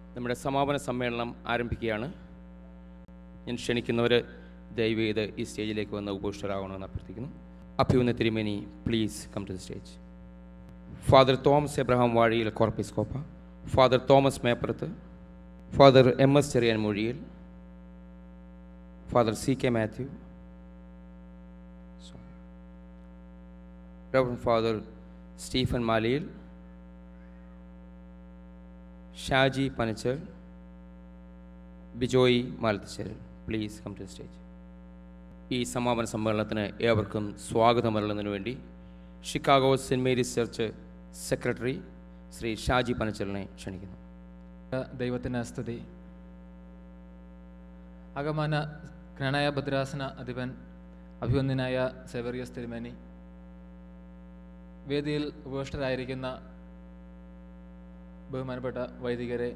നമ്മുടെ സമാപന സമ്മേളനം ആരംഭിക്കുകയാണ് ഞാൻ ക്ഷണിക്കുന്നവർ ദയവ് ചെയ്ത് ഈ സ്റ്റേജിലേക്ക് വന്ന് ഉപവിഷ്ടരാകണമെന്ന് അഭ്യർത്ഥിക്കുന്നു അഭ്യുന്ന തിരുമേനി please come to the stage father Thomas Abraham Vazhiyil കോർപ്പിസ്കോപ്പ father Thomas Meppurath father M S Cherian Mozhiyil father C K Mathew rev father Stephen Maliyil Shaji Panachal Bijoy Malathicheral please come to stage ഈ സമാപന സമ്മേളനത്തിന് ഏവർക്കും സ്വാഗതം അരുളുന്നതിന് വേണ്ടി Chicago Saint Mary's church secretary Shri Shaji പനച്ചലിനെ ക്ഷണിക്കുന്നു ദൈവത്തിന് സ്തുതി അകമാന ജ്ഞാനായ ഭദ്രാസന അധിപൻ അഭിവന്ദനായ സെവറിയസ് തിരുമേനി വേദിയിൽ ഉപവിഷ്ടരായിരിക്കുന്ന ബഹുമാനപ്പെട്ട വൈദികരെ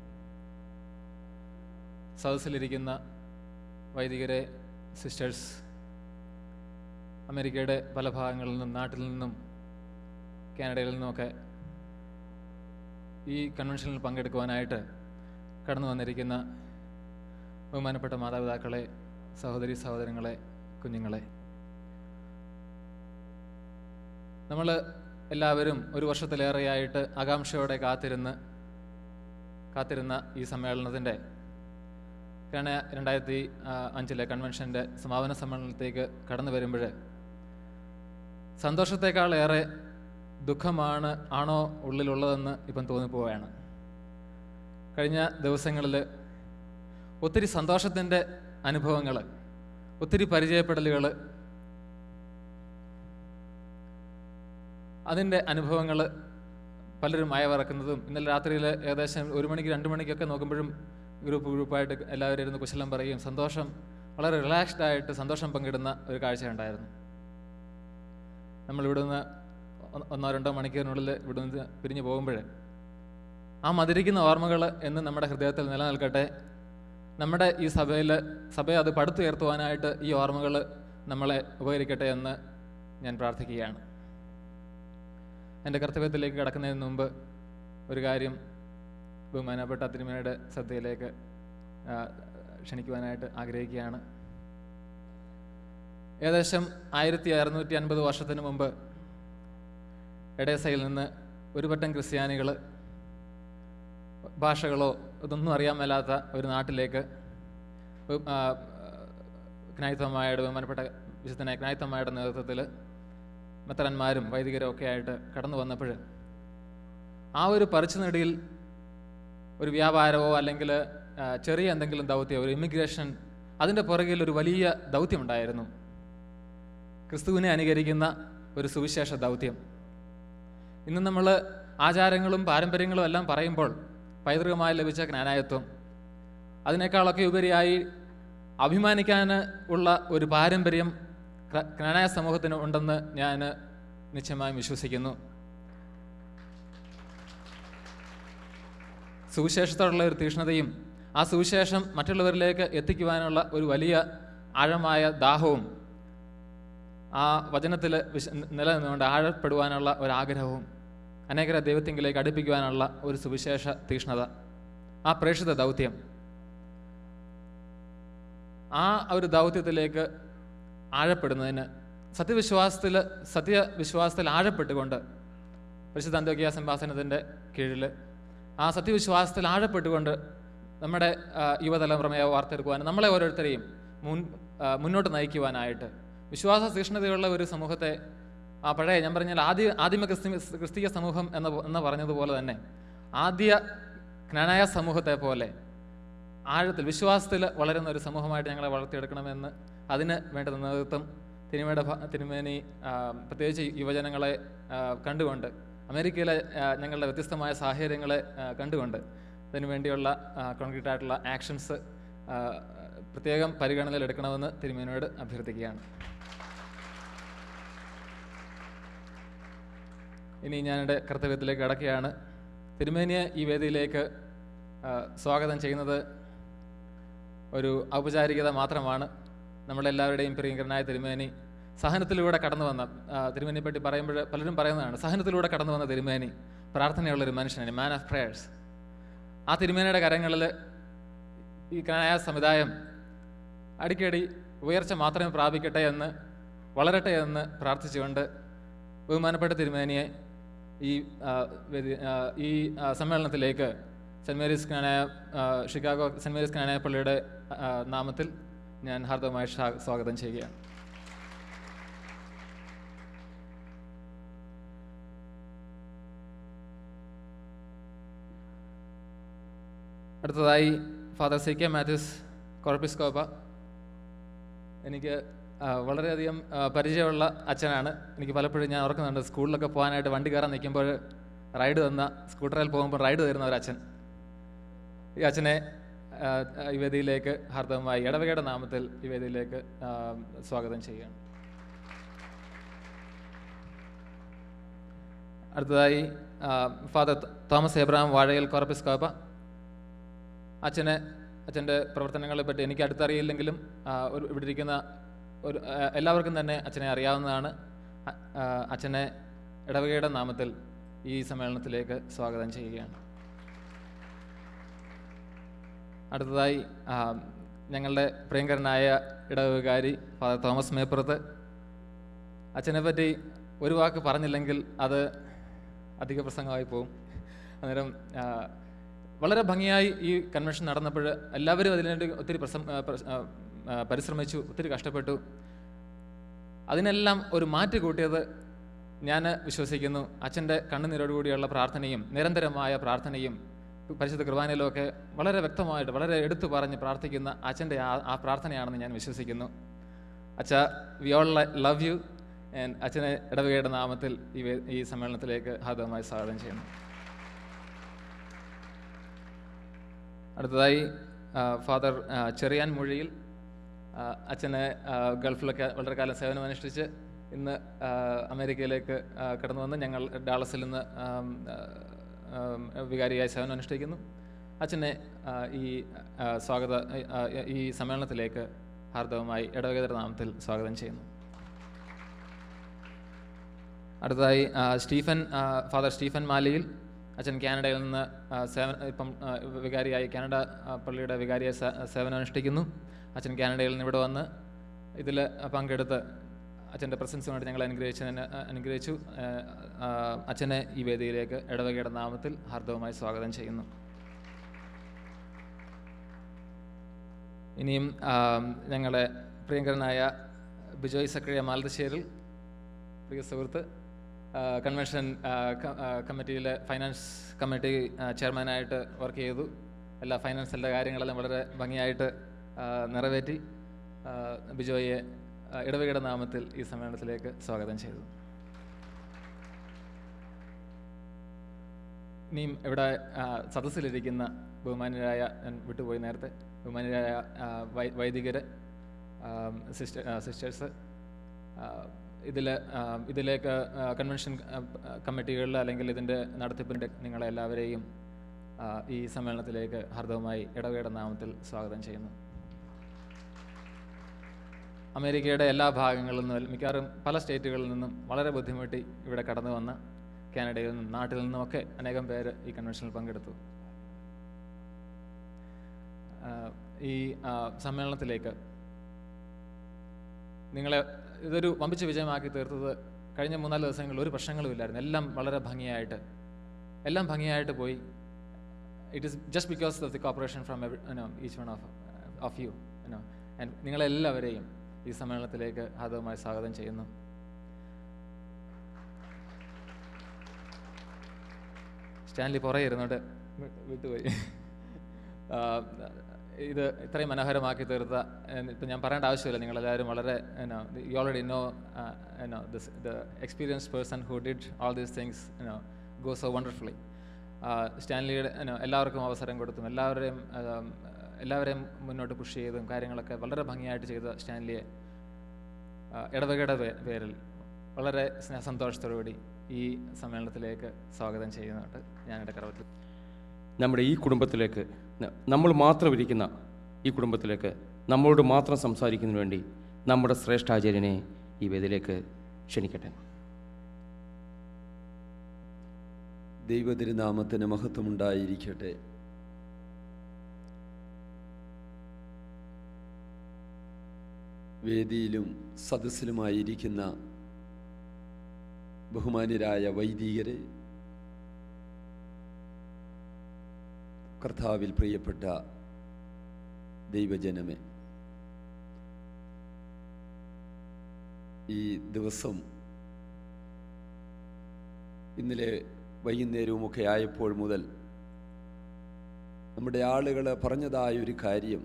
സദസ്സിലിരിക്കുന്ന വൈദികരെ സിസ്റ്റേഴ്സ് അമേരിക്കയുടെ പല ഭാഗങ്ങളിൽ നിന്നും നാട്ടിൽ നിന്നും കാനഡയിൽ നിന്നുമൊക്കെ ഈ കൺവെൻഷനിൽ പങ്കെടുക്കുവാനായിട്ട് കടന്നു വന്നിരിക്കുന്ന ബഹുമാനപ്പെട്ട മാതാപിതാക്കളെ സഹോദരി സഹോദരങ്ങളെ കുഞ്ഞുങ്ങളെ നമ്മൾ എല്ലാവരും ഒരു വർഷത്തിലേറെയായിട്ട് ആകാംക്ഷയോടെ കാത്തിരുന്ന് കാത്തിരുന്ന ഈ സമ്മേളനത്തിൻ്റെ കാരണം രണ്ടായിരത്തി അഞ്ചിലെ കൺവെൻഷൻ്റെ സമാപന സമ്മേളനത്തിലേക്ക് കടന്നു വരുമ്പോൾ സന്തോഷത്തെക്കാളേറെ ദുഃഖമാണ് ആണോ ഉള്ളിലുള്ളതെന്ന് ഇപ്പം തോന്നിപ്പോവുകയാണ് കഴിഞ്ഞ ദിവസങ്ങളിൽ ഒത്തിരി സന്തോഷത്തിൻ്റെ അനുഭവങ്ങൾ ഒത്തിരി പരിചയപ്പെടലുകൾ അതിൻ്റെ അനുഭവങ്ങൾ പലരും അയവിറക്കുന്നതും ഇന്നലെ രാത്രിയിൽ ഏകദേശം ഒരു മണിക്ക് രണ്ട് മണിക്കൊക്കെ നോക്കുമ്പോഴും ഗ്രൂപ്പ് ഗ്രൂപ്പായിട്ട് എല്ലാവരും ഇരുന്ന് കുശലം പറയുകയും സന്തോഷം വളരെ റിലാക്സ്ഡ് ആയിട്ട് സന്തോഷം പങ്കിടുന്ന ഒരു കാഴ്ച ഉണ്ടായിരുന്നു നമ്മളിവിടെ നിന്ന് ഒന്നോ രണ്ടോ മണിക്കൂറിനുള്ളിൽ ഇവിടെ നിന്ന് പിരിഞ്ഞു പോകുമ്പോൾ ആ മധുരിക്കുന്ന ഓർമ്മകൾ എന്ന് നമ്മുടെ ഹൃദയത്തിൽ നിലനിൽക്കട്ടെ നമ്മുടെ ഈ സഭയിൽ സഭയെ അത് പടുത്തുയർത്തുവാനായിട്ട് ഈ ഓർമ്മകൾ നമ്മളെ ഉപകരിക്കട്ടെ എന്ന് ഞാൻ പ്രാർത്ഥിക്കുകയാണ് എൻ്റെ കർത്തവ്യത്തിലേക്ക് കടക്കുന്നതിന് മുമ്പ് ഒരു കാര്യം ബഹുമാനപ്പെട്ട തിരുമേനയുടെ ശ്രദ്ധയിലേക്ക് ക്ഷണിക്കുവാനായിട്ട് ആഗ്രഹിക്കുകയാണ് ഏകദേശം ആയിരത്തി അറുന്നൂറ്റി അൻപത് വർഷത്തിന് മുമ്പ് എഡേസയിൽ നിന്ന് ഒരു പറ്റം ക്രിസ്ത്യാനികൾ ഭാഷകളോ ഇതൊന്നും അറിയാൻ മേലാത്ത ഒരു നാട്ടിലേക്ക് ക്നായിത്തമ്മയുടെ ബഹുമാനപ്പെട്ട വിശുദ്ധനായ ക്നായിത്തമ്മയുടെ നേതൃത്വത്തിൽ മെത്തരന്മാരും വൈദികരും ഒക്കെ ആയിട്ട് കടന്നു വന്നപ്പോൾ ആ ഒരു പറിച്ചുനടിയിൽ ഒരു വ്യാപാരമോ അല്ലെങ്കിൽ ചെറിയ എന്തെങ്കിലും ദൗത്യം ഒരു ഇമിഗ്രേഷൻ അതിൻ്റെ പുറകിൽ ഒരു വലിയ ദൗത്യമുണ്ടായിരുന്നു ക്രിസ്തുവിനെ അനുകരിക്കുന്ന ഒരു സുവിശേഷ ദൗത്യം ഇന്ന് നമ്മൾ ആചാരങ്ങളും പാരമ്പര്യങ്ങളും എല്ലാം പറയുമ്പോൾ പൈതൃകമായി ലഭിച്ച ജ്ഞാനായത്വം അതിനേക്കാളൊക്കെ ഉപരിയായി അഭിമാനിക്കാൻ ഉള്ള ഒരു പാരമ്പര്യം ജ്ഞാനായ സമൂഹത്തിന് ഉണ്ടെന്ന് ഞാൻ നിശ്ചയമായും വിശ്വസിക്കുന്നു സുവിശേഷത്തോടുള്ള ഒരു തീക്ഷ്ണതയും ആ സുവിശേഷം മറ്റുള്ളവരിലേക്ക് എത്തിക്കുവാനുള്ള ഒരു വലിയ ആഴമായ ദാഹവും ആ വചനത്തിൽ വിശ നിലനിന്നുകൊണ്ട് ആഴപ്പെടുവാനുള്ള ഒരാഗ്രഹവും അനേകരെ ദൈവത്തിങ്കിലേക്ക് അടുപ്പിക്കുവാനുള്ള ഒരു സുവിശേഷ തീക്ഷ്ണത ആ പ്രേക്ഷിത ദൗത്യം ആ ഒരു ദൗത്യത്തിലേക്ക് ആഴപ്പെടുന്നതിന് സത്യവിശ്വാസത്തിൽ സത്യവിശ്വാസത്തിൽ ആഴപ്പെട്ടുകൊണ്ട് പരിശുദ്ധ അന്തോക്കിയ സിംഹാസനത്തിൻ്റെ കീഴിൽ ആ സത്യവിശ്വാസത്തിൽ ആഴപ്പെട്ടുകൊണ്ട് നമ്മുടെ യുവതലമുറയെ വാർത്തെടുക്കുവാനും നമ്മളെ ഓരോരുത്തരെയും മുൻ മുന്നോട്ട് നയിക്കുവാനായിട്ട് വിശ്വാസ തീക്ഷ്ണതയുള്ള ഒരു സമൂഹത്തെ ആ പഴയ ഞാൻ പറഞ്ഞാൽ ആദ്യ ആദിമ ക്രിസ്തി ക്രിസ്തീയ സമൂഹം എന്ന എന്ന് പറഞ്ഞതുപോലെ തന്നെ ആദ്യ ജ്ഞാനായ സമൂഹത്തെ പോലെ ആഴത്തിൽ വിശ്വാസത്തിൽ വളരുന്ന ഒരു സമൂഹമായിട്ട് ഞങ്ങളെ വളർത്തിയെടുക്കണമെന്ന് അതിന് വേണ്ട നേതൃത്വം തിരുമയുടെ തിരുമേനി പ്രത്യേകിച്ച് യുവജനങ്ങളെ കണ്ടുകൊണ്ട് അമേരിക്കയിലെ ഞങ്ങളുടെ വ്യത്യസ്തമായ സാഹചര്യങ്ങളെ കണ്ടുകൊണ്ട് അതിനു വേണ്ടിയുള്ള കോൺക്രീറ്റ് ആയിട്ടുള്ള ആക്ഷൻസ് പ്രത്യേകം പരിഗണനയിൽ എടുക്കണമെന്ന് തിരുമേനിയോട് അഭ്യർത്ഥിക്കുകയാണ് ഇനി ഞാൻ എൻ്റെ കർത്തവ്യത്തിലേക്ക് കടക്കുകയാണ് തിരുമേനിയെ ഈ വേദിയിലേക്ക് സ്വാഗതം ചെയ്യുന്നത് ഒരു ഔപചാരികത മാത്രമാണ് നമ്മളെല്ലാവരുടെയും പ്രിയങ്കരനായ തിരുമേനി സഹനത്തിലൂടെ കടന്നു വന്ന തിരുമേനിയെ പറ്റി പറയുമ്പോൾ പലരും പറയുന്നതാണ് സഹനത്തിലൂടെ കടന്നു വന്ന തിരുമേനി പ്രാർത്ഥനയുള്ളൊരു മനുഷ്യനാണ് മാൻ ഓഫ് പ്രേയേഴ്സ് ആ തിരുമേനയുടെ കരങ്ങളിൽ ഈ കാനായ സമുദായം അടിക്കടി ഉയർച്ച മാത്രമേ പ്രാപിക്കട്ടെ എന്ന് വളരട്ടെ എന്ന് പ്രാർത്ഥിച്ചുകൊണ്ട് ബഹുമാനപ്പെട്ട തിരുമേനിയെ ഈ ആ, വേദി- ആ, ഈ ആ, സമ്മേളനത്തിലേക്ക് സെൻറ് മേരീസ് കാനായ ആ, ഷിക്കാഗോ സെൻറ് മേരീസ് കാനായ പള്ളിയുടെ ആ, നാമത്തിൽ ഞാൻ ഹാർദവമായി ഷാ- സ്വാഗതം ചെയ്യുകയാണ് അടുത്തതായി ഫാദർ സി കെ മാത്യൂസ് കോർപ്പിസ്കോപ്പ എനിക്ക് ആ, വളരെയധികം ആ, പരിചയമുള്ള അച്ഛനാണ് എനിക്ക് പലപ്പോഴും ഞാൻ ഓർക്കുന്നുണ്ട് സ്കൂളിലൊക്കെ പോകാനായിട്ട് വണ്ടി കയറാൻ നിൽക്കുമ്പോൾ റൈഡ് തന്ന സ്കൂട്ടറിൽ പോകുമ്പോൾ റൈഡ് തരുന്ന ഒരു അച്ഛൻ ഈ അച്ഛനെ ആ, ഈ വേദിയിലേക്ക് ഹാർദവമായി ഇടവകയുടെ നാമത്തിൽ ഈ വേദിയിലേക്ക് ആ, സ്വാഗതം ചെയ്യുകയാണ് അടുത്തതായി ആ, ഫാദർ തോമസ് എബ്രഹാം വാഴയിൽ കോർപ്പിസ്കോപ്പ അച്ഛനെ അച്ഛൻ്റെ പ്രവർത്തനങ്ങളെ പറ്റി എനിക്ക് അടുത്തറിയില്ലെങ്കിലും ആ, ഒരു ഇവിടെ ഇരിക്കുന്ന ഒരു ആ, എല്ലാവർക്കും തന്നെ അച്ഛനെ അറിയാവുന്നതാണ് അ- ആ, അച്ഛനെ ഇടവകയുടെ നാമത്തിൽ ഈ സമ്മേളനത്തിലേക്ക് സ്വാഗതം ചെയ്യുകയാണ് അടുത്തതായി ആ, ഞങ്ങളുടെ പ്രിയങ്കരനായ ഇടവകാരി ഫാദർ തോമസ് മേപ്പുറത്ത് അച്ഛനെ പറ്റി ഒരു വാക്ക് പറഞ്ഞില്ലെങ്കിൽ അത് അധിക പ്രസംഗമായി പോകും അന്നേരം ആ, വളരെ ഭംഗിയായി ഈ കൺവെൻഷൻ നടന്നപ്പോൾ എല്ലാവരും അതിനുവേണ്ടി ഒത്തിരി പ്രസം ആ, പ്രസ്- ആ, ആ, പരിശ്രമിച്ചു ഒത്തിരി കഷ്ടപ്പെട്ടു അതിനെല്ലാം ഒരു മാറ്റ് കൂട്ടിയത് ഞാൻ വിശ്വസിക്കുന്നു അച്ഛൻ്റെ കണ്ണുനീരോടുകൂടിയുള്ള പ്രാർത്ഥനയും നിരന്തരമായ പ്രാർത്ഥനയും പരിശുദ്ധ കുർബാനയിലൊക്കെ വളരെ വ്യക്തമായിട്ട് വളരെ എടുത്തു പറഞ്ഞ് പ്രാർത്ഥിക്കുന്ന അച്ഛൻ്റെ ആ ആ പ്രാർത്ഥനയാണെന്ന് ഞാൻ വിശ്വസിക്കുന്നു അച്ഛ we all love you and അച്ഛനെ ഇടവകയുടെ നാമത്തിൽ ഈ വേ- ഈ സമ്മേളനത്തിലേക്ക് ഹാർദവമായി സ്വാഗതം ചെയ്യുന്നു അടുത്തതായി ആ, ഫാദർ ആ, ചെറിയാൻ മൊഴിയിൽ ആ, അച്ഛനെ ആ, ഗൾഫിലൊക്കെ വളരെ കാലം സേവനമനുഷ്ഠിച്ച് ഇന്ന് ആ, അമേരിക്കയിലേക്ക് ആ, കടന്നു വന്ന് ഞങ്ങൾ ഡാളസിൽ നിന്ന് ആം, ആ, ആം, വികാരിയായി സേവനം അനുഷ്ഠിക്കുന്നു അച്ഛനെ ആ, ഈ ആ, സ്വാഗത ആ, ഈ സമ്മേളനത്തിലേക്ക് ഹാർദവമായി ഇടവകേതര നാമത്തിൽ സ്വാഗതം ചെയ്യുന്നു അടുത്തതായി ആ, സ്റ്റീഫൻ ആ, ഫാദർ സ്റ്റീഫൻ മാലിയിൽ അച്ഛൻ കാനഡയിൽ നിന്ന് ആ, സേവന ഇപ്പം ആ, വികാരിയായി കാനഡ ആ, പള്ളിയുടെ വികാരിയായി സേ- സേവനം അനുഷ്ഠിക്കുന്നു അച്ഛൻ കാനഡയിൽ നിന്ന് ഇവിടെ വന്ന് ഇതിൽ പങ്കെടുത്ത് അച്ഛൻ്റെ പ്രസൻസുമായിട്ട് ഞങ്ങൾ അനുഗ്രഹിച്ചതിന് ആ, അനുഗ്രഹിച്ചു ആ, ആ, അച്ഛനെ ഈ വേദിയിലേക്ക് ഇടവകയുടെ നാമത്തിൽ ഹാർദവമായി സ്വാഗതം ചെയ്യുന്നു ഇനിയും ആ, ഞങ്ങളുടെ പ്രിയങ്കരനായ ബിജോയ് സക്രിയ മാലത്തശ്ശേരിൽ പ്രിയ സുഹൃത്ത് ആ, കൺവെൻഷൻ ആ, ക- ആ, കമ്മിറ്റിയിലെ ഫൈനാൻസ് കമ്മിറ്റി ആ, ചെയർമാനായിട്ട് വർക്ക് ചെയ്തു എല്ലാ ഫൈനാൻസിൻ്റെ കാര്യങ്ങളെല്ലാം വളരെ ഭംഗിയായിട്ട് ആ, നിറവേറ്റി ആ, ബിജോയെ ആ, ഇടവകയുടെ നാമത്തിൽ ഈ സമ്മേളനത്തിലേക്ക് സ്വാഗതം ചെയ്തു ഇനിയും ഇവിടെ ആ, സദസ്സിലിരിക്കുന്ന ബഹുമാന്യരായ ഞാൻ വിട്ടുപോയി നേരത്തെ ബഹുമാന്യരായ ആ, വൈ- വൈദികര് സിസ്റ്റർ സിസ്റ്റേഴ്സ് ഇതിൽ ഇതിലേക്ക് ആ, കൺവെൻഷൻ ആ, കമ്മിറ്റികളിൽ അല്ലെങ്കിൽ ഇതിൻ്റെ നടത്തിപ്പിൻ്റെ നിങ്ങളെ എല്ലാവരെയും ആ, ഈ സമ്മേളനത്തിലേക്ക് ഹാർദവമായി ഇടവകയുടെ നാമത്തിൽ സ്വാഗതം ചെയ്യുന്നു അമേരിക്കയുടെ എല്ലാ ഭാഗങ്ങളിൽ നിന്നും മിക്കവാറും പല സ്റ്റേറ്റുകളിൽ നിന്നും വളരെ ബുദ്ധിമുട്ടി ഇവിടെ കടന്നു വന്ന കാനഡയിൽ നിന്നും നാട്ടിൽ നിന്നുമൊക്കെ അനേകം പേര് ഈ കൺവെൻഷനിൽ പങ്കെടുത്തു ആ, ഈ ആ, സമ്മേളനത്തിലേക്ക് നിങ്ങളെ ഇതൊരു വമ്പിച്ച വിജയമാക്കി തീർത്തത് കഴിഞ്ഞ മൂന്നാല് ദിവസങ്ങളിൽ ഒരു പ്രശ്നങ്ങളും ഇല്ലായിരുന്നു എല്ലാം വളരെ ഭംഗിയായിട്ട് എല്ലാം ഭംഗിയായിട്ട് പോയി it is just because of the cooperation from each one of of you you know and നിങ്ങളെല്ലാവരെയും ഈ സമ്മേളനത്തിലേക്ക് ഹാർദവമായി സ്വാഗതം ചെയ്യുന്നു സ്റ്റാൻലി പുറകെ ഇരുന്നോട്ട് വി- വിട്ടുപോയി ആ, ഇത് ഇത്രയും മനോഹരമാക്കി തീർത്ത ഏഹ്, ഇപ്പം ഞാൻ പറയേണ്ട ആവശ്യമില്ല നിങ്ങളെല്ലാവരും വളരെ you already know know this the experience person who did all these things no go so wonderfully സ്റ്റാൻലിയുടെ you know, എല്ലാവർക്കും അവസരം കൊടുത്തും എല്ലാവരെയും ആം, എല്ലാവരെയും മുന്നോട്ട് പുഷ് ചെയ്തും കാര്യങ്ങളൊക്കെ വളരെ ഭംഗിയായിട്ട് ചെയ്ത സ്റ്റാൻലിയെ ആ, ഇടവകയുടെ പേ- പേരിൽ വളരെ സ്നേഹസന്തോഷത്തോടുകൂടി ഈ സമ്മേളനത്തിലേക്ക് സ്വാഗതം ചെയ്യുന്നുണ്ട് ഞാൻ ഇടക്കറവത്തിൽ നമ്മുടെ ഈ കുടുംബത്തിലേക്ക് ന- നമ്മൾ മാത്രം ഇരിക്കുന്ന ഈ കുടുംബത്തിലേക്ക് നമ്മളോട് മാത്രം സംസാരിക്കുന്നതിന് വേണ്ടി നമ്മുടെ ശ്രേഷ്ഠാചാര്യനെ ഈ വേദിയിലേക്ക് ക്ഷണിക്കട്ടെ ദൈവതിരുനാമത്തിന് മഹത്വമുണ്ടായിരിക്കട്ടെ വേദിയിലും സദസ്സിലുമായിരിക്കുന്ന ബഹുമാന്യരായ വൈദികരെ കർത്താവിൽ പ്രിയപ്പെട്ട ദൈവജനമേ ഈ ദിവസം ഇന്നലെ വൈകുന്നേരവുമൊക്കെ ആയപ്പോൾ മുതൽ നമ്മുടെ ആളുകൾ പറഞ്ഞതായ ഒരു കാര്യം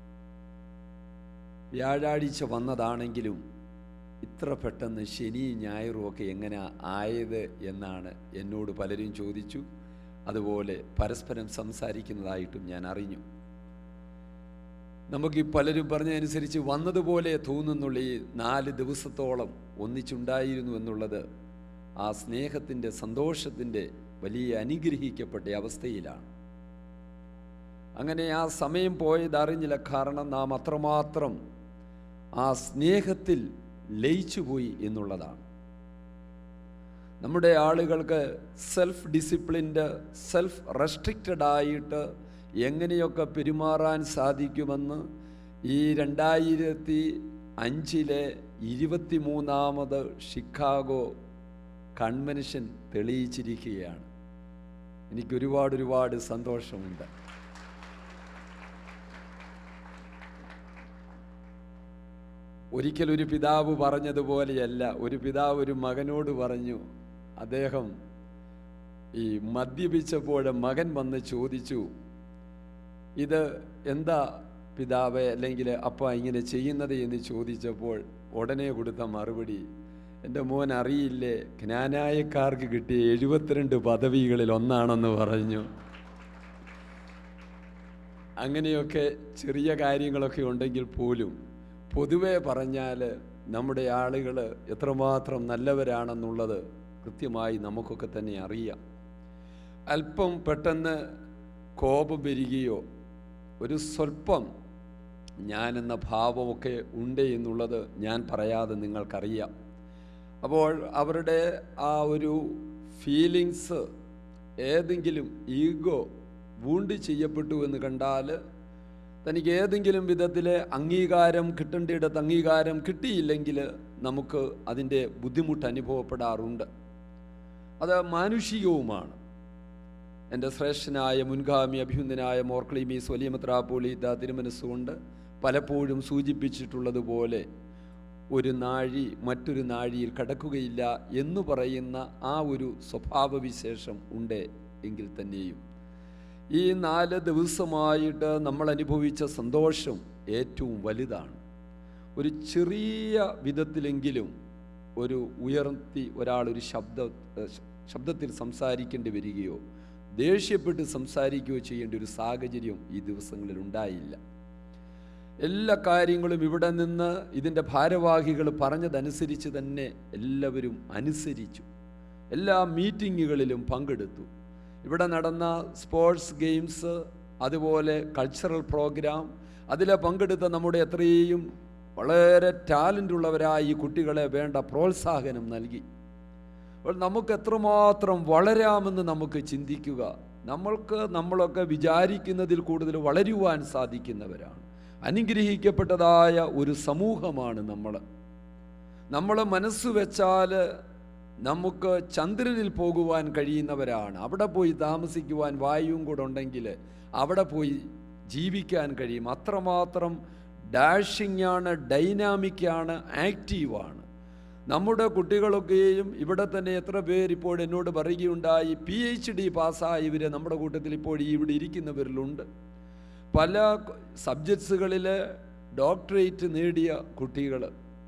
വ്യാഴാഴ്ച വന്നതാണെങ്കിലും ഇത്ര പെട്ടെന്ന് ശനിയും ഞായറും ഒക്കെ എങ്ങനെ ആയത് എന്നാണ് എന്നോട് പലരും ചോദിച്ചു അതുപോലെ പരസ്പരം സംസാരിക്കുന്നതായിട്ടും ഞാൻ അറിഞ്ഞു നമുക്ക് ഈ പലരും പറഞ്ഞതനുസരിച്ച് വന്നതുപോലെ തോന്നുന്നുള്ള ഈ നാല് ദിവസത്തോളം ഒന്നിച്ചുണ്ടായിരുന്നു എന്നുള്ളത് ആ സ്നേഹത്തിൻ്റെ സന്തോഷത്തിൻ്റെ വലിയ അനുഗ്രഹിക്കപ്പെട്ട അവസ്ഥയിലാണ് അങ്ങനെ ആ സമയം പോയത് അറിഞ്ഞില്ല കാരണം നാം അത്രമാത്രം ആ സ്നേഹത്തിൽ ലയിച്ചുപോയി എന്നുള്ളതാണ് നമ്മുടെ ആളുകൾക്ക് സെൽഫ് ഡിസിപ്ലിൻഡ് സെൽഫ് റെസ്ട്രിക്റ്റഡ് ആയിട്ട് എങ്ങനെയൊക്കെ പെരുമാറാൻ സാധിക്കുമെന്ന് ഈ രണ്ടായിരത്തി അഞ്ചിലെ ഇരുപത്തിമൂന്നാമത് ഷിക്കാഗോ കൺവെൻഷൻ തെളിയിച്ചിരിക്കുകയാണ് എനിക്ക് ഒരുപാട് ഒരുപാട് സന്തോഷമുണ്ട് ഒരിക്കലൊരു പിതാവ് പറഞ്ഞതുപോലെയല്ല ഒരു പിതാവ് ഒരു മകനോട് പറഞ്ഞു അദ്ദേഹം ഈ മദ്യപിച്ചപ്പോൾ മകൻ വന്ന് ചോദിച്ചു ഇത് എന്താ പിതാവ് അല്ലെങ്കിൽ അപ്പ ഇങ്ങനെ ചെയ്യുന്നത് എന്ന് ചോദിച്ചപ്പോൾ ഉടനെ കൊടുത്ത മറുപടി എൻ്റെ മോൻ അറിയില്ലേ ജ്ഞാനായക്കാർക്ക് കിട്ടിയ എഴുപത്തിരണ്ട് പദവികളിൽ ഒന്നാണെന്ന് പറഞ്ഞു അങ്ങനെയൊക്കെ ചെറിയ കാര്യങ്ങളൊക്കെ ഉണ്ടെങ്കിൽ പോലും പൊതുവെ പറഞ്ഞാൽ നമ്മുടെ ആളുകൾ എത്രമാത്രം നല്ലവരാണെന്നുള്ളത് കൃത്യമായി നമുക്കൊക്കെ തന്നെ അറിയാം അല്പം പെട്ടെന്ന് കോപം വരികയോ ഒരു സ്വല്പം ഞാനെന്ന ഭാവമൊക്കെ ഉണ്ട് എന്നുള്ളത് ഞാൻ പറയാതെ നിങ്ങൾക്കറിയാം അപ്പോൾ അവരുടെ ആ ഒരു ഫീലിങ്സ് ഏതെങ്കിലും ഈഗോ വൂണ്ട് ചെയ്യപ്പെട്ടു എന്ന് കണ്ടാൽ തനിക്ക് ഏതെങ്കിലും വിധത്തിൽ അംഗീകാരം കിട്ടേണ്ടിയിടത്ത് അംഗീകാരം കിട്ടിയില്ലെങ്കിൽ നമുക്ക് അതിൻ്റെ ബുദ്ധിമുട്ട് അനുഭവപ്പെടാറുണ്ട് അത് മാനുഷികവുമാണ് എൻ്റെ ശ്രേഷ്ഠനായ മുൻഗാമി അഭിയുന്നനായ മോർക്ലിമീസ് വലിയ മെത്രാപ്പോലീത്ത തിരുമനസ്സുകൊണ്ട് പലപ്പോഴും സൂചിപ്പിച്ചിട്ടുള്ളതുപോലെ ഒരു നാഴി മറ്റൊരു നാഴിയിൽ കടക്കുകയില്ല എന്ന് പറയുന്ന ആ ഒരു സ്വഭാവവിശേഷം ഉണ്ട് എങ്കിൽ തന്നെയും ഈ നാല് ദിവസമായിട്ട് നമ്മൾ അനുഭവിച്ച സന്തോഷം ഏറ്റവും വലുതാണ് ഒരു ചെറിയ വിധത്തിലെങ്കിലും ഒരു ഉയർത്തി ഒരാൾ ഒരു ശബ്ദ ശബ്ദത്തിൽ സംസാരിക്കേണ്ടി വരികയോ ദേഷ്യപ്പെട്ട് സംസാരിക്കുകയോ ചെയ്യേണ്ട ഒരു സാഹചര്യം ഈ ദിവസങ്ങളിൽ ഉണ്ടായില്ല എല്ലാ കാര്യങ്ങളും ഇവിടെ നിന്ന് ഇതിൻ്റെ ഭാരവാഹികൾ പറഞ്ഞതനുസരിച്ച് തന്നെ എല്ലാവരും അനുസരിച്ചു എല്ലാ മീറ്റിങ്ങുകളിലും പങ്കെടുത്തു ഇവിടെ നടന്ന സ്പോർട്സ് ഗെയിംസ് അതുപോലെ കൾച്ചറൽ പ്രോഗ്രാം അതിൽ പങ്കെടുത്ത നമ്മുടെ എത്രയും വളരെ ടാലൻ്റ് ഉള്ളവരായ ഈ കുട്ടികളെ വേണ്ട പ്രോത്സാഹനം നൽകി അപ്പോൾ നമുക്ക് എത്രമാത്രം വളരാമെന്ന് നമുക്ക് ചിന്തിക്കുക നമ്മൾക്ക് നമ്മളൊക്കെ വിചാരിക്കുന്നതിൽ കൂടുതൽ വളരുവാൻ സാധിക്കുന്നവരാണ് അനുഗ്രഹിക്കപ്പെട്ടതായ ഒരു സമൂഹമാണ് നമ്മൾ നമ്മൾ മനസ്സ് വെച്ചാൽ നമുക്ക് ചന്ദ്രനിൽ പോകുവാൻ കഴിയുന്നവരാണ് അവിടെ പോയി താമസിക്കുവാൻ വായുവും കൂടെ ഉണ്ടെങ്കിൽ അവിടെ പോയി ജീവിക്കാൻ കഴിയും അത്രമാത്രം ഡാഷിംഗ് ആണ് ഡൈനാമിക്കാണ് ആക്റ്റീവാണ് നമ്മുടെ കുട്ടികളൊക്കെയും ഇവിടെ തന്നെ എത്ര പേര് ഇപ്പോൾ എന്നോട് പറയുകയുണ്ടായി പി എച്ച് ഡി പാസ്സായവർ നമ്മുടെ കൂട്ടത്തിൽ ഇപ്പോൾ ഇവിടെ ഇരിക്കുന്നവരിലുണ്ട് പല സബ്ജക്ട്സുകളിൽ ഡോക്ടറേറ്റ് നേടിയ കുട്ടികൾ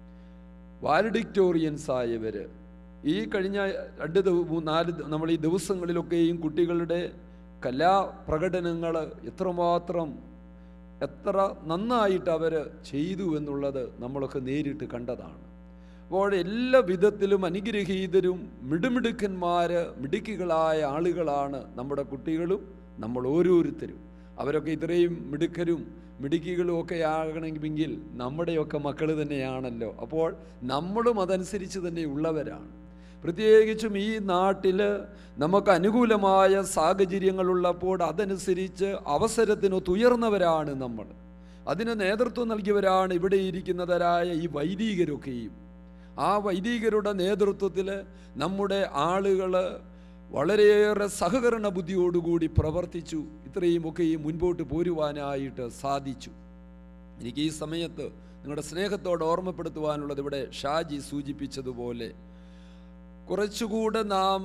വാലഡിക്ടോറിയൻസ് ആയവർ ഈ കഴിഞ്ഞ രണ്ട് നാല് നമ്മൾ ഈ ദിവസങ്ങളിലൊക്കെയും കുട്ടികളുടെ കലാപ്രകടനങ്ങൾ എത്രമാത്രം എത്ര നന്നായിട്ട് അവർ ചെയ്തു എന്നുള്ളത് നമ്മളൊക്കെ നേരിട്ട് കണ്ടതാണ് അപ്പോൾ എല്ലാ വിധത്തിലും അനുഗ്രഹീതരും മിടുമിടുക്കന്മാർ മിടുക്കികളായ ആളുകളാണ് നമ്മുടെ കുട്ടികളും നമ്മൾ ഓരോരുത്തരും അവരൊക്കെ ഇത്രയും മിടുക്കരും മിടുക്കികളും ഒക്കെ ആകണമെങ്കിൽ നമ്മുടെയൊക്കെ മക്കൾ തന്നെയാണല്ലോ അപ്പോൾ നമ്മളും അതനുസരിച്ച് തന്നെ ഉള്ളവരാണ് പ്രത്യേകിച്ചും ഈ നാട്ടിൽ നമുക്ക് അനുകൂലമായ സാഹചര്യങ്ങളുള്ളപ്പോൾ അതനുസരിച്ച് അവസരത്തിന് തുയർന്നവരാണ് നമ്മൾ അതിന് നേതൃത്വം നൽകിയവരാണ് ഇവിടെ ഇരിക്കുന്നവരായ ഈ വൈദികരൊക്കെയും ആ വൈദികരുടെ നേതൃത്വത്തിൽ നമ്മുടെ ആളുകൾ വളരെയേറെ സഹകരണ ബുദ്ധിയോടുകൂടി പ്രവർത്തിച്ചു ഇത്രയുമൊക്കെ ഈ മുൻപോട്ട് പോരുവാനായിട്ട് സാധിച്ചു എനിക്ക് ഈ സമയത്ത് നിങ്ങളുടെ സ്നേഹത്തോട് ഓർമ്മപ്പെടുത്തുവാനുള്ളത് ഇവിടെ ഷാജി സൂചിപ്പിച്ചതുപോലെ കുറച്ചുകൂടെ നാം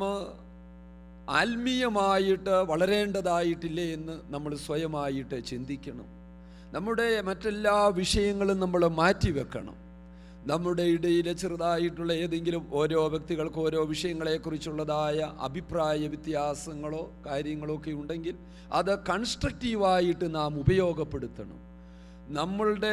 ആത്മീയമായിട്ട് വളരേണ്ടതായിട്ടില്ലേ എന്ന് നമ്മൾ സ്വയമായിട്ട് ചിന്തിക്കണം നമ്മുടെ മറ്റെല്ലാ വിഷയങ്ങളും നമ്മൾ മാറ്റിവെക്കണം നമ്മുടെ ഇടയിലെ ചെറുതായിട്ടുള്ള ഏതെങ്കിലും ഓരോ വ്യക്തികൾക്ക് ഓരോ വിഷയങ്ങളെക്കുറിച്ചുള്ളതായ അഭിപ്രായ വ്യത്യാസങ്ങളോ കാര്യങ്ങളോ ഒക്കെ ഉണ്ടെങ്കിൽ അത് കൺസ്ട്രക്റ്റീവായിട്ട് നാം ഉപയോഗപ്പെടുത്തണം നമ്മളുടെ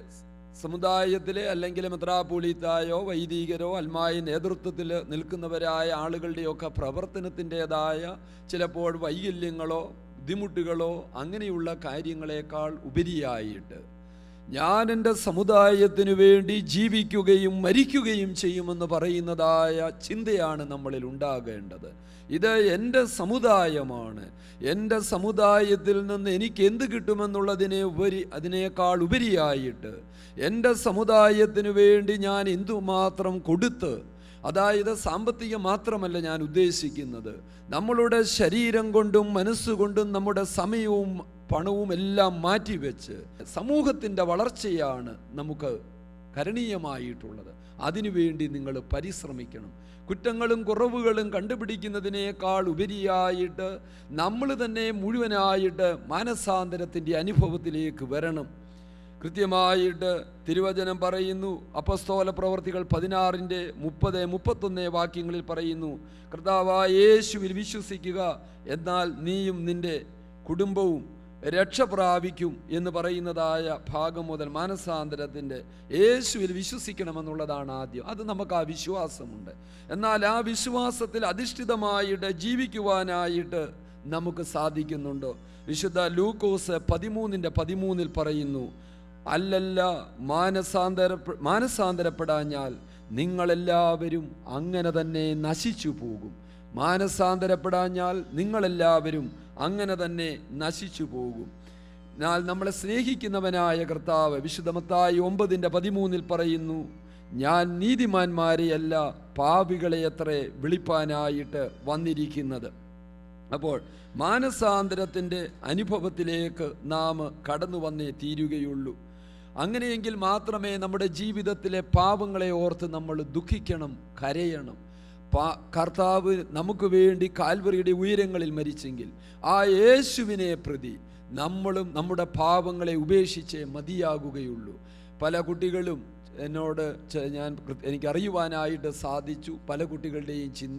സമുദായത്തിലെ അല്ലെങ്കിൽ മെത്രാപൂലിത്തായോ വൈദികരോ അൽമായ നേതൃത്വത്തിൽ നിൽക്കുന്നവരായ ആളുകളുടെയൊക്കെ പ്രവർത്തനത്തിൻ്റെതായ ചിലപ്പോൾ വൈകല്യങ്ങളോ ബുദ്ധിമുട്ടുകളോ അങ്ങനെയുള്ള കാര്യങ്ങളെക്കാൾ ഉപരിയായിട്ട് ഞാൻ എൻ്റെ സമുദായത്തിനു വേണ്ടി ജീവിക്കുകയും മരിക്കുകയും ചെയ്യുമെന്ന് പറയുന്നതായ ചിന്തയാണ് നമ്മളിൽ ഉണ്ടാകേണ്ടത് ഇത് എൻ്റെ സമുദായമാണ് എൻ്റെ സമുദായത്തിൽ നിന്ന് എനിക്ക് എന്ത് കിട്ടുമെന്നുള്ളതിനെ ഉപരി അതിനേക്കാൾ ഉപരിയായിട്ട് എൻ്റെ സമുദായത്തിനു വേണ്ടി ഞാൻ എന്തുമാത്രം കൊടുത്ത് അതായത് സാമ്പത്തികം മാത്രമല്ല ഞാൻ ഉദ്ദേശിക്കുന്നത് നമ്മളുടെ ശരീരം കൊണ്ടും മനസ്സുകൊണ്ടും നമ്മുടെ സമയവും പണവും എല്ലാം മാറ്റിവെച്ച് സമൂഹത്തിൻ്റെ വളർച്ചയാണ് നമുക്ക് കരണീയമായിട്ടുള്ളത് അതിനുവേണ്ടി നിങ്ങൾ പരിശ്രമിക്കണം കുറ്റങ്ങളും കുറവുകളും കണ്ടുപിടിക്കുന്നതിനേക്കാൾ ഉപരിയായിട്ട് നമ്മൾ തന്നെ മുഴുവനായിട്ട് മാനസാന്തരത്തിൻ്റെ അനുഭവത്തിലേക്ക് വരണം കൃത്യമായിട്ട് തിരുവചനം പറയുന്നു അപസ്തോല പ്രവർത്തികൾ പതിനാറിൻ്റെ മുപ്പത് മുപ്പത്തൊന്ന് വാക്യങ്ങളിൽ പറയുന്നു കർത്താവായ യേശുവിൽ വിശ്വസിക്കുക എന്നാൽ നീയും നിന്റെ കുടുംബവും രക്ഷ പ്രാപിക്കും എന്ന് പറയുന്നതായ ഭാഗം മുതൽ മാനസാന്തരത്തിൻ്റെ യേശുവിൽ വിശ്വസിക്കണമെന്നുള്ളതാണ് ആദ്യം അത് നമുക്ക് ആ വിശ്വാസമുണ്ട് എന്നാൽ ആ വിശ്വാസത്തിൽ അധിഷ്ഠിതമായിട്ട് ജീവിക്കുവാനായിട്ട് നമുക്ക് സാധിക്കുന്നുണ്ടോ വിശുദ്ധ ലൂക്കോസ് പതിമൂന്നിൻ്റെ പതിമൂന്നിൽ പറയുന്നു അല്ലല്ല മാനസാന്തര മാനസാന്തരപ്പെടാഞ്ഞാൽ നിങ്ങളെല്ലാവരും അങ്ങനെ തന്നെ നശിച്ചു പോകും മാനസാന്തരപ്പെടാഞ്ഞാൽ നിങ്ങളെല്ലാവരും അങ്ങനെ തന്നെ നശിച്ചു പോകും എന്നാൽ നമ്മളെ സ്നേഹിക്കുന്നവനായ കർത്താവ് വിശുദ്ധമത്തായി ഒമ്പതിൻ്റെ പതിമൂന്നിൽ പറയുന്നു ഞാൻ നീതിമാന്മാരെയല്ല പാപികളെ എത്ര വിളിപ്പാനായിട്ട് വന്നിരിക്കുന്നത് അപ്പോൾ മാനസാന്തരത്തിൻ്റെ അനുഭവത്തിലേക്ക് നാം കടന്നു വന്നേ തീരുകയുള്ളൂ അങ്ങനെയെങ്കിൽ മാത്രമേ നമ്മുടെ ജീവിതത്തിലെ പാപങ്ങളെ ഓർത്ത് നമ്മൾ ദുഃഖിക്കണം കരയണം പാ കർത്താവ് നമുക്ക് വേണ്ടി കാൽവറിയുടെ ഉയരങ്ങളിൽ മരിച്ചെങ്കിൽ ആ യേശുവിനെ പ്രതി നമ്മളും നമ്മുടെ പാപങ്ങളെ ഉപേക്ഷിച്ചേ മതിയാകുകയുള്ളൂ പല കുട്ടികളും എന്നോട് ചെ- ഞാൻ കൃ- എനിക്കറിയുവാനായിട്ട് സാധിച്ചു പല കുട്ടികളുടെയും ചിന്ത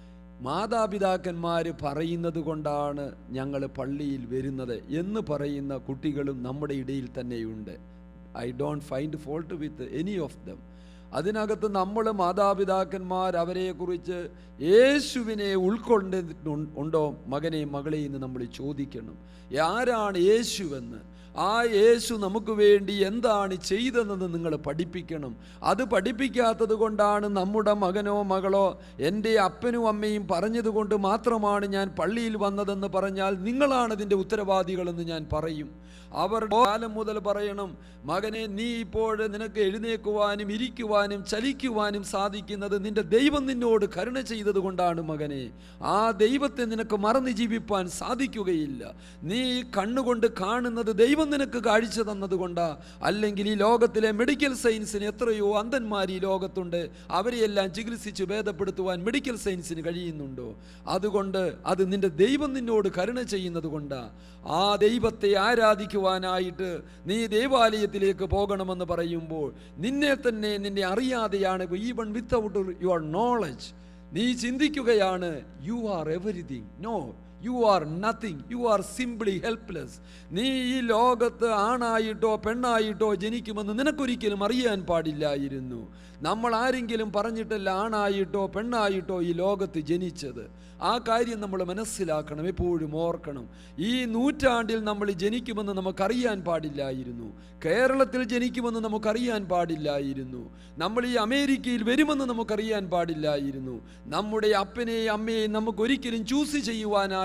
മാതാപിതാക്കന്മാർ പറയുന്നത് കൊണ്ടാണ് ഞങ്ങൾ പള്ളിയിൽ വരുന്നത് എന്ന് പറയുന്ന കുട്ടികളും നമ്മുടെ ഇടയിൽ തന്നെയുണ്ട് I don't find fault with any of them അതിനകത്ത് നമ്മൾ മാതാപിതാക്കന്മാർ അവരെക്കുറിച്ച് യേശുവിനെ ഉൾക്കൊണ്ടിട്ടുണ്ട് ഉണ്ടോ മകനെയും മകളെയും എന്ന് നമ്മൾ ചോദിക്കണം ആരാണ് യേശുവെന്ന് ആ യേശു നമുക്ക് വേണ്ടി എന്താണ് ചെയ്തതെന്ന് നിങ്ങൾ പഠിപ്പിക്കണം അത് പഠിപ്പിക്കാത്തത് കൊണ്ടാണ് നമ്മുടെ മകനോ മകളോ എൻ്റെ അപ്പനും അമ്മയും പറഞ്ഞതുകൊണ്ട് മാത്രമാണ് ഞാൻ പള്ളിയിൽ വന്നതെന്ന് പറഞ്ഞാൽ നിങ്ങളാണ് ഇതിൻ്റെ ഉത്തരവാദികളെന്ന് ഞാൻ പറയും അവർ കാലം മുതൽ പറയണം മകനെ നീ ഇപ്പോൾ നിനക്ക് എഴുന്നേക്കുവാനും ഇരിക്കുവാനും ചലിക്കുവാനും സാധിക്കുന്നത് നിന്റെ ദൈവം നിന്നോട് കരുണ ചെയ്തത് കൊണ്ടാണ് മകനെ ആ ദൈവത്തെ നിനക്ക് മറന്ന് ജീവിപ്പാൻ സാധിക്കുകയില്ല നീ ഈ കണ്ണുകൊണ്ട് കാണുന്നത് ദൈവം നിനക്ക് കാഴ്ച തന്നതുകൊണ്ടാ അല്ലെങ്കിൽ ഈ ലോകത്തിലെ മെഡിക്കൽ സയൻസിന് എത്രയോ അന്ധന്മാർ ഈ ലോകത്തുണ്ട് അവരെയെല്ലാം ചികിത്സിച്ച് ഭേദപ്പെടുത്തുവാൻ മെഡിക്കൽ സയൻസിന് കഴിയുന്നുണ്ടോ അതുകൊണ്ട് അത് നിന്റെ ദൈവം നിന്നോട് കരുണ ചെയ്യുന്നത് കൊണ്ടാ ആ ദൈവത്തെ ആരാധിക്കുവാനായിട്ട് നീ ദേവാലയത്തിലേക്ക് പോകണമെന്ന് പറയുമ്പോൾ നിന്നെ തന്നെ നിന്നെ അറിയാതെയാണ് ഈവൺ വിത്തൗട്ട് യുവർ നോളജ് നീ ചിന്തിക്കുകയാണ് you are everything no you are nothing you are simply helpless നീ ഈ ലോകത്ത് ആണായിട്ടോ പെണ്ണായിട്ടോ ജനിക്കുമെന്ന് നിനക്കൊരിക്കലും അറിയാൻ പാടില്ലായിരുന്നു നമ്മൾ ആരെങ്കിലും പറഞ്ഞിട്ടല്ല ആണായിട്ടോ പെണ്ണായിട്ടോ ഈ ലോകത്ത് ജനിച്ചത് ആ കാര്യം നമ്മൾ മനസ്സിലാക്കണം എപ്പോഴും ഓർക്കണം ഈ നൂറ്റാണ്ടിൽ നമ്മൾ ജനിക്കുമെന്ന് നമുക്കറിയാൻ പാടില്ലായിരുന്നു കേരളത്തിൽ ജനിക്കുമെന്ന് നമുക്കറിയാൻ പാടില്ലായിരുന്നു നമ്മൾ ഈ അമേരിക്കയിൽ വരുമെന്ന് നമുക്കറിയാൻ പാടില്ലായിരുന്നു നമ്മുടെ അപ്പനെയും അമ്മയെയും നമുക്കൊരിക്കലും ചൂസ് ചെയ്യുവാനായി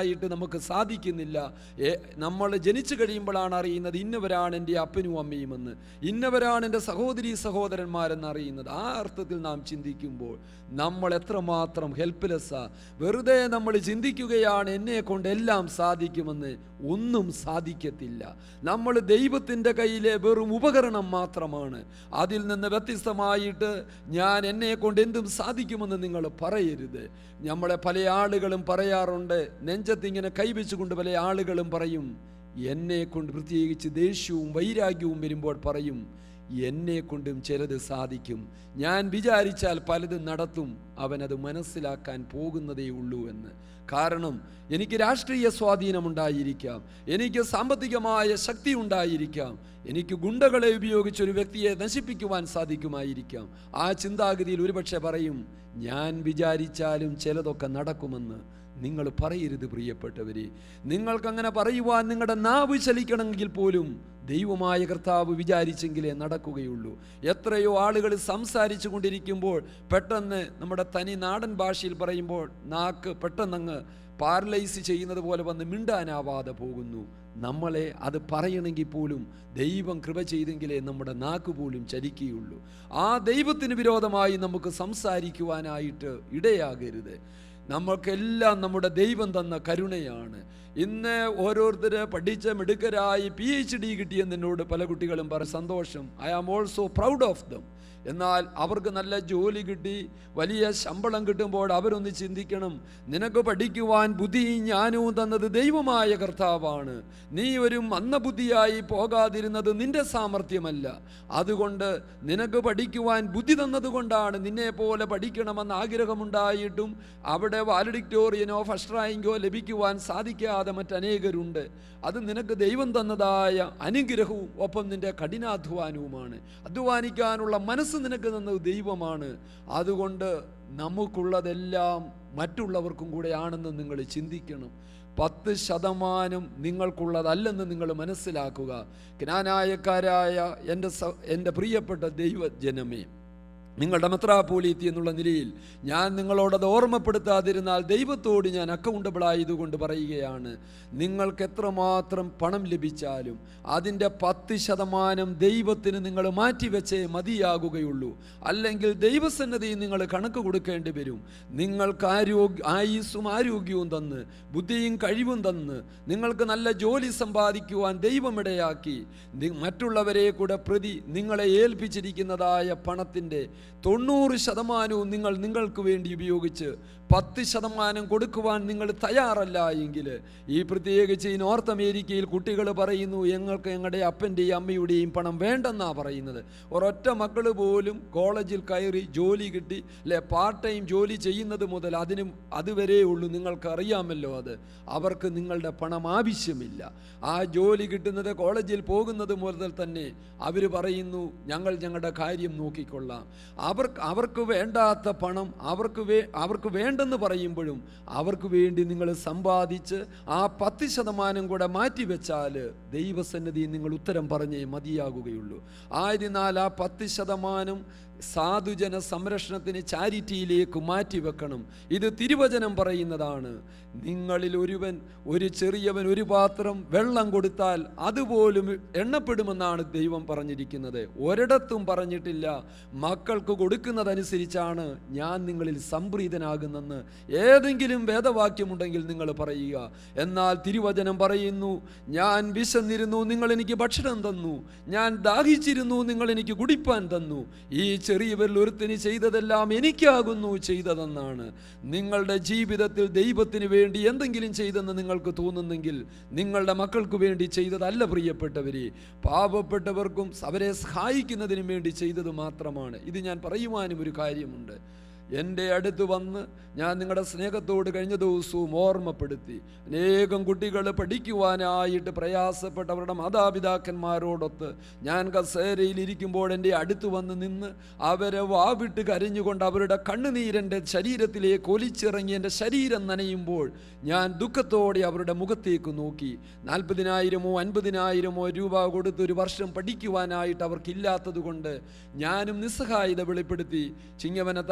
പറയാനായിട്ട് നമുക്ക് സാധിക്കുന്നില്ല നമ്മൾ ജനിച്ചു കഴിയുമ്പോഴാണ് അറിയുന്നത് ഇന്നവരാണ് എൻ്റെ അപ്പനും അമ്മയുമെന്ന് ഇന്നവരാണ് എൻ്റെ സഹോദരി സഹോദരന്മാരെന്ന് അറിയുന്നത് ആ അർത്ഥത്തിൽ നാം ചിന്തിക്കുമ്പോൾ നമ്മൾ എത്രമാത്രം ഹെൽപ്ലെസ്സാ വെറുതെ നമ്മൾ ചിന്തിക്കുകയാണ് എന്നെ കൊണ്ട് എല്ലാം സാധിക്കുമെന്ന് ഒന്നും സാധിക്കത്തില്ല നമ്മൾ ദൈവത്തിൻ്റെ കയ്യിലെ വെറും ഉപകരണം മാത്രമാണ് അതിൽ നിന്ന് വ്യത്യസ്തമായിട്ട് ഞാൻ എന്നെ കൊണ്ട് എന്തും സാധിക്കുമെന്ന് നിങ്ങൾ പറയരുത് നമ്മളെ പല ആളുകളും പറയാറുണ്ട് നെഞ്ചത്തിങ്ങനെ കൈവച്ചുകൊണ്ട് പല ആളുകളും പറയും എന്നെ കൊണ്ട് പ്രത്യേകിച്ച് ദേഷ്യവും വൈരാഗ്യവും വരുമ്പോൾ പറയും എന്നെ കൊണ്ടും ചിലത് സാധിക്കും ഞാൻ വിചാരിച്ചാൽ പലതും നടത്തും അവനത് മനസ്സിലാക്കാൻ പോകുന്നതേ ഉള്ളൂ എന്ന് കാരണം എനിക്ക് രാഷ്ട്രീയ സ്വാധീനമുണ്ടായിരിക്കാം എനിക്ക് സാമ്പത്തികമായ ശക്തി ഉണ്ടായിരിക്കാം എനിക്ക് ഗുണ്ടകളെ ഉപയോഗിച്ച് ഒരു വ്യക്തിയെ നശിപ്പിക്കുവാൻ സാധിക്കുമായിരിക്കാം ആ ചിന്താഗതിയിൽ ഒരുപക്ഷെ പറയും ഞാൻ വിചാരിച്ചാലും ചിലതൊക്കെ നടക്കുമെന്ന് നിങ്ങൾ പറയരുത് പ്രിയപ്പെട്ടവരെ നിങ്ങൾക്കങ്ങനെ പറയുവാൻ നിങ്ങളുടെ നാവ് ചലിക്കണമെങ്കിൽ പോലും ദൈവമായ കർത്താവ് വിചാരിച്ചെങ്കിലേ നടക്കുകയുള്ളൂ എത്രയോ ആളുകൾ സംസാരിച്ചു കൊണ്ടിരിക്കുമ്പോൾ പെട്ടെന്ന് നമ്മുടെ തനി നാടൻ ഭാഷയിൽ പറയുമ്പോൾ നാക്ക് പെട്ടെന്നങ്ങ് പാരലൈസ് ചെയ്യുന്നത് പോലെ വന്ന് മിണ്ടാനാവാതെ പോകുന്നു നമ്മളെ അത് പറയണമെങ്കിൽ പോലും ദൈവം കൃപ ചെയ്തെങ്കിലേ നമ്മുടെ നാക്ക് പോലും ചലിക്കുകയുള്ളൂ ആ ദൈവത്തിന് വിരോധമായി നമുക്ക് സംസാരിക്കുവാനായിട്ട് ഇടയാകരുത് നമ്മൾക്കെല്ലാം നമ്മുടെ ദൈവം തന്ന കരുണയാണ് ഇന്ന് ഓരോരുത്തർ പഠിച്ച മിടുക്കരായി പി എച്ച് ഡി കിട്ടിയെന്ന് എന്നോട് പല കുട്ടികളും പറ സന്തോഷം I am also proud of them എന്നാൽ അവർക്ക് നല്ല ജോലി കിട്ടി വലിയ ശമ്പളം കിട്ടുമ്പോൾ അവരൊന്ന് ചിന്തിക്കണം നിനക്ക് പഠിക്കുവാൻ ബുദ്ധിയും ജ്ഞാനവും തന്നത് ദൈവമായ കർത്താവാണ് നീ ഒരു മന്ദബുദ്ധിയായി പോകാതിരുന്നത് നിന്റെ സാമർഥ്യമല്ല അതുകൊണ്ട് നിനക്ക് പഠിക്കുവാൻ ബുദ്ധി തന്നതുകൊണ്ടാണ് നിന്നെ പോലെ പഠിക്കണമെന്ന് ആഗ്രഹമുണ്ടായിട്ടും അവിടെ വാലഡിക്ടോറിയനോ ഫസ്റ്റ് റാങ്കോ ലഭിക്കുവാൻ സാധിക്കാതെ മറ്റനേകരുണ്ട് അത് നിനക്ക് ദൈവം തന്നതായ അനുഗ്രഹവും ഒപ്പം നിന്റെ കഠിനാധ്വാനവുമാണ് അധ്വാനിക്കാനുള്ള മനസ്സ് നിനക്ക് തന്നത് ദൈവമാണ് അതുകൊണ്ട് നമുക്കുള്ളതെല്ലാം മറ്റുള്ളവർക്കും കൂടെ ആണെന്ന് നിങ്ങൾ ചിന്തിക്കണം പത്ത് ശതമാനം നിങ്ങൾക്കുള്ളതല്ലെന്ന് നിങ്ങൾ മനസ്സിലാക്കുക ജ്ഞാനായക്കാരായ എൻ്റെ സ എൻ്റെ പ്രിയപ്പെട്ട ദൈവജനമേ നിങ്ങളുടെ മെത്രാപോലീത്തി എന്നുള്ള നിലയിൽ ഞാൻ നിങ്ങളോടത് ഓർമ്മപ്പെടുത്താതിരുന്നാൽ ദൈവത്തോട് ഞാൻ അക്കൗണ്ടബിൾ ആയതുകൊണ്ട് പറയുകയാണ് നിങ്ങൾക്ക് എത്രമാത്രം പണം ലഭിച്ചാലും അതിൻ്റെ പത്ത് ശതമാനം ദൈവത്തിന് നിങ്ങൾ മാറ്റിവെച്ചേ മതിയാകുകയുള്ളൂ അല്ലെങ്കിൽ ദൈവസന്നതിയിൽ നിങ്ങൾ കണക്ക് കൊടുക്കേണ്ടി വരും നിങ്ങൾക്ക് ആരോഗ്യ ആയുസ്സും ആരോഗ്യവും തന്ന് ബുദ്ധിയും കഴിവും തന്ന് നിങ്ങൾക്ക് നല്ല ജോലി സമ്പാദിക്കുവാൻ ദൈവമിടയാക്കി നി- മറ്റുള്ളവരെ കൂടെ പ്രതി നിങ്ങളെ ഏൽപ്പിച്ചിരിക്കുന്നതായ പണത്തിൻ്റെ തൊണ്ണൂറ് ശതമാനവും നിങ്ങൾ നിങ്ങൾക്ക് വേണ്ടി ഉപയോഗിച്ച് പത്ത് ശതമാനം കൊടുക്കുവാൻ നിങ്ങൾ തയ്യാറല്ല എങ്കിൽ ഈ പ്രത്യേകിച്ച് ഈ നോർത്ത് അമേരിക്കയിൽ കുട്ടികൾ പറയുന്നു ഞങ്ങൾക്ക് ഞങ്ങളുടെ അപ്പൻ്റെയും അമ്മയുടെയും പണം വേണ്ടെന്നാ പറയുന്നത് ഒരൊറ്റ മക്കൾ പോലും കോളേജിൽ കയറി ജോലി കിട്ടി അല്ലെ പാർട്ട് ടൈം ജോലി ചെയ്യുന്നത് മുതൽ അതിനും അതുവരെ ഉള്ളൂ നിങ്ങൾക്ക് അറിയാമല്ലോ അത് അവർക്ക് നിങ്ങളുടെ പണം ആവശ്യമില്ല ആ ജോലി കിട്ടുന്നത് കോളേജിൽ പോകുന്നത് മുതൽ തന്നെ അവർ പറയുന്നു ഞങ്ങൾ ഞങ്ങളുടെ കാര്യം നോക്കിക്കൊള്ളാം അവർക്ക് അവർക്ക് വേണ്ടാത്ത പണം അവർക്ക് വേ അവർക്ക് വേണ്ടെന്ന് പറയുമ്പോഴും അവർക്ക് വേണ്ടി നിങ്ങൾ സമ്പാദിച്ച് ആ പത്ത് ശതമാനം കൂടെ മാറ്റിവെച്ചാൽ ദൈവസന്നിധിയിൽ നിങ്ങൾ ഉത്തരം പറഞ്ഞേ മതിയാകുകയുള്ളൂ ആയതിനാൽ ആ പത്ത് ശതമാനം സാധുജന സംരക്ഷണത്തിന് ചാരിറ്റിയിലേക്ക് മാറ്റിവെക്കണം ഇത് തിരുവചനം പറയുന്നതാണ് നിങ്ങളിൽ ഒരുവൻ ഒരു ചെറിയവൻ ഒരു പാത്രം വെള്ളം കൊടുത്താൽ അതുപോലും എണ്ണപ്പെടുമെന്നാണ് ദൈവം പറഞ്ഞിരിക്കുന്നത് ഒരിടത്തും പറഞ്ഞിട്ടില്ല മക്കൾക്ക് കൊടുക്കുന്നതനുസരിച്ചാണ് ഞാൻ നിങ്ങളിൽ സംപ്രീതനാകുന്നെന്ന് ഏതെങ്കിലും വേദവാക്യമുണ്ടെങ്കിൽ നിങ്ങൾ പറയുക എന്നാൽ തിരുവചനം പറയുന്നു ഞാൻ വിശന്നിരുന്നു നിങ്ങൾ എനിക്ക് ഭക്ഷണം തന്നു ഞാൻ ദാഹിച്ചിരുന്നു നിങ്ങൾ എനിക്ക് കുടിപ്പാൻ തന്നു ഈ ചെറിയവരിൽ ഒരുത്തിന് ചെയ്തതെല്ലാം എനിക്കാകുന്നു ചെയ്തതെന്നാണ് നിങ്ങളുടെ ജീവിതത്തിൽ ദൈവത്തിന് വേണ്ടി എന്തെങ്കിലും ചെയ്തെന്ന് നിങ്ങൾക്ക് തോന്നുന്നെങ്കിൽ നിങ്ങളുടെ മക്കൾക്ക് വേണ്ടി ചെയ്തതല്ല പ്രിയപ്പെട്ടവരെ പാവപ്പെട്ടവർക്കും അവരെ സഹായിക്കുന്നതിനും വേണ്ടി ചെയ്തത് മാത്രമാണ് ഇത് ഞാൻ പറയുവാനും ഒരു കാര്യമുണ്ട് എൻ്റെ അടുത്ത് വന്ന് ഞാൻ നിങ്ങളുടെ സ്നേഹത്തോട് കഴിഞ്ഞ ദിവസവും ഓർമ്മപ്പെടുത്തി അനേകം കുട്ടികൾ പഠിക്കുവാനായിട്ട് പ്രയാസപ്പെട്ടവരുടെ മാതാപിതാക്കന്മാരോടൊത്ത് ഞാൻ കസേരയിൽ ഇരിക്കുമ്പോൾ എൻ്റെ അടുത്ത് വന്ന് നിന്ന് അവരെ വാവിട്ട് കരഞ്ഞുകൊണ്ട് അവരുടെ കണ്ണുനീരെൻ്റെ ശരീരത്തിലേക്ക് ഒലിച്ചിറങ്ങി എൻ്റെ ശരീരം നനയുമ്പോൾ ഞാൻ ദുഃഖത്തോടെ അവരുടെ മുഖത്തേക്ക് നോക്കി നാൽപ്പതിനായിരമോ അൻപതിനായിരമോ രൂപ കൊടുത്ത് ഒരു വർഷം പഠിക്കുവാനായിട്ട് അവർക്കില്ലാത്തത് കൊണ്ട് ഞാനും നിസ്സഹായത വെളിപ്പെടുത്തി ചിങ്ങവന തരമനി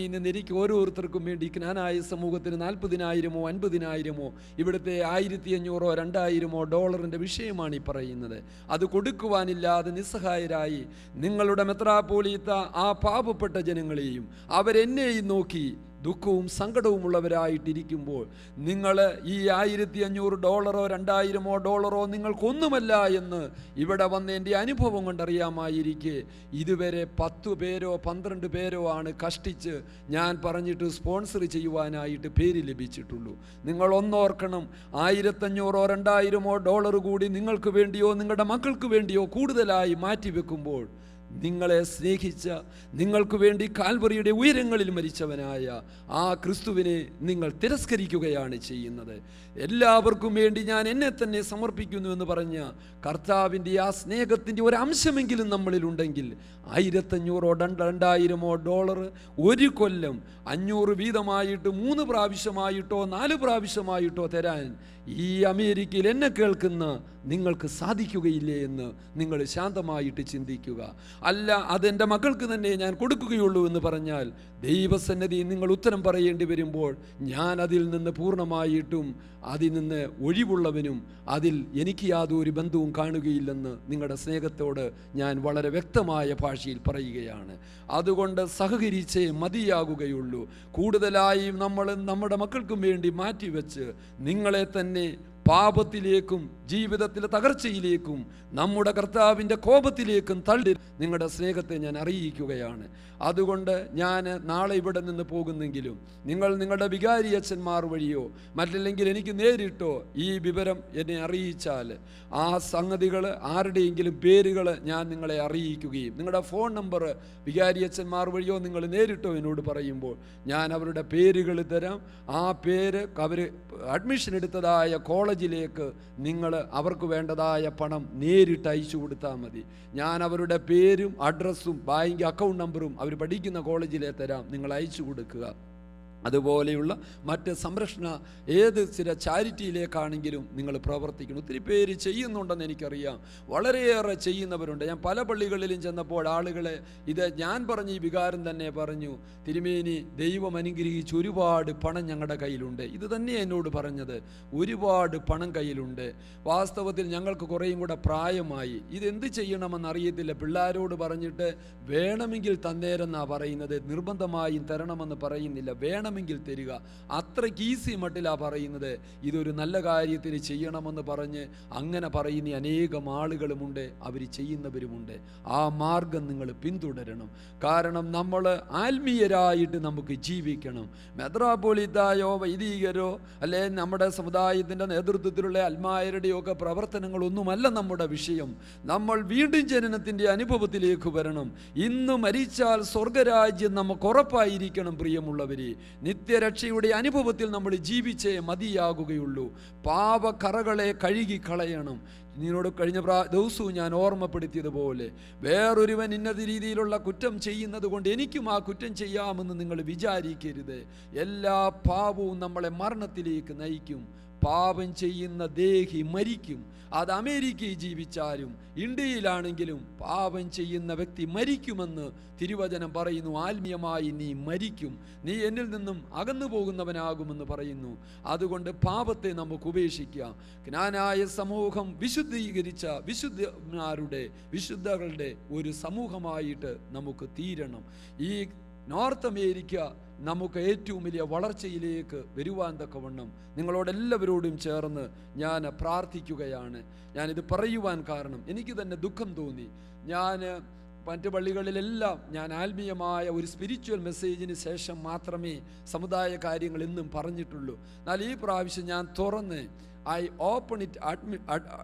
ഭൂമിയിൽ നിന്ന് എനിക്ക് ഓരോരുത്തർക്കും വേണ്ടി ജ്ഞാനായ സമൂഹത്തിന് നാൽപ്പതിനായിരമോ അൻപതിനായിരമോ ഇവിടുത്തെ ആയിരത്തി അഞ്ഞൂറോ രണ്ടായിരമോ ഡോളറിൻ്റെ വിഷയമാണ് ഈ പറയുന്നത് അത് കൊടുക്കുവാനില്ലാതെ നിസ്സഹായരായി നിങ്ങളുടെ മെത്രാപ്പോലീത്ത ആ പാവപ്പെട്ട ജനങ്ങളെയും അവരെന്നെയും നോക്കി ദുഃഖവും സങ്കടവും ഉള്ളവരായിട്ടിരിക്കുമ്പോൾ നിങ്ങൾ ഈ ആയിരത്തി അഞ്ഞൂറ് ഡോളറോ രണ്ടായിരമോ ഡോളറോ നിങ്ങൾക്കൊന്നുമല്ല എന്ന് ഇവിടെ വന്ന് എൻ്റെ അനുഭവം കൊണ്ടറിയാമായിരിക്കെ ഇതുവരെ പത്ത് പേരോ പന്ത്രണ്ട് പേരോ ആണ് കഷ്ടിച്ച് ഞാൻ പറഞ്ഞിട്ട് സ്പോൺസർ ചെയ്യുവാനായിട്ട് പേര് ലഭിച്ചിട്ടുള്ളൂ നിങ്ങൾ ഒന്നോർക്കണം ആയിരത്തഞ്ഞൂറോ രണ്ടായിരമോ ഡോളർ കൂടി നിങ്ങൾക്ക് വേണ്ടിയോ നിങ്ങളുടെ മക്കൾക്ക് വേണ്ടിയോ കൂടുതലായി മാറ്റിവെക്കുമ്പോൾ നിങ്ങളെ സ്നേഹിച്ച നിങ്ങൾക്ക് വേണ്ടി കാൽവറിയുടെ ഉയരങ്ങളിൽ മരിച്ചവനായ ആ ക്രിസ്തുവിനെ നിങ്ങൾ തിരസ്കരിക്കുകയാണ് ചെയ്യുന്നത് എല്ലാവർക്കും വേണ്ടി ഞാൻ എന്നെ തന്നെ സമർപ്പിക്കുന്നു എന്ന് പറഞ്ഞ കർത്താവിൻ്റെ ആ സ്നേഹത്തിൻ്റെ ഒരു അംശമെങ്കിലും നമ്മളിലുണ്ടെങ്കിൽ ആയിരത്തഞ്ഞൂറോ രണ്ട് രണ്ടായിരമോ ഡോളർ ഒരു കൊല്ലം അഞ്ഞൂറ് വീതമായിട്ട് മൂന്ന് പ്രാവശ്യമായിട്ടോ നാല് പ്രാവശ്യമായിട്ടോ തരാൻ ഈ അമേരിക്കയിൽ എന്നെ കേൾക്കുന്ന നിങ്ങൾക്ക് സാധിക്കുകയില്ലേ എന്ന് നിങ്ങൾ ശാന്തമായിട്ട് ചിന്തിക്കുക അല്ല അതെൻ്റെ മക്കൾക്ക് തന്നെ ഞാൻ കൊടുക്കുകയുള്ളൂ എന്ന് പറഞ്ഞാൽ ദൈവസന്നദ്ധി നിങ്ങൾ ഉത്തരം പറയേണ്ടി വരുമ്പോൾ ഞാൻ അതിൽ നിന്ന് പൂർണ്ണമായിട്ടും അതിൽ നിന്ന് ഒഴിവുള്ളവനും അതിൽ എനിക്ക് യാതൊരു ബന്ധവും കാണുകയില്ലെന്ന് നിങ്ങളുടെ സ്നേഹത്തോട് ഞാൻ വളരെ വ്യക്തമായ ഭാഷയിൽ പറയുകയാണ് അതുകൊണ്ട് സഹകരിച്ചേ മതിയാകുകയുള്ളൂ കൂടുതലായും നമ്മൾ നമ്മുടെ മക്കൾക്കും വേണ്ടി മാറ്റിവെച്ച് നിങ്ങളെ തന്നെ പാപത്തിലേക്കും ജീവിതത്തിലെ തകർച്ചയിലേക്കും നമ്മുടെ കർത്താവിൻ്റെ കോപത്തിലേക്കും തള്ളി നിങ്ങളുടെ സ്നേഹത്തെ ഞാൻ അറിയിക്കുകയാണ് അതുകൊണ്ട് ഞാൻ നാളെ ഇവിടെ നിന്ന് പോകുന്നെങ്കിലും നിങ്ങൾ നിങ്ങളുടെ വികാരി അച്ഛന്മാർ വഴിയോ മറ്റല്ലെങ്കിൽ എനിക്ക് നേരിട്ടോ ഈ വിവരം എന്നെ അറിയിച്ചാൽ ആ സംഗതികൾ ആരുടെയെങ്കിലും പേരുകൾ ഞാൻ നിങ്ങളെ അറിയിക്കുകയും നിങ്ങളുടെ ഫോൺ നമ്പർ വികാരി അച്ഛന്മാർ വഴിയോ നിങ്ങൾ നേരിട്ടോ എന്നോട് പറയുമ്പോൾ ഞാൻ അവരുടെ പേരുകൾ തരാം ആ പേര് അവർ അഡ്മിഷൻ എടുത്തതായ കോളേജിലേക്ക് നിങ്ങൾ അവർക്ക് വേണ്ടതായ പണം നേരിട്ട് അയച്ചു കൊടുത്താൽ മതി ഞാൻ അവരുടെ പേരും അഡ്രസ്സും ബാങ്ക് അക്കൗണ്ട് നമ്പറും അവർ പഠിക്കുന്ന കോളേജിലെ തരാം നിങ്ങൾ അയച്ചു കൊടുക്കുക അതുപോലെയുള്ള മറ്റ് സംരക്ഷണ ഏത് ചില ചാരിറ്റിയിലേക്കാണെങ്കിലും നിങ്ങൾ പ്രവർത്തിക്കണം ഒത്തിരി പേര് ചെയ്യുന്നുണ്ടെന്ന് എനിക്കറിയാം വളരെയേറെ ചെയ്യുന്നവരുണ്ട് ഞാൻ പല പള്ളികളിലും ചെന്നപ്പോൾ ആളുകളെ ഇത് ഞാൻ പറഞ്ഞ ഈ വികാരം തന്നെ പറഞ്ഞു തിരുമേനി ദൈവം അനുഗ്രഹിച്ച് ഒരുപാട് പണം ഞങ്ങളുടെ കയ്യിലുണ്ട് ഇത് തന്നെ എന്നോട് പറഞ്ഞത് ഒരുപാട് പണം കയ്യിലുണ്ട് വാസ്തവത്തിൽ ഞങ്ങൾക്ക് കുറേയും കൂടെ പ്രായമായി ഇതെന്ത് ചെയ്യണമെന്ന് അറിയത്തില്ല പിള്ളേരോട് പറഞ്ഞിട്ട് വേണമെങ്കിൽ തന്നേരെന്നാണ് പറയുന്നത് നിർബന്ധമായും തരണമെന്ന് പറയുന്നില്ല വേണമെങ്കിൽ തരിക അത്രയ്ക്ക് ഈസി മട്ടിലാ പറയുന്നത് ഇതൊരു നല്ല കാര്യത്തിന് ചെയ്യണമെന്ന് പറഞ്ഞ് അങ്ങനെ പറയുന്ന അനേകം ആളുകളുമുണ്ട് അവർ ചെയ്യുന്നവരുമുണ്ട് ആ മാർഗം നിങ്ങൾ പിന്തുടരണം കാരണം നമ്മൾ ആത്മീയരായിട്ട് നമുക്ക് ജീവിക്കണം മെത്രാപോളിത്തായോ വൈദികരോ അല്ലെ നമ്മുടെ സമുദായത്തിൻ്റെ നേതൃത്വത്തിലുള്ള അൽമായരുടെയോ ഒക്കെ പ്രവർത്തനങ്ങളൊന്നുമല്ല നമ്മുടെ വിഷയം നമ്മൾ വീണ്ടും ജനനത്തിൻ്റെ അനുഭവത്തിലേക്ക് വരണം ഇന്ന് മരിച്ചാൽ സ്വർഗരാജ്യം നമുക്ക് ഉറപ്പായിരിക്കണം പ്രിയമുള്ളവരെ നിത്യരക്ഷയുടെ അനുഭവത്തിൽ നമ്മൾ ജീവിച്ചേ മതിയാകുകയുള്ളൂ പാപക്കറകളെ കഴുകിക്കളയണം നിന്നോട് കഴിഞ്ഞ പ്രാ ദിവസവും ഞാൻ ഓർമ്മപ്പെടുത്തിയതുപോലെ വേറൊരുവൻ ഇന്നത് രീതിയിലുള്ള കുറ്റം ചെയ്യുന്നത് കൊണ്ട് എനിക്കും ആ കുറ്റം ചെയ്യാമെന്ന് നിങ്ങൾ വിചാരിക്കരുത് എല്ലാ പാപവും നമ്മളെ മരണത്തിലേക്ക് നയിക്കും പാപം ചെയ്യുന്ന ദേഹി മരിക്കും അത് അമേരിക്കയിൽ ജീവിച്ചാലും ഇന്ത്യയിലാണെങ്കിലും പാപം ചെയ്യുന്ന വ്യക്തി മരിക്കുമെന്ന് തിരുവചനം പറയുന്നു ആത്മീയമായി നീ മരിക്കും നീ എന്നിൽ നിന്നും അകന്നു പോകുന്നവനാകുമെന്ന് പറയുന്നു പാപത്തെ നമുക്ക് ഉപേക്ഷിക്കാം ജ്ഞാനായ സമൂഹം വിശുദ്ധീകരിച്ച വിശുദ്ധന്മാരുടെ വിശുദ്ധകളുടെ ഒരു സമൂഹമായിട്ട് നമുക്ക് തീരണം ഈ നോർത്ത് അമേരിക്ക നമുക്ക് ഏറ്റവും വലിയ വളർച്ചയിലേക്ക് വരുവാൻ തക്കവണ്ണം നിങ്ങളോടെല്ലാവരോടും ചേർന്ന് ഞാൻ പ്രാർത്ഥിക്കുകയാണ് ഞാനിത് പറയുവാൻ കാരണം എനിക്ക് തന്നെ ദുഃഖം തോന്നി ഞാൻ മറ്റ് പള്ളികളിലെല്ലാം ഞാൻ ആത്മീയമായ ഒരു സ്പിരിച്വൽ മെസ്സേജിന് ശേഷം മാത്രമേ സമുദായ കാര്യങ്ങൾ എന്നും പറഞ്ഞിട്ടുള്ളൂ എന്നാൽ ഈ പ്രാവശ്യം ഞാൻ തുറന്ന് I open it admit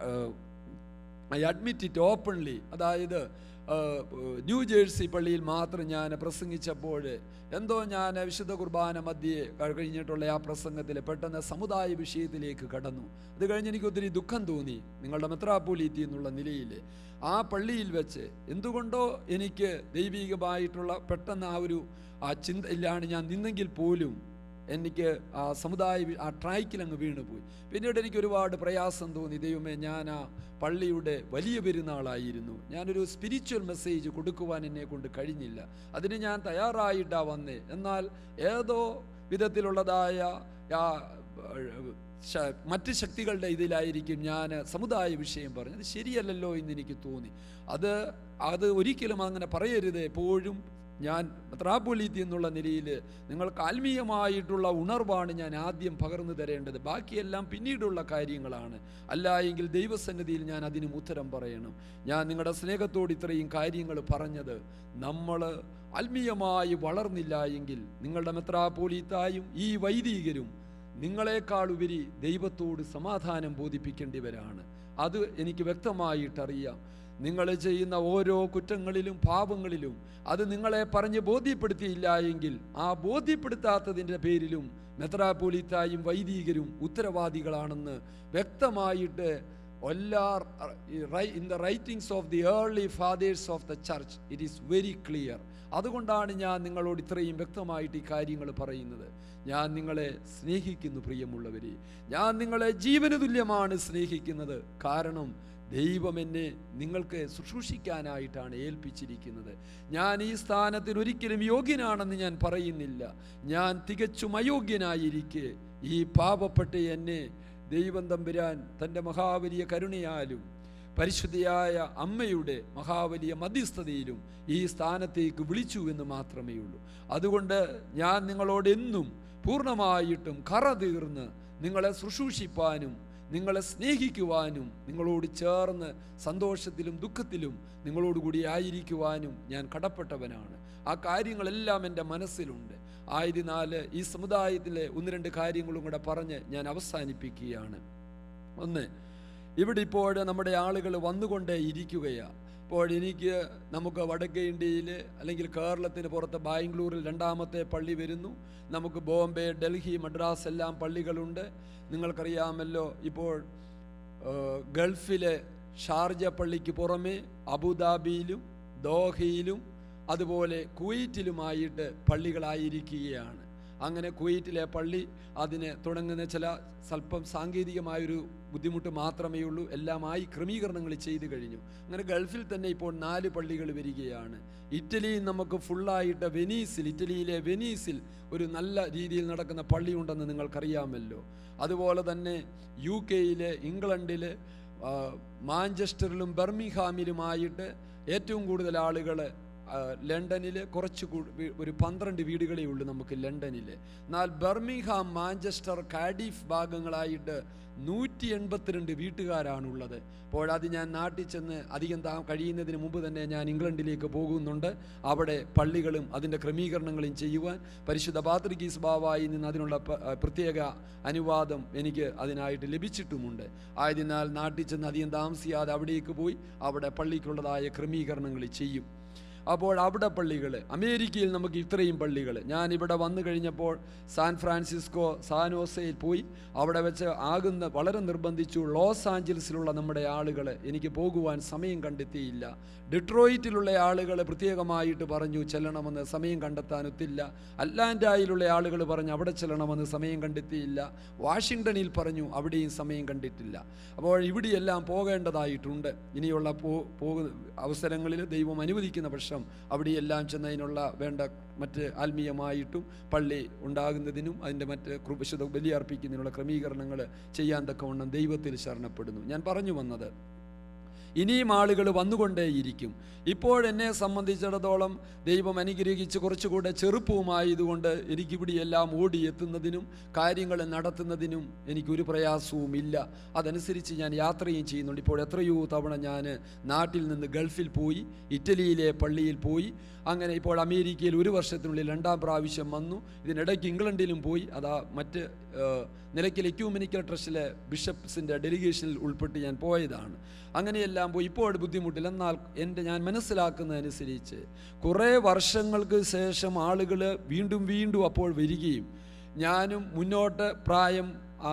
I admit it openly അതായത് ന്യൂ ജേഴ്സി പള്ളിയിൽ മാത്രം ഞാൻ പ്രസംഗിച്ചപ്പോൾ എന്തോ ഞാൻ വിശുദ്ധ കുർബാന മധ്യേ കഴിഞ്ഞിട്ടുള്ള ആ പ്രസംഗത്തിൽ പെട്ടെന്ന് സമുദായ വിഷയത്തിലേക്ക് കടന്നു അത് കഴിഞ്ഞ് എനിക്ക് ഒത്തിരി ദുഃഖം തോന്നി നിങ്ങളുടെ മെത്രാപ്പോലീത്തി എന്നുള്ള നിലയിൽ ആ പള്ളിയിൽ വെച്ച് എന്തുകൊണ്ടോ എനിക്ക് ദൈവികമായിട്ടുള്ള പെട്ടെന്ന് ആ ഒരു ആ ചിന്തയിലാണ് ഞാൻ നിന്നെങ്കിൽ പോലും എനിക്ക് ആ സമുദായ വി- ആ ട്രാക്കിൽ അങ്ങ് വീണുപോയി പിന്നീട് എനിക്ക് ഒരുപാട് പ്രയാസം തോന്നി ദൈവമേ ഞാൻ ആ പള്ളിയുടെ വലിയ പെരുന്നാളായിരുന്നു ഞാനൊരു സ്പിരിച്വൽ മെസ്സേജ് കൊടുക്കുവാൻ എന്നെ കൊണ്ട് കഴിഞ്ഞില്ല അതിന് ഞാൻ തയ്യാറായിട്ടാ വന്നേ എന്നാൽ ഏതോ വിധത്തിലുള്ളതായ ആ ശ- മറ്റ് ശക്തികളുടെ ഇതിലായിരിക്കും ഞാൻ സമുദായ വിഷയം പറഞ്ഞത് ശരിയല്ലല്ലോ എന്ന് എനിക്ക് തോന്നി അത് അത് ഒരിക്കലും അങ്ങനെ പറയരുത് എപ്പോഴും ഞാൻ മെത്രാപ്പൊലീത്തി എന്നുള്ള നിലയിൽ നിങ്ങൾക്ക് ആത്മീയമായിട്ടുള്ള ഉണർവാണ് ഞാൻ ആദ്യം പകർന്നു തരേണ്ടത് ബാക്കിയെല്ലാം പിന്നീടുള്ള കാര്യങ്ങളാണ് അല്ല എങ്കിൽ ദൈവസന്നിധിയിൽ ഞാൻ അതിനും ഉത്തരം പറയണം ഞാൻ നിങ്ങളുടെ സ്നേഹത്തോട് ഇത്രയും കാര്യങ്ങൾ പറഞ്ഞത് നമ്മൾ ആത്മീയമായി വളർന്നില്ല എങ്കിൽ നിങ്ങളുടെ മെത്രാപ്പോലീത്തായും ഈ വൈദികരും നിങ്ങളെക്കാൾ ഉപരി ദൈവത്തോട് സമാധാനം ബോധിപ്പിക്കേണ്ടിവരാണ് അത് എനിക്ക് വ്യക്തമായിട്ടറിയാം നിങ്ങൾ ചെയ്യുന്ന ഓരോ കുറ്റങ്ങളിലും പാപങ്ങളിലും അത് നിങ്ങളെ പറഞ്ഞ് ബോധ്യപ്പെടുത്തിയില്ല എങ്കിൽ ആ ബോധ്യപ്പെടുത്താത്തതിൻ്റെ പേരിലും മെത്രാപോലിത്തായും വൈദികരും ഉത്തരവാദികളാണെന്ന് വ്യക്തമായിട്ട് എല്ലാ in the writings of the early fathers of the church it is very clear അതുകൊണ്ടാണ് ഞാൻ നിങ്ങളോട് ഇത്രയും വ്യക്തമായിട്ട് ഈ കാര്യങ്ങൾ പറയുന്നത് ഞാൻ നിങ്ങളെ സ്നേഹിക്കുന്നു പ്രിയമുള്ളവരെ ഞാൻ നിങ്ങളെ ജീവന് തുല്യമാണ് സ്നേഹിക്കുന്നത് കാരണം ദൈവം എന്നെ നിങ്ങൾക്ക് ശുശ്രൂഷിക്കാനായിട്ടാണ് ഏൽപ്പിച്ചിരിക്കുന്നത് ഞാൻ ഈ സ്ഥാനത്തിന് ഒരിക്കലും യോഗ്യനാണെന്ന് ഞാൻ പറയുന്നില്ല ഞാൻ തികച്ചും അയോഗ്യനായിരിക്കെ ഈ പാപപ്പെട്ട എന്നെ ദൈവം തമ്പുരാൻ തൻ്റെ മഹാവലിയ കരുണയാലും പരിശുദ്ധിയായ അമ്മയുടെ മഹാവലിയ മധ്യസ്ഥതയിലും ഈ സ്ഥാനത്തേക്ക് വിളിച്ചു എന്ന് മാത്രമേ ഉള്ളൂ അതുകൊണ്ട് ഞാൻ നിങ്ങളോട് എന്നും പൂർണ്ണമായിട്ടും കറ തീർന്ന് നിങ്ങളെ ശുശ്രൂഷിപ്പാനും നിങ്ങളെ സ്നേഹിക്കുവാനും നിങ്ങളോട് ചേർന്ന് സന്തോഷത്തിലും ദുഃഖത്തിലും നിങ്ങളോടുകൂടി ആയിരിക്കുവാനും ഞാൻ കടപ്പെട്ടവനാണ് ആ കാര്യങ്ങളെല്ലാം എൻ്റെ മനസ്സിലുണ്ട് ആയതിനാൽ ഈ സമുദായത്തിലെ ഒന്ന് രണ്ട് കാര്യങ്ങളും കൂടെ പറഞ്ഞ് ഞാൻ അവസാനിപ്പിക്കുകയാണ് ഒന്ന് ഇവിടെ ഇപ്പോൾ നമ്മുടെ ആളുകൾ വന്നുകൊണ്ടേ ഇരിക്കുകയാണ് ഇപ്പോൾ എനിക്ക് നമുക്ക് വടക്കേ ഇന്ത്യയിൽ അല്ലെങ്കിൽ കേരളത്തിന് പുറത്ത് ബാംഗ്ലൂരിൽ രണ്ടാമത്തെ പള്ളി വരുന്നു നമുക്ക് ബോംബെ ഡൽഹി മദ്രാസ് എല്ലാം പള്ളികളുണ്ട് നിങ്ങൾക്കറിയാമല്ലോ ഇപ്പോൾ ഏഹ്, ഗൾഫിലെ ഷാർജ പള്ളിക്ക് പുറമെ അബുദാബിയിലും ദോഹയിലും അതുപോലെ കുവൈറ്റിലുമായിട്ട് പള്ളികളായിരിക്കുകയാണ് അങ്ങനെ കുവൈറ്റിലെ പള്ളി അതിന് തുടങ്ങുന്ന ചില സ്വല്പം സാങ്കേതികമായൊരു ബുദ്ധിമുട്ട് മാത്രമേ ഉള്ളൂ എല്ലാമായി ക്രമീകരണങ്ങൾ ചെയ്തു കഴിഞ്ഞു അങ്ങനെ ഗൾഫിൽ തന്നെ ഇപ്പോൾ നാല് പള്ളികൾ വരികയാണ് ഇറ്റലിയിൽ നമുക്ക് ഫുള്ളായിട്ട് വെനീസിൽ ഇറ്റലിയിലെ വെനീസിൽ ഒരു നല്ല രീതിയിൽ നടക്കുന്ന പള്ളിയുണ്ടെന്ന് നിങ്ങൾക്കറിയാമല്ലോ അതുപോലെ തന്നെ യു കെയിലെ ഇംഗ്ലണ്ടിൽ മാഞ്ചസ്റ്ററിലും ബർമിഹാമിലുമായിട്ട് ഏറ്റവും കൂടുതൽ ആളുകൾ ലണ്ടനിൽ കുറച്ച് കൂ- വി- ഒരു പന്ത്രണ്ട് വീടുകളേ ഉള്ളൂ നമുക്ക് ലണ്ടനിൽ എന്നാൽ ബർമിംഗ്ഹാം മാഞ്ചസ്റ്റർ കാഡിഫ് ഭാഗങ്ങളായിട്ട് നൂറ്റി എൺപത്തിരണ്ട് വീട്ടുകാരാണുള്ളത് അപ്പോൾ അത് ഞാൻ നാട്ടിൽ ചെന്ന് അധികം താ കഴിയുന്നതിന് മുമ്പ് തന്നെ ഞാൻ ഇംഗ്ലണ്ടിലേക്ക് പോകുന്നുണ്ട് അവിടെ പള്ളികളും അതിൻ്റെ ക്രമീകരണങ്ങളും ചെയ്യുവാൻ പരിശുദ്ധ പാത്രികീസ് ബാവായി നിന്ന് അതിനുള്ള പ- ആ, പ്രത്യേക അനുവാദം എനിക്ക് അതിനായിട്ട് ലഭിച്ചിട്ടുമുണ്ട് ആയതിനാൽ നാട്ടിൽ ചെന്ന് അധികം താമസിയാതെ അവിടേക്ക് പോയി അവിടെ പള്ളിക്കുള്ളതായ ക്രമീകരണങ്ങൾ ചെയ്യും അപ്പോൾ അവിടെ പള്ളികൾ അമേരിക്കയിൽ നമുക്ക് ഇത്രയും പള്ളികൾ ഞാൻ ഇവിടെ വന്നു കഴിഞ്ഞപ്പോൾ സാൻ ഫ്രാൻസിസ്കോ സാനോസയിൽ പോയി അവിടെ വെച്ച് ആകുന്ന വളരെ നിർബന്ധിച്ചു ലോസ് ആഞ്ചൽസിലുള്ള നമ്മുടെ ആളുകൾ എനിക്ക് പോകുവാൻ സമയം കണ്ടെത്തിയില്ല ഡിട്രോയിറ്റിലുള്ള ആളുകൾ പ്രത്യേകമായിട്ട് പറഞ്ഞു ചെല്ലണമെന്ന് സമയം കണ്ടെത്താൻ ഒത്തില്ല അറ്റ്ലാന്റായിലുള്ള ആളുകൾ പറഞ്ഞു അവിടെ ചെല്ലണമെന്ന് സമയം കണ്ടെത്തിയില്ല വാഷിങ്ടണിൽ പറഞ്ഞു അവിടെയും സമയം കണ്ടിട്ടില്ല അപ്പോൾ ഇവിടെയെല്ലാം പോകേണ്ടതായിട്ടുണ്ട് ഇനിയുള്ള പോ പോകുന്ന അവസരങ്ങളിൽ ദൈവം അനുവദിക്കുന്ന പക്ഷം അവിടെയെല്ലാം ചെന്നതിനുള്ള വേണ്ട മറ്റ് ആത്മീയമായിട്ടും പള്ളി ഉണ്ടാകുന്നതിനും അതിൻ്റെ മറ്റ് കൃ- വിശുദ്ധ ബലിയർപ്പിക്കുന്നതിനുള്ള ക്രമീകരണങ്ങൾ ചെയ്യാൻ തക്കവണ്ണം ദൈവത്തിൽ ശരണപ്പെടുന്നു ഞാൻ പറഞ്ഞു വന്നത് ഇനിയും ആളുകൾ വന്നുകൊണ്ടേയിരിക്കും ഇപ്പോൾ എന്നെ സംബന്ധിച്ചിടത്തോളം ദൈവം അനുഗ്രഹിച്ച് കുറച്ചുകൂടെ ചെറുപ്പവുമായതുകൊണ്ട് എനിക്കിവിടെ എല്ലാം ഓടി എത്തുന്നതിനും കാര്യങ്ങൾ നടത്തുന്നതിനും എനിക്കൊരു പ്രയാസവും ഇല്ല അതനുസരിച്ച് ഞാൻ യാത്രയും ചെയ്യുന്നുണ്ട് ഇപ്പോൾ എത്രയോ തവണ ഞാൻ നാട്ടിൽ നിന്ന് ഗൾഫിൽ പോയി ഇറ്റലിയിലെ പള്ളിയിൽ പോയി അങ്ങനെ ഇപ്പോൾ അമേരിക്കയിൽ ഒരു വർഷത്തിനുള്ളിൽ രണ്ടാം പ്രാവശ്യം വന്നു ഇതിനിടയ്ക്ക് ഇംഗ്ലണ്ടിലും പോയി അതാ മറ്റ് ഏഹ്, നിലയ്ക്കൽ എക്യൂമെനിക്കൽ ട്രസ്റ്റിലെ ബിഷപ്സിൻ്റെ ഡെലിഗേഷനിൽ ഉൾപ്പെട്ട് ഞാൻ പോയതാണ് അങ്ങനെയെല്ലാം പോയി ഇപ്പോൾ ബുദ്ധിമുട്ടില്ല എന്നാൽ എൻ്റെ ഞാൻ മനസ്സിലാക്കുന്നതനുസരിച്ച് കുറേ വർഷങ്ങൾക്ക് ശേഷം ആളുകൾ വീണ്ടും വീണ്ടും അപ്പോൾ വരികയും ഞാനും മുന്നോട്ട് പ്രായം ആ,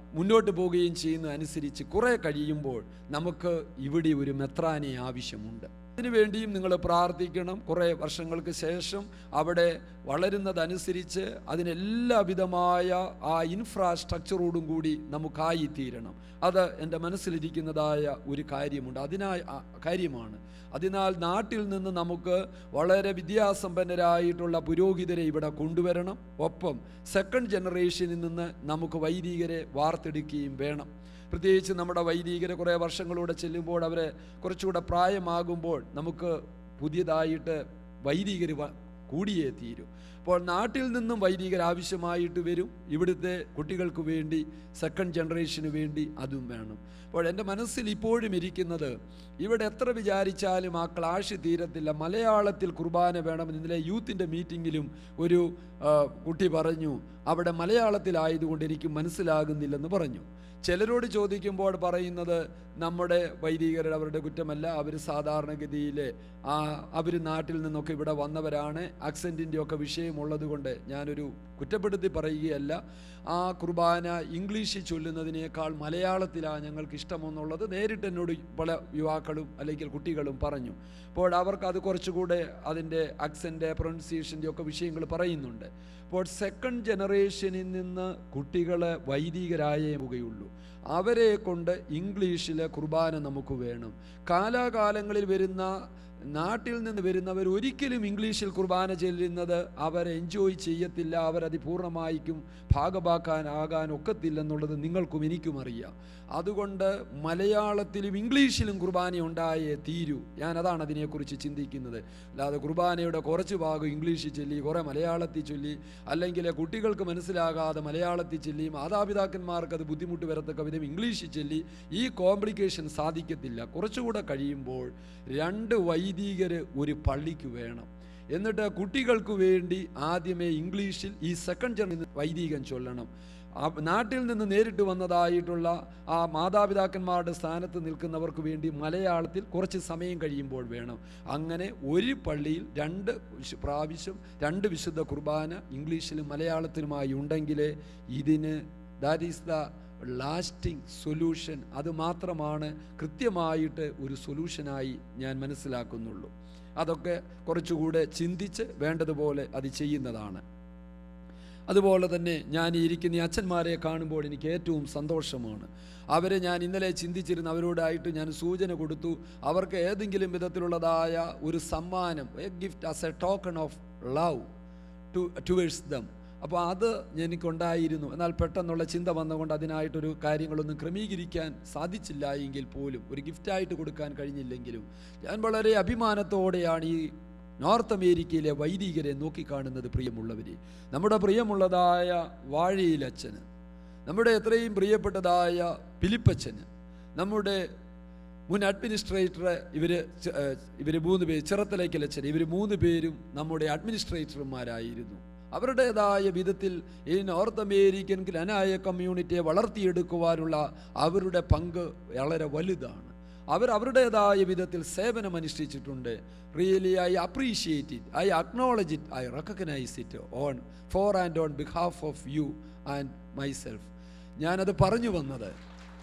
മുന്നോട്ട് പോവുകയും ചെയ്യുന്ന അനുസരിച്ച് കുറേ കഴിയുമ്പോൾ നമുക്ക് ഇവിടെ ഒരു മെത്രാനെ ആവശ്യമുണ്ട് അതിനുവേണ്ടിയും നിങ്ങൾ പ്രാർത്ഥിക്കണം കുറേ വർഷങ്ങൾക്ക് ശേഷം അവിടെ വളരുന്നതനുസരിച്ച് അതിനെല്ലാവിധമായ ആ ഇൻഫ്രാസ്ട്രക്ചറോടും കൂടി നമുക്കായി തീരണം അത് എൻ്റെ മനസ്സിലിരിക്കുന്നതായ ഒരു കാര്യമുണ്ട് അതിനായി ആ കാര്യമാണ് അതിനാൽ നാട്ടിൽ നിന്ന് നമുക്ക് വളരെ വിദ്യാസമ്പന്നരായിട്ടുള്ള പുരോഹിതരെ ഇവിടെ കൊണ്ടുവരണം ഒപ്പം സെക്കൻഡ് ജനറേഷനിൽ നിന്ന് നമുക്ക് വൈദികരെ വാർത്തെടുക്കുകയും വേണം പ്രത്യേകിച്ച് നമ്മുടെ വൈദികരെ കുറേ വർഷങ്ങളൂടെ ചെല്ലുമ്പോൾ അവരെ കുറച്ചുകൂടെ പ്രായമാകുമ്പോൾ നമുക്ക് പുതിയതായിട്ട് വൈദികർ വ- കൂടിയേ തീരും അപ്പോൾ നാട്ടിൽ നിന്നും വൈദികർ ആവശ്യമായിട്ട് വരും ഇവിടുത്തെ കുട്ടികൾക്ക് വേണ്ടി സെക്കൻഡ് ജനറേഷന് വേണ്ടി അതും വേണം അപ്പോൾ എൻ്റെ മനസ്സിൽ ഇപ്പോഴും ഇരിക്കുന്നത് ഇവിടെ എത്ര വിചാരിച്ചാലും ആ ക്ലാഷ് തീരത്തില്ല മലയാളത്തിൽ കുർബാന വേണമെന്ന് ഇന്നലെ യൂത്തിൻ്റെ മീറ്റിങ്ങിലും ഒരു ആ, കുട്ടി പറഞ്ഞു അവിടെ മലയാളത്തിലായതുകൊണ്ട് എനിക്ക് മനസ്സിലാകുന്നില്ലെന്ന് പറഞ്ഞു ചിലരോട് ചോദിക്കുമ്പോൾ പറയുന്നത് നമ്മുടെ വൈദികരുടെ അവരുടെ കുറ്റമല്ല അവർ സാധാരണഗതിയിൽ ആ അവർ നാട്ടിൽ നിന്നൊക്കെ ഇവിടെ വന്നവരാണ് ആക്സെൻറ്റിൻ്റെ ഒക്കെ വിഷയമുള്ളത് കൊണ്ട് ഞാനൊരു കുറ്റപ്പെടുത്തി പറയുകയല്ല ആ കുർബാന ഇംഗ്ലീഷിൽ ചൊല്ലുന്നതിനേക്കാൾ മലയാളത്തിലാണ് ഞങ്ങൾക്ക് ഇഷ്ടമെന്നുള്ളത് നേരിട്ട് എന്നോട് പല യുവാക്കളും അല്ലെങ്കിൽ കുട്ടികളും പറഞ്ഞു അപ്പോൾ അവർക്ക് അത് കുറച്ചുകൂടെ അതിൻ്റെ അക്സെൻ്റ് പ്രൊനൗൺസിയേഷൻ്റെ ഒക്കെ വിഷയങ്ങൾ പറയുന്നുണ്ട് അപ്പോൾ സെക്കൻഡ് ജനറേഷനിൽ നിന്ന് കുട്ടികൾ വൈദികരായേ പോവുകയുള്ളൂ അവരെ കൊണ്ട് ഇംഗ്ലീഷിലെ കുർബാന നമുക്ക് വേണം കാലാകാലങ്ങളിൽ വരുന്ന നാട്ടിൽ നിന്ന് വരുന്നവർ ഒരിക്കലും ഇംഗ്ലീഷിൽ കുർബാന ചെല്ലുന്നത് അവർ എൻജോയ് ചെയ്യത്തില്ല അവരത് പൂർണ്ണമായിരിക്കും ഭാഗമാക്കാനാകാൻ ഒക്കത്തില്ലെന്നുള്ളത് നിങ്ങൾക്കും എനിക്കും അറിയാം അതുകൊണ്ട് മലയാളത്തിലും ഇംഗ്ലീഷിലും കുർബാന ഉണ്ടായേ തീരൂ ഞാൻ അതാണ് അതിനെക്കുറിച്ച് ചിന്തിക്കുന്നത് അല്ലാതെ കുർബാനയുടെ കുറച്ച് ഭാഗം ഇംഗ്ലീഷിൽ ചൊല്ലി കുറേ മലയാളത്തിൽ ചൊല്ലി അല്ലെങ്കിൽ കുട്ടികൾക്ക് മനസ്സിലാകാതെ മലയാളത്തിൽ ചൊല്ലി മാതാപിതാക്കന്മാർക്ക് അത് ബുദ്ധിമുട്ട് വരത്തക്ക വിധം ഇംഗ്ലീഷിൽ ചൊല്ലി ഈ കോംപ്ലിക്കേഷൻ സാധിക്കത്തില്ല കുറച്ചുകൂടെ കഴിയുമ്പോൾ രണ്ട് വൈദികർ ഒരു പള്ളിക്ക് വേണം എന്നിട്ട് കുട്ടികൾക്ക് വേണ്ടി ആദ്യമേ ഇംഗ്ലീഷിൽ ഈ സെക്കൻഡ് ജനറൽ വൈദികൻ ചൊല്ലണം ആ നാട്ടിൽ നിന്ന് നേരിട്ട് വന്നതായിട്ടുള്ള ആ മാതാപിതാക്കന്മാരുടെ സ്ഥാനത്ത് നിൽക്കുന്നവർക്ക് വേണ്ടി മലയാളത്തിൽ കുറച്ച് സമയം കഴിയുമ്പോൾ വേണം അങ്ങനെ ഒരു പള്ളിയിൽ രണ്ട് വിശു- പ്രാവശ്യം രണ്ട് വിശുദ്ധ കുർബാന ഇംഗ്ലീഷിലും മലയാളത്തിലുമായി ഉണ്ടെങ്കിലേ ഇതിന് that is the lasting solution അത് മാത്രമാണ് കൃത്യമായിട്ട് ഒരു സൊല്യൂഷനായി ഞാൻ മനസ്സിലാക്കുന്നുള്ളൂ അതൊക്കെ കുറച്ചുകൂടെ ചിന്തിച്ച് വേണ്ടതുപോലെ അത് ചെയ്യുന്നതാണ് അതുപോലെ തന്നെ ഞാൻ ഈ ഇരിക്കുന്ന ഈ അച്ഛന്മാരെ കാണുമ്പോൾ എനിക്ക് ഏറ്റവും സന്തോഷമാണ് അവരെ ഞാൻ ഇന്നലെ ചിന്തിച്ചിരുന്ന അവരോടായിട്ട് ഞാൻ സൂചന കൊടുത്തു അവർക്ക് ഏതെങ്കിലും വിധത്തിലുള്ളതായ ഒരു സമ്മാനം a gift as a token of love to towards them അപ്പോൾ അത് എനിക്കുണ്ടായിരുന്നു എന്നാൽ പെട്ടെന്നുള്ള ചിന്ത വന്നുകൊണ്ട് അതിനായിട്ടൊരു കാര്യങ്ങളൊന്നും ക്രമീകരിക്കാൻ സാധിച്ചില്ല എങ്കിൽ പോലും ഒരു ഗിഫ്റ്റായിട്ട് കൊടുക്കാൻ കഴിഞ്ഞില്ലെങ്കിലും ഞാൻ വളരെ അഭിമാനത്തോടെയാണ് ഈ നോർത്ത് അമേരിക്കയിലെ വൈദികരെ നോക്കിക്കാണുന്നത് പ്രിയമുള്ളവരെ നമ്മുടെ പ്രിയമുള്ളതായ വാഴയിലച്ഛന് നമ്മുടെ എത്രയും പ്രിയപ്പെട്ടതായ ഫിലിപ്പച്ചന് നമ്മുടെ മുൻ അഡ്മിനിസ്ട്രേറ്റർ ഇവർ ഇവർ മൂന്ന് പേര് ചിറത്തലയ്ക്കലച്ഛൻ ഇവർ മൂന്ന് പേരും നമ്മുടെ അഡ്മിനിസ്ട്രേറ്റർമാരായിരുന്നു അവരുടേതായ വിധത്തിൽ ഈ നോർത്ത് അമേരിക്കൻ ഗ്ലനായ കമ്മ്യൂണിറ്റിയെ വളർത്തിയെടുക്കുവാനുള്ള അവരുടെ പങ്ക് വളരെ വലുതാണ് അവർ അവരുടേതായ വിധത്തിൽ സേവനം അനുഷ്ഠിച്ചിട്ടുണ്ട് really I appreciate it I acknowledge it I recognise it on for and on behalf of you and myself ഞാനത് പറഞ്ഞു വന്നത്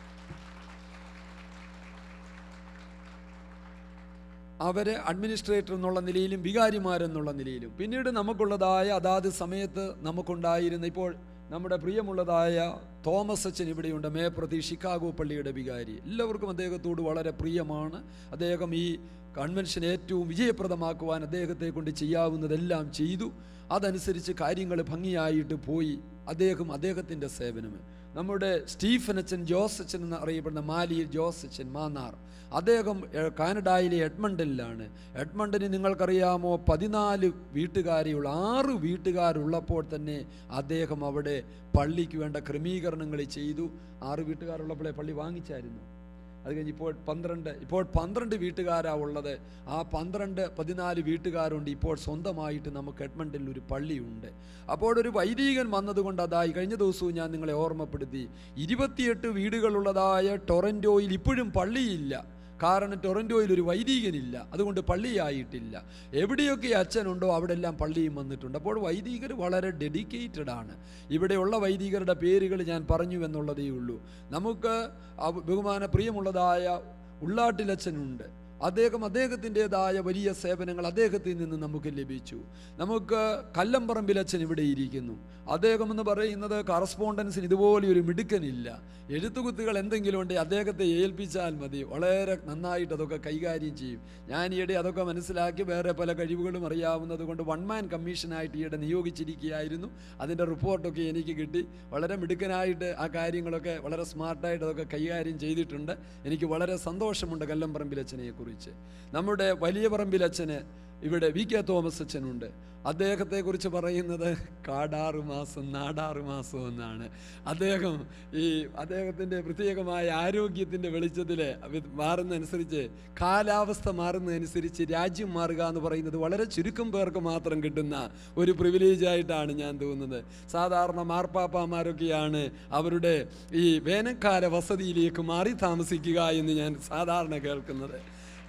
അവരെ അഡ്മിനിസ്ട്രേറ്റർ എന്നുള്ള നിലയിലും വികാരിമാരെന്നുള്ള നിലയിലും പിന്നീട് നമുക്കുള്ളതായ അതാത് സമയത്ത് നമുക്കുണ്ടായിരുന്ന ഇപ്പോൾ നമ്മുടെ പ്രിയമുള്ളതായ തോമസ് അച്ഛൻ ഇവിടെയുണ്ട് മേപ്രതി ഷിക്കാഗോ പള്ളിയുടെ വികാരി എല്ലാവർക്കും അദ്ദേഹത്തോട് വളരെ പ്രിയമാണ് അദ്ദേഹം ഈ കൺവെൻഷൻ ഏറ്റവും വിജയപ്രദമാക്കുവാൻ അദ്ദേഹത്തെ കൊണ്ട് ചെയ്യാവുന്നതെല്ലാം ചെയ്തു അതനുസരിച്ച് കാര്യങ്ങൾ ഭംഗിയായിട്ട് പോയി അദ്ദേഹം അദ്ദേഹത്തിൻ്റെ സേവനം നമ്മുടെ സ്റ്റീഫൻ അച്ഛൻ ജോസ് അച്ഛൻ എന്ന് അറിയപ്പെടുന്ന മാലിയിൽ ജോസ് അച്ഛൻ മാന്നാർ അദ്ദേഹം എ- കാനഡയിലെ എഡ്മണ്ടനിലാണ് എഡ്മണ്ടന് നിങ്ങൾക്കറിയാമോ പതിനാല് വീട്ടുകാരെയുള്ള ആറ് വീട്ടുകാരുള്ളപ്പോൾ തന്നെ അദ്ദേഹം അവിടെ പള്ളിക്ക് വേണ്ട ക്രമീകരണങ്ങൾ ചെയ്തു ആറ് വീട്ടുകാരുള്ളപ്പോഴേ പള്ളി വാങ്ങിച്ചായിരുന്നു അത് കഴിഞ്ഞ് ഇപ്പോൾ പന്ത്രണ്ട് ഇപ്പോൾ പന്ത്രണ്ട് വീട്ടുകാരാ ഉള്ളത് ആ പന്ത്രണ്ട് പതിനാല് വീട്ടുകാരുണ്ട് ഇപ്പോൾ സ്വന്തമായിട്ട് നമുക്ക് എഡ്മണ്ടിൽ ഒരു പള്ളിയുണ്ട് അപ്പോൾ ഒരു വൈദികൻ വന്നതുകൊണ്ട് അതായി കഴിഞ്ഞ ദിവസവും ഞാൻ നിങ്ങളെ ഓർമ്മപ്പെടുത്തി ഇരുപത്തിയെട്ട് വീടുകളുള്ളതായ ടൊറൻറ്റോയിൽ ഇപ്പോഴും പള്ളിയില്ല കാരണം ടൊറൻറ്റോയിൽ ഒരു വൈദികനില്ല അതുകൊണ്ട് പള്ളിയായിട്ടില്ല എവിടെയൊക്കെ അച്ഛനുണ്ടോ അവിടെ എല്ലാം പള്ളിയും വന്നിട്ടുണ്ട് അപ്പോൾ വൈദികർ വളരെ ഡെഡിക്കേറ്റഡ് ആണ് ഇവിടെയുള്ള വൈദികരുടെ പേരുകൾ ഞാൻ പറഞ്ഞു എന്നുള്ളതേ ഉള്ളൂ നമുക്ക് അവ- ബഹുമാന പ്രിയമുള്ളതായ ഉള്ളാട്ടിലച്ഛനുണ്ട് അദ്ദേഹം അദ്ദേഹത്തിൻ്റെതായ വലിയ സേവനങ്ങൾ അദ്ദേഹത്തിൽ നിന്ന് നമുക്ക് ലഭിച്ചു നമുക്ക് കല്ലമ്പറമ്പിലച്ഛൻ ഇവിടെ ഇരിക്കുന്നു അദ്ദേഹം എന്ന് പറയുന്നത് കറസ്പോണ്ടൻസിന് ഇതുപോലെ ഒരു മിടുക്കനില്ല എഴുത്തുകുത്തുകൾ എന്തെങ്കിലും ഉണ്ടെങ്കിൽ അദ്ദേഹത്തെ ഏൽപ്പിച്ചാൽ മതി വളരെ നന്നായിട്ട് അതൊക്കെ കൈകാര്യം ചെയ്യും ഞാൻ ഈയിടെ അതൊക്കെ മനസ്സിലാക്കി വേറെ പല കഴിവുകളും അറിയാവുന്നത് കൊണ്ട് വൺ മാൻ കമ്മീഷനായിട്ട് ഈയിടെ നിയോഗിച്ചിരിക്കുകയായിരുന്നു അതിൻ്റെ റിപ്പോർട്ടൊക്കെ എനിക്ക് കിട്ടി വളരെ മിടുക്കനായിട്ട് ആ കാര്യങ്ങളൊക്കെ വളരെ സ്മാർട്ടായിട്ട് അതൊക്കെ കൈകാര്യം ചെയ്തിട്ടുണ്ട് എനിക്ക് വളരെ സന്തോഷമുണ്ട് കല്ലംപറമ്പിലച്ഛനെ കുറിച്ച് നമ്മുടെ വലിയ പറമ്പിലച്ഛന് ഇവിടെ വി കെ തോമസ് അച്ഛനുണ്ട് അദ്ദേഹത്തെക്കുറിച്ച് പറയുന്നത് കാടാറ് മാസം നാടാറ് മാസം എന്നാണ് അദ്ദേഹം ഈ അദ്ദേഹത്തിൻ്റെ പ്രത്യേകമായ ആരോഗ്യത്തിൻ്റെ വെളിച്ചത്തിൽ മാറുന്നതനുസരിച്ച് കാലാവസ്ഥ മാറുന്നതനുസരിച്ച് രാജ്യം മാറുക എന്ന് പറയുന്നത് വളരെ ചുരുക്കം പേർക്ക് മാത്രം കിട്ടുന്ന ഒരു പ്രിവിലേജ് ആയിട്ടാണ് ഞാൻ തോന്നുന്നത് സാധാരണ മാർപ്പാപ്പാമാരൊക്കെയാണ് അവരുടെ ഈ വേനൽക്കാല വസതിയിലേക്ക് മാറി താമസിക്കുക എന്ന് ഞാൻ സാധാരണ കേൾക്കുന്നത്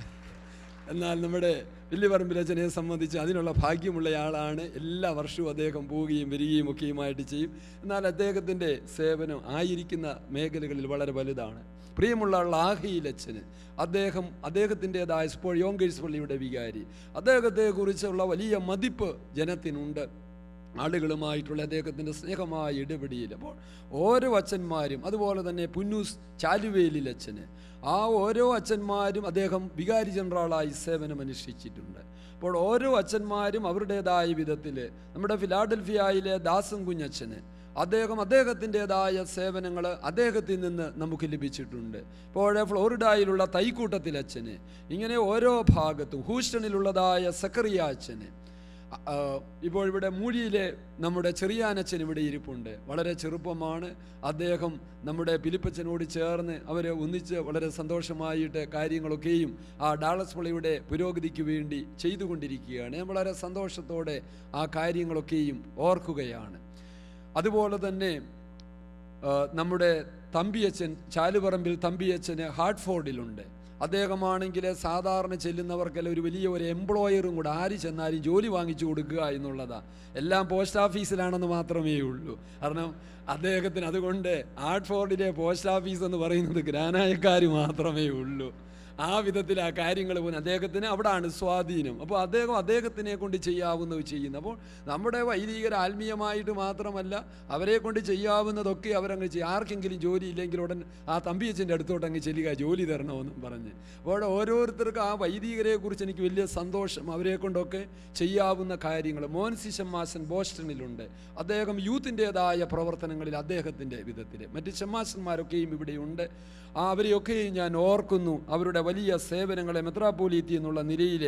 എന്നാൽ നമ്മുടെ വില്ലുപറമ്പിലച്ഛനെ സംബന്ധിച്ച് അതിനുള്ള ഭാഗ്യമുള്ളയാളാണ് എല്ലാ വർഷവും അദ്ദേഹം പോവുകയും വരികയും ഒക്കെയുമായിട്ട് ചെയ്യും എന്നാൽ അദ്ദേഹത്തിൻ്റെ സേവനം ആയിരിക്കുന്ന മേഖലകളിൽ വളരെ വലുതാണ് പ്രിയമുള്ള ലാഹിയിലച്ഛന് അദ്ദേഹം അദ്ദേഹത്തിൻ്റെതായ ഇപ്പോൾ യോങ്കേഴ്സ് പള്ളിയുടെ വികാരി അദ്ദേഹത്തെക്കുറിച്ചുള്ള വലിയ മതിപ്പ് ജനത്തിനുണ്ട് ആളുകളുമായിട്ടുള്ള അദ്ദേഹത്തിൻ്റെ സ്നേഹമായ ഇടപെടിയിൽ അപ്പോൾ ഓരോ അച്ഛന്മാരും അതുപോലെ തന്നെ പുന്നൂസ് ചാലുവേലിൽ അച്ഛന് ആ ഓരോ അച്ഛന്മാരും അദ്ദേഹം വികാരി ജനറലായി സേവനം അനുഷ്ഠിച്ചിട്ടുണ്ട് അപ്പോൾ ഓരോ അച്ഛന്മാരും അവരുടേതായ വിധത്തിൽ നമ്മുടെ ഫിലാഡൽഫിയയിലെ ദാസം കുഞ്ഞച്ഛന് അദ്ദേഹം അദ്ദേഹത്തിൻ്റെതായ സേവനങ്ങൾ അദ്ദേഹത്തിൽ നിന്ന് നമുക്ക് ലഭിച്ചിട്ടുണ്ട് ഇപ്പോൾ ഫ്ലോറിഡായിലുള്ള തൈക്കൂട്ടത്തിൽ അച്ഛന് ഇങ്ങനെ ഓരോ ഭാഗത്തും ഹൂസ്റ്റണിലുള്ളതായ സക്കറിയ അച്ഛന് ആ, ഇപ്പോൾ ഇവിടെ മൂഴിയിലെ നമ്മുടെ ചെറിയാനച്ഛൻ ഇവിടെ ഇരിപ്പുണ്ട് വളരെ ചെറുപ്പമാണ് അദ്ദേഹം നമ്മുടെ പിലിപ്പച്ചനോട് ചേർന്ന് അവർ ഒന്നിച്ച് വളരെ സന്തോഷമായിട്ട് കാര്യങ്ങളൊക്കെയും ആ ഡാളസ് പള്ളിയുടെ പുരോഗതിക്ക് വേണ്ടി ചെയ്തുകൊണ്ടിരിക്കുകയാണ് ഞാൻ വളരെ സന്തോഷത്തോടെ ആ കാര്യങ്ങളൊക്കെയും ഓർക്കുകയാണ് അതുപോലെ തന്നെ ആ, നമ്മുടെ തമ്പിയച്ഛൻ ചാലുപറമ്പിൽ തമ്പിയച്ഛന് ഹാർട്ട്ഫോർഡിലുണ്ട് അദ്ദേഹമാണെങ്കിൽ സാധാരണ ചെല്ലുന്നവർക്കെല്ലാം ഒരു വലിയ ഒരു എംപ്ലോയറും കൂടെ ആര് ചെന്നാലും ജോലി വാങ്ങിച്ചു കൊടുക്കുക എന്നുള്ളതാണ് എല്ലാം പോസ്റ്റ് ഓഫീസിലാണെന്ന് മാത്രമേ ഉള്ളൂ കാരണം അദ്ദേഹത്തിന് അതുകൊണ്ട് ഹാർട്ട്ഫോർഡിലെ പോസ്റ്റ് ഓഫീസ് എന്ന് പറയുന്നത് ഗ്രാനായക്കാർ മാത്രമേ ഉള്ളൂ ആ വിധത്തിൽ ആ കാര്യങ്ങൾ പോകുന്നത് അദ്ദേഹത്തിന് അവിടാണ് സ്വാധീനം അപ്പോൾ അദ്ദേഹം അദ്ദേഹത്തിനെ കൊണ്ട് ചെയ്യാവുന്നത് ചെയ്യുന്നു അപ്പോൾ നമ്മുടെ വൈദികർ ആത്മീയമായിട്ട് മാത്രമല്ല അവരെ കൊണ്ട് ചെയ്യാവുന്നതൊക്കെ അവരങ്ങ് ചെയ്യും ആർക്കെങ്കിലും ജോലി ഇല്ലെങ്കിൽ ഉടൻ ആ തമ്പിയച്ഛൻ്റെ അടുത്തോട്ട് അങ്ങ് ചെല്ലുക ജോലി തരണമെന്നും പറഞ്ഞ് അപ്പോൾ ഓരോരുത്തർക്കും ആ വൈദികരെ കുറിച്ച് എനിക്ക് വലിയ സന്തോഷം അവരെ കൊണ്ടൊക്കെ ചെയ്യാവുന്ന കാര്യങ്ങൾ മോൻസി ഷമ്മാസൻ ബോസ്റ്റണിലുണ്ട് അദ്ദേഹം യൂത്തിൻ്റെതായ പ്രവർത്തനങ്ങളിൽ അദ്ദേഹത്തിൻ്റെ വിധത്തിൽ മറ്റ് ഷമ്മാസന്മാരൊക്കെയും ഇവിടെയുണ്ട് ആ അവരെയൊക്കെയും ഞാൻ ഓർക്കുന്നു അവരുടെ വലിയ സേവനങ്ങളെ മെത്രാപ്പോലീത്തി എന്നുള്ള നിലയിൽ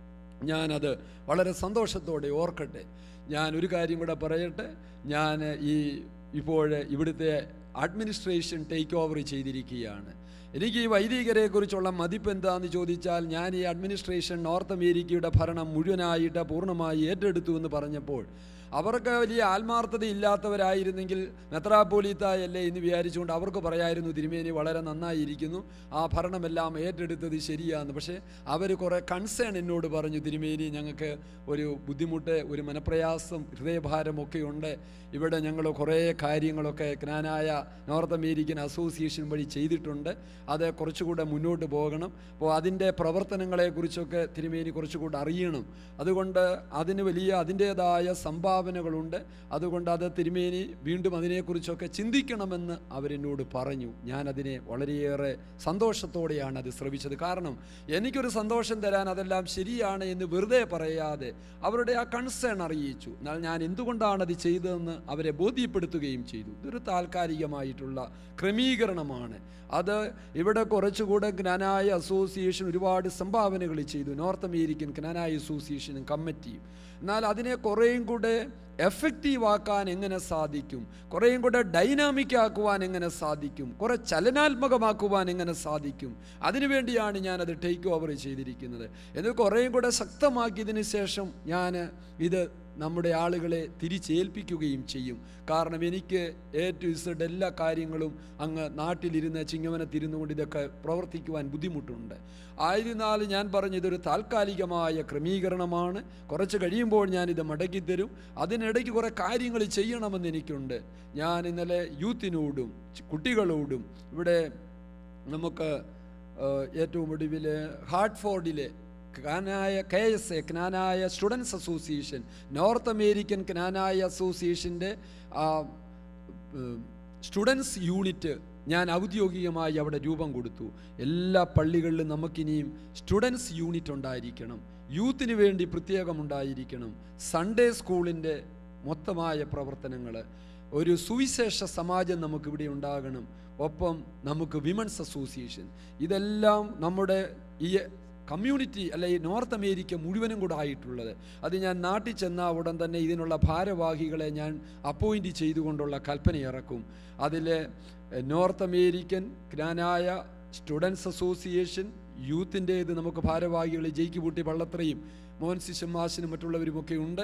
ഞാനത് വളരെ സന്തോഷത്തോടെ ഓർക്കട്ടെ ഞാൻ ഒരു കാര്യം കൂടെ പറയട്ടെ ഞാൻ ഈ ഇപ്പോൾ ഇവിടുത്തെ അഡ്മിനിസ്ട്രേഷൻ ടേക്ക് ഓവർ ചെയ്തിരിക്കുകയാണ് എനിക്ക് ഈ വൈദികരെ കുറിച്ചുള്ള മതിപ്പ് എന്താന്ന് ചോദിച്ചാൽ ഞാൻ ഈ അഡ്മിനിസ്ട്രേഷൻ നോർത്ത് അമേരിക്കയുടെ ഭരണം മുഴുവനായിട്ട് പൂർണ്ണമായി ഏറ്റെടുത്തു എന്ന് പറഞ്ഞപ്പോൾ അവർക്ക് വലിയ ആത്മാർത്ഥത ഇല്ലാത്തവരായിരുന്നെങ്കിൽ മെത്രാപ്പോലീത്തായല്ലേ എന്ന് വിചാരിച്ചുകൊണ്ട് അവർക്ക് പറയായിരുന്നു തിരുമേനി വളരെ നന്നായിരിക്കുന്നു ആ ഭരണമെല്ലാം ഏറ്റെടുത്തത് ശരിയാന്ന് പക്ഷേ അവർ കുറേ കൺസേൺ എന്നോട് പറഞ്ഞു തിരുമേനി ഞങ്ങൾക്ക് ഒരു ബുദ്ധിമുട്ട് ഒരു മനപ്രയാസം ഹൃദയഭാരമൊക്കെ ഉണ്ട് ഇവിടെ ഞങ്ങൾ കുറേ കാര്യങ്ങളൊക്കെ ജ്ഞാനായ നോർത്ത് അമേരിക്കൻ അസോസിയേഷൻ വഴി ചെയ്തിട്ടുണ്ട് അത് കുറച്ചുകൂടെ മുന്നോട്ട് പോകണം അപ്പോൾ അതിൻ്റെ പ്രവർത്തനങ്ങളെക്കുറിച്ചൊക്കെ തിരുമേനി കുറച്ചുകൂടെ അറിയണം അതുകൊണ്ട് അതിന് വലിയ അതിൻ്റേതായ സംഭാവനകളുണ്ട് അതുകൊണ്ട് അത് തിരുമേനി വീണ്ടും അതിനെക്കുറിച്ചൊക്കെ ചിന്തിക്കണമെന്ന് അവരെന്നോട് പറഞ്ഞു ഞാനതിനെ വളരെയേറെ സന്തോഷത്തോടെയാണ് അത് ശ്രമിച്ചത് കാരണം എനിക്കൊരു സന്തോഷം തരാൻ അതെല്ലാം ശരിയാണ് എന്ന് വെറുതെ പറയാതെ അവരുടെ ആ കൺസേൺ അറിയിച്ചു എന്നാൽ ഞാൻ എന്തുകൊണ്ടാണ് അത് ചെയ്തതെന്ന് അവരെ ബോധ്യപ്പെടുത്തുകയും ചെയ്തു ഇതൊരു താൽക്കാലികമായിട്ടുള്ള ക്രമീകരണമാണ് അത് ഇവിടെ കുറച്ചുകൂടെ ജ്ഞാനായ അസോസിയേഷൻ ഒരുപാട് സംഭാവനകൾ ചെയ്തു നോർത്ത് അമേരിക്കൻ ജ്ഞാനായ അസോസിയേഷനും കമ്മിറ്റിയും എന്നാൽ അതിനെ കുറേയും കൂടെ എഫക്റ്റീവ് ആക്കാൻ എങ്ങനെ സാധിക്കും കുറേയും കൂടെ ഡൈനാമിക് ആക്കുവാൻ എങ്ങനെ സാധിക്കും കുറെ ചലനാത്മകമാക്കുവാൻ എങ്ങനെ സാധിക്കും അതിനുവേണ്ടിയാണ് ഞാനത് ടേക്ക് ഓവർ ചെയ്തിരിക്കുന്നത് എന്നിട്ട് കുറേയും കൂടെ ശക്തമാക്കിയതിന് ശേഷം ഞാൻ ഇത് നമ്മുടെ ആളുകളെ തിരിച്ചേൽപ്പിക്കുകയും ചെയ്യും കാരണം എനിക്ക് എ ടു ഇസഡ് എല്ലാ കാര്യങ്ങളും അങ്ങ് നാട്ടിലിരുന്ന് ചിങ്ങവനത്തിരുന്നു കൊണ്ട് ഇതൊക്കെ പ്രവർത്തിക്കുവാൻ ബുദ്ധിമുട്ടുണ്ട് ആയിരുന്നാലും ഞാൻ പറഞ്ഞു ഇതൊരു താൽക്കാലികമായ ക്രമീകരണമാണ് കുറച്ച് കഴിയുമ്പോൾ ഞാനിത് മടക്കിത്തരും അതിനിടയ്ക്ക് കുറേ കാര്യങ്ങൾ ചെയ്യണമെന്ന് എനിക്കുണ്ട് ഞാൻ ഇന്നലെ യൂത്തിനോടും ചി- കുട്ടികളോടും ഇവിടെ നമുക്ക് ഏഹ്, ഏറ്റവും ഒടുവിൽ ഹാർട്ട്ഫോർഡിലെ Knanaya K S A Knanaya students association North American Knanaya അസോസിയേഷൻ്റെ സ്റ്റുഡൻസ് യൂണിറ്റ് ഞാൻ ഔദ്യോഗികമായി അവിടെ രൂപം കൊടുത്തു എല്ലാ പള്ളികളിലും നമുക്കിനിയും സ്റ്റുഡൻസ് യൂണിറ്റ് ഉണ്ടായിരിക്കണം യൂത്തിന് വേണ്ടി പ്രത്യേകം ഉണ്ടായിരിക്കണം സൺഡേ സ്കൂളിൻ്റെ മൊത്തമായ പ്രവർത്തനങ്ങൾ ഒരു സുവിശേഷ സമാജം നമുക്കിവിടെ ഉണ്ടാകണം ഒപ്പം നമുക്ക് വിമൻസ് അസോസിയേഷൻ ഇതെല്ലാം നമ്മുടെ ഈ കമ്മ്യൂണിറ്റി അല്ലെ ഈ നോർത്ത് അമേരിക്ക മുഴുവനും കൂടെ ആയിട്ടുള്ളത് അത് ഞാൻ നാട്ടിൽ ചെന്ന ഉടൻ തന്നെ ഇതിനുള്ള ഭാരവാഹികളെ ഞാൻ അപ്പോയിൻറ്റ് ചെയ്തുകൊണ്ടുള്ള കൽപ്പന ഇറക്കും അതിൽ North American Knanaya students association യൂത്തിൻ്റേത് നമുക്ക് ഭാരവാഹികൾ ജയിക്കുപൂട്ടി വള്ളത്രയും മോഹൻസി ഷമ്മാസിനും മറ്റുള്ളവരുമൊക്കെ ഉണ്ട്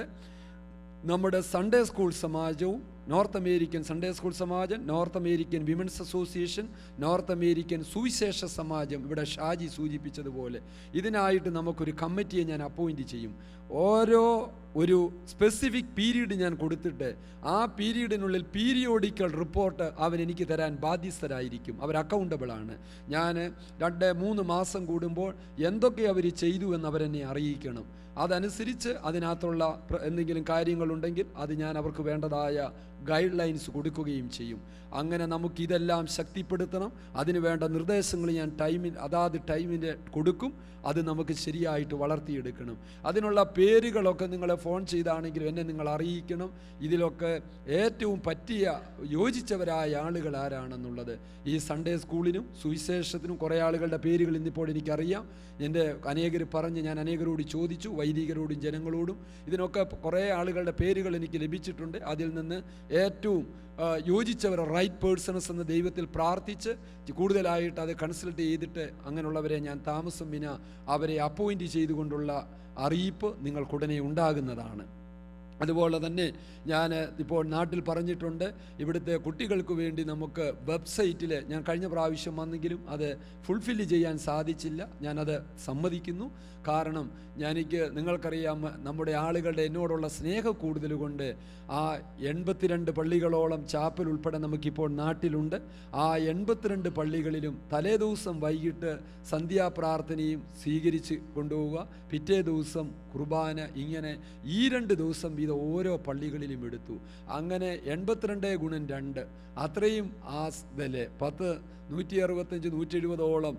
നമ്മുടെ സൺഡേ സ്കൂൾ സമാജവും നോർത്ത് അമേരിക്കൻ സൺഡേ സ്കൂൾ സമാജം North American women's association North American സുവിശേഷ സമാജം ഇവിടെ ഷാജി സൂചിപ്പിച്ചതുപോലെ ഇതിനായിട്ട് നമുക്കൊരു കമ്മിറ്റിയെ ഞാൻ അപ്പോയിൻറ്റ് ചെയ്യും ഓരോ ഒരു സ്പെസിഫിക് പീരീഡ് ഞാൻ കൊടുത്തിട്ട് ആ പീരീഡിനുള്ളിൽ പീരിയോഡിക്കൽ റിപ്പോർട്ട് അവൻ എനിക്ക് തരാൻ ബാധ്യസ്ഥരായിരിക്കും അവർ അക്കൗണ്ടബിൾ ആണ് ഞാൻ രണ്ട് മൂന്ന് മാസം കൂടുമ്പോൾ എന്തൊക്കെ അവർ ചെയ്തു എന്ന് അവരെന്നെ അറിയിക്കണം അതനുസരിച്ച് അതിനകത്തുള്ള പ്ര- എന്തെങ്കിലും കാര്യങ്ങളുണ്ടെങ്കിൽ അത് ഞാൻ അവർക്ക് വേണ്ടതായ ഗൈഡ് ലൈൻസ് കൊടുക്കുകയും ചെയ്യും അങ്ങനെ നമുക്കിതെല്ലാം ശക്തിപ്പെടുത്തണം അതിന് വേണ്ട നിർദ്ദേശങ്ങൾ ഞാൻ ടൈമിൽ അതാത് ടൈമിൻ്റെ കൊടുക്കും അത് നമുക്ക് ശരിയായിട്ട് വളർത്തിയെടുക്കണം അതിനുള്ള പേരുകളൊക്കെ നിങ്ങളെ ഫോൺ ചെയ്താണെങ്കിലും എന്നെ നിങ്ങൾ അറിയിക്കണം ഇതിലൊക്കെ ഏറ്റവും പറ്റിയ യോജിച്ചവരായ ആളുകൾ ആരാണെന്നുള്ളത് ഈ സൺഡേ സ്കൂളിനും സുവിശേഷത്തിനും കുറേ ആളുകളുടെ പേരുകൾ ഇന്നിപ്പോൾ എനിക്കറിയാം എൻ്റെ അനേകർ പറഞ്ഞ് ഞാൻ അനേകരോട് ചോദിച്ചു വൈദികരോടും ജനങ്ങളോടും ഇതിനൊക്കെ കുറേ ആളുകളുടെ പേരുകൾ എനിക്ക് ലഭിച്ചിട്ടുണ്ട് അതിൽ നിന്ന് ഏറ്റവും ആ, യോജിച്ചവർ റൈറ്റ് പേഴ്സൺസ് എന്ന ദൈവത്തിൽ പ്രാർത്ഥിച്ച് കൂടുതലായിട്ട് അത് കൺസൾട്ട് ചെയ്തിട്ട് അങ്ങനെയുള്ളവരെ ഞാൻ താമസം വിന അവരെ അപ്പോയിൻറ്റ് ചെയ്തുകൊണ്ടുള്ള അറിയിപ്പ് നിങ്ങൾക്കുടനെ ഉണ്ടാകുന്നതാണ് അതുപോലെ തന്നെ ഞാൻ ഇപ്പോൾ നാട്ടിൽ പറഞ്ഞിട്ടുണ്ട് ഇവിടുത്തെ കുട്ടികൾക്ക് വേണ്ടി നമുക്ക് വെബ്സൈറ്റിൽ ഞാൻ കഴിഞ്ഞ പ്രാവശ്യം വന്നെങ്കിലും അത് ഫുൾഫില്ല് ചെയ്യാൻ സാധിച്ചില്ല ഞാനത് സമ്മതിക്കുന്നു കാരണം ഞാനെനിക്ക് നിങ്ങൾക്കറിയാം നമ്മുടെ ആളുകളുടെ എന്നോടുള്ള സ്നേഹ കൂടുതൽ കൊണ്ട് ആ എൺപത്തിരണ്ട് പള്ളികളോളം ചാപ്പൽ ഉൾപ്പെടെ നമുക്കിപ്പോൾ നാട്ടിലുണ്ട് ആ എൺപത്തിരണ്ട് പള്ളികളിലും തലേദിവസം വൈകിട്ട് സന്ധ്യാപ്രാർത്ഥനയും സ്വീകരിച്ച് കൊണ്ടുപോവുക പിറ്റേ ദിവസം കുർബാന ഇങ്ങനെ ഈ രണ്ട് ദിവസം വീതം ഓരോ പള്ളികളിലും എടുത്തു അങ്ങനെ എൺപത്തിരണ്ട് ഗുണം രണ്ട് അത്രയും ആ ഇതിലെ പത്ത് നൂറ്റി അറുപത്തഞ്ച് നൂറ്റി എഴുപതോളം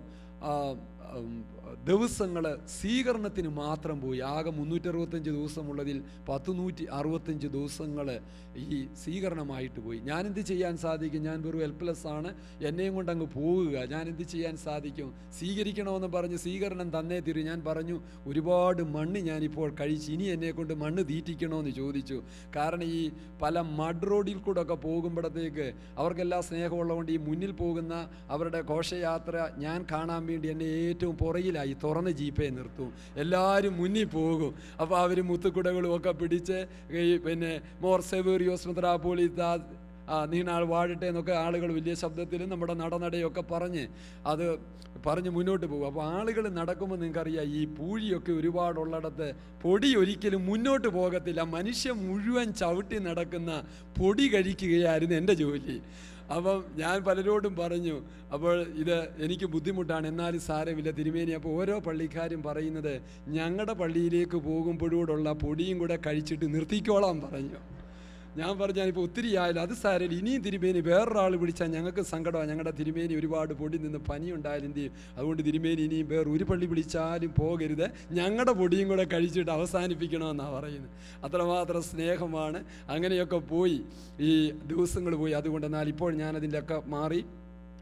ദിവസങ്ങൾ സ്വീകരണത്തിന് മാത്രം പോയി ആകെ മുന്നൂറ്റി അറുപത്തഞ്ച് ദിവസമുള്ളതിൽ പത്ത് നൂറ്റി അറുപത്തഞ്ച് ദിവസങ്ങൾ ഈ സ്വീകരണമായിട്ട് പോയി ഞാൻ എന്ത് ചെയ്യാൻ സാധിക്കും ഞാൻ വെറും ഹെൽപ്ലെസ് ആണ് എന്നെയും കൊണ്ട് അങ്ങ് പോവുക ഞാൻ എന്ത് ചെയ്യാൻ സാധിക്കും സ്വീകരിക്കണമെന്ന് പറഞ്ഞ് സ്വീകരണം തന്നേ തീരും ഞാൻ പറഞ്ഞു ഒരുപാട് മണ്ണ് ഞാനിപ്പോൾ കഴിച്ച് ഇനി എന്നെ കൊണ്ട് മണ്ണ് തീറ്റിക്കണമെന്ന് ചോദിച്ചു കാരണം ഈ പല മഡ് റോഡിൽ കൂടെ ഒക്കെ പോകുമ്പോഴത്തേക്ക് അവർക്കെല്ലാം സ്നേഹമുള്ളതുകൊണ്ട് ഈ മുന്നിൽ പോകുന്ന അവരുടെ ഘോഷയാത്ര ഞാൻ കാണാൻ വേണ്ടി എന്നെ ഏറ്റവും പുറകിലായി തുറന്ന് ജീപ്പേ നിർത്തും എല്ലാവരും മുന്നിൽ പോകും അപ്പോൾ അവർ മുത്തുക്കുടകളും ഒക്കെ പിടിച്ച് ഈ പിന്നെ മോർ സെവേറിയോസ് മെത്രാപോളിത്ത ആ നീണാൾ വാഴട്ടെ എന്നൊക്കെ ആളുകൾ വലിയ ശബ്ദത്തിൽ നമ്മുടെ നടനടയൊക്കെ പറഞ്ഞ് അത് പറഞ്ഞ് മുന്നോട്ട് പോകും അപ്പോൾ ആളുകൾ നടക്കുമ്പോൾ നിങ്ങൾക്കറിയാം ഈ പൂഴിയൊക്കെ ഒരുപാടുള്ളിടത്ത് പൊടി ഒരിക്കലും മുന്നോട്ട് പോകത്തില്ല മനുഷ്യൻ മുഴുവൻ ചവിട്ടി നടക്കുന്ന പൊടി കഴിക്കുകയായിരുന്നു എൻ്റെ ജോലി അപ്പം ഞാൻ പലരോടും പറഞ്ഞു അപ്പോൾ ഇത് എനിക്ക് ബുദ്ധിമുട്ടാണ് എന്നാലും സാരമില്ല തിരുമേനി അപ്പോൾ ഓരോ പള്ളിക്കാരും പറയുന്നത് ഞങ്ങളുടെ പള്ളിയിലേക്ക് പോകുമ്പോഴൂടുള്ള പൊടിയും കൂടെ കഴിച്ചിട്ട് നിർത്തിക്കോളാൻ പറഞ്ഞു ഞാൻ പറഞ്ഞു ഞാനിപ്പോൾ ഒത്തിരി ആയാലും അത് സാരമില്ല ഇനിയും തിരുമേനി വേറൊരാൾ വിളിച്ചാൽ ഞങ്ങൾക്ക് സങ്കടമാണ് ഞങ്ങളുടെ തിരുമേനി ഒരുപാട് പൊടി നിന്ന് പനി ഉണ്ടായാലും എന്ത് ചെയ്യും അതുകൊണ്ട് തിരുമേനി ഇനിയും വേറെ ഒരു പള്ളി വിളിച്ചാലും പോകരുത് ഞങ്ങളുടെ പൊടിയും കൂടെ കഴിച്ചിട്ട് അവസാനിപ്പിക്കണമെന്നാണ് പറയുന്നത് അത്രമാത്രം സ്നേഹമാണ് അങ്ങനെയൊക്കെ പോയി ഈ ദിവസങ്ങൾ പോയി അതുകൊണ്ട് എന്നാൽ ഇപ്പോൾ ഞാനതിൻ്റെ ഒക്കെ മാറി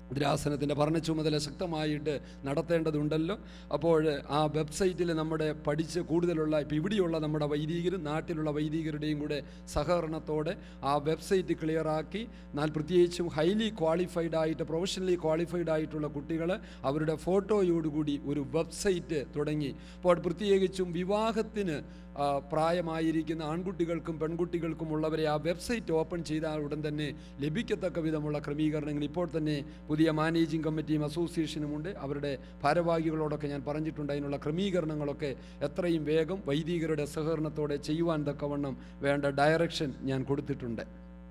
ഭദ്രാസനത്തിൻ്റെ ഭരണ ചുമതല ശക്തമായിട്ട് നടത്തേണ്ടതുണ്ടല്ലോ അപ്പോൾ ആ വെബ്സൈറ്റിൽ നമ്മുടെ പഠിച്ച് കൂടുതലുള്ള ഇപ്പം ഇവിടെയുള്ള നമ്മുടെ വൈദികരും നാട്ടിലുള്ള വൈദികരുടെയും കൂടെ സഹകരണത്തോടെ ആ വെബ്സൈറ്റ് ക്ലിയറാക്കി എന്നാൽ പ്രത്യേകിച്ചും ഹൈലി ക്വാളിഫൈഡ് ആയിട്ട് പ്രൊഫഷണലി ക്വാളിഫൈഡ് ആയിട്ടുള്ള കുട്ടികൾ അവരുടെ ഫോട്ടോയോടുകൂടി ഒരു വെബ്സൈറ്റ് തുടങ്ങി അപ്പോൾ പ്രത്യേകിച്ചും വിവാഹത്തിന് ആ, പ്രായമായിരിക്കുന്ന ആൺകുട്ടികൾക്കും പെൺകുട്ടികൾക്കും ഉള്ളവരെ ആ വെബ്സൈറ്റ് ഓപ്പൺ ചെയ്താൽ ഉടൻ തന്നെ ലഭിക്കത്തക്ക വിധമുള്ള ക്രമീകരണങ്ങൾ ഇപ്പോൾ തന്നെ പുതിയ മാനേജിംഗ് കമ്മിറ്റിയും അസോസിയേഷനും ഉണ്ട് അവരുടെ ഭാരവാഹികളോടൊക്കെ ഞാൻ പറഞ്ഞിട്ടുണ്ട് അതിനുള്ള ക്രമീകരണങ്ങളൊക്കെ എത്രയും വേഗം വൈദികരുടെ സഹകരണത്തോടെ ചെയ്യുവാൻ തക്കവണ്ണം വേണ്ട ഡയറക്ഷൻ ഞാൻ കൊടുത്തിട്ടുണ്ട്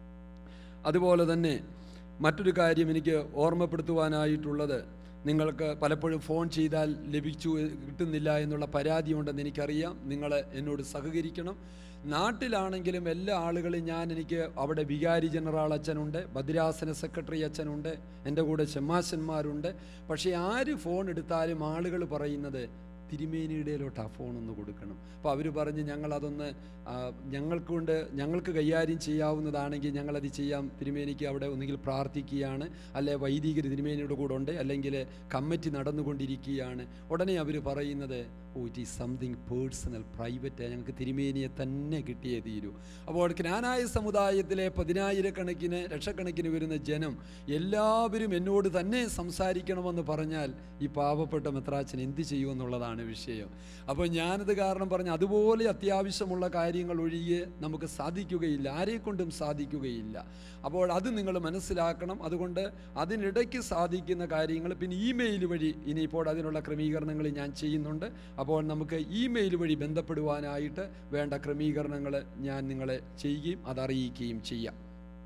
അതുപോലെ തന്നെ മറ്റൊരു കാര്യം എനിക്ക് ഓർമ്മപ്പെടുത്തുവാനായിട്ടുള്ളത് നിങ്ങൾക്ക് പലപ്പോഴും ഫോൺ ചെയ്താൽ ലഭിച്ചു കിട്ടുന്നില്ല എന്നുള്ള പരാതിയുണ്ടെന്ന് എനിക്കറിയാം നിങ്ങൾ എന്നോട് സഹകരിക്കണം നാട്ടിലാണെങ്കിലും എല്ലാ ആളുകളും ഞാൻ എനിക്ക് അവിടെ വികാരി ജനറൽ അച്ഛനുണ്ട് ഭദ്രാസന സെക്രട്ടറി അച്ഛനുണ്ട് എൻ്റെ കൂടെ ചെമ്മാശന്മാരുണ്ട് പക്ഷേ ആര് ഫോൺ എടുത്താലും ആളുകൾ പറയുന്നത് തിരുമേനിയുടെയിലോട്ട് ആ ഫോൺ ഒന്ന് കൊടുക്കണം അപ്പോൾ അവർ പറഞ്ഞ് ഞങ്ങളതൊന്ന് ആ, ഞങ്ങൾക്ക് കൊണ്ട് ഞങ്ങൾക്ക് കൈകാര്യം ചെയ്യാവുന്നതാണെങ്കിൽ ഞങ്ങളത് ചെയ്യാം തിരുമേനിക്ക് അവിടെ ഒന്നുകിൽ പ്രാർത്ഥിക്കുകയാണ് അല്ലെ വൈദികർ തിരുമേനിയുടെ കൂടെ ഉണ്ട് അല്ലെങ്കിൽ കമ്മിറ്റി നടന്നുകൊണ്ടിരിക്കുകയാണ് ഉടനെ അവർ പറയുന്നത് oh it is something personal private ഞങ്ങൾക്ക് തിരുമേനിയെ തന്നെ കിട്ടിയേ തീരൂ അപ്പോൾ ജ്ഞാനായ സമുദായത്തിലെ പതിനായിരക്കണക്കിന് ലക്ഷക്കണക്കിന് വരുന്ന ജനം എല്ലാവരും എന്നോട് തന്നെ സംസാരിക്കണമെന്ന് പറഞ്ഞാൽ ഈ പാവപ്പെട്ട മെത്രാച്ചൻ എന്ത് ചെയ്യുമെന്നുള്ളതാണ് വിഷയം അപ്പോൾ ഞാനത് കാരണം പറഞ്ഞ് അതുപോലെ അത്യാവശ്യമുള്ള കാര്യങ്ങൾ ഒഴികെ നമുക്ക് സാധിക്കുകയില്ല ആരെക്കൊണ്ടും സാധിക്കുകയില്ല അപ്പോൾ അത് നിങ്ങൾ മനസ്സിലാക്കണം അതുകൊണ്ട് അതിനിടയ്ക്ക് സാധിക്കുന്ന കാര്യങ്ങൾ പിന്നെ ഇമെയിൽ വഴി ഇനിയിപ്പോൾ അതിനുള്ള ക്രമീകരണങ്ങൾ ഞാൻ ചെയ്യുന്നുണ്ട് അപ്പോൾ നമുക്ക് ഇമെയിൽ വഴി ബന്ധപ്പെടുവാനായിട്ട് വേണ്ട ക്രമീകരണങ്ങൾ ഞാൻ നിങ്ങളെ ചെയ്യുകയും അതറിയിക്കുകയും ചെയ്യാം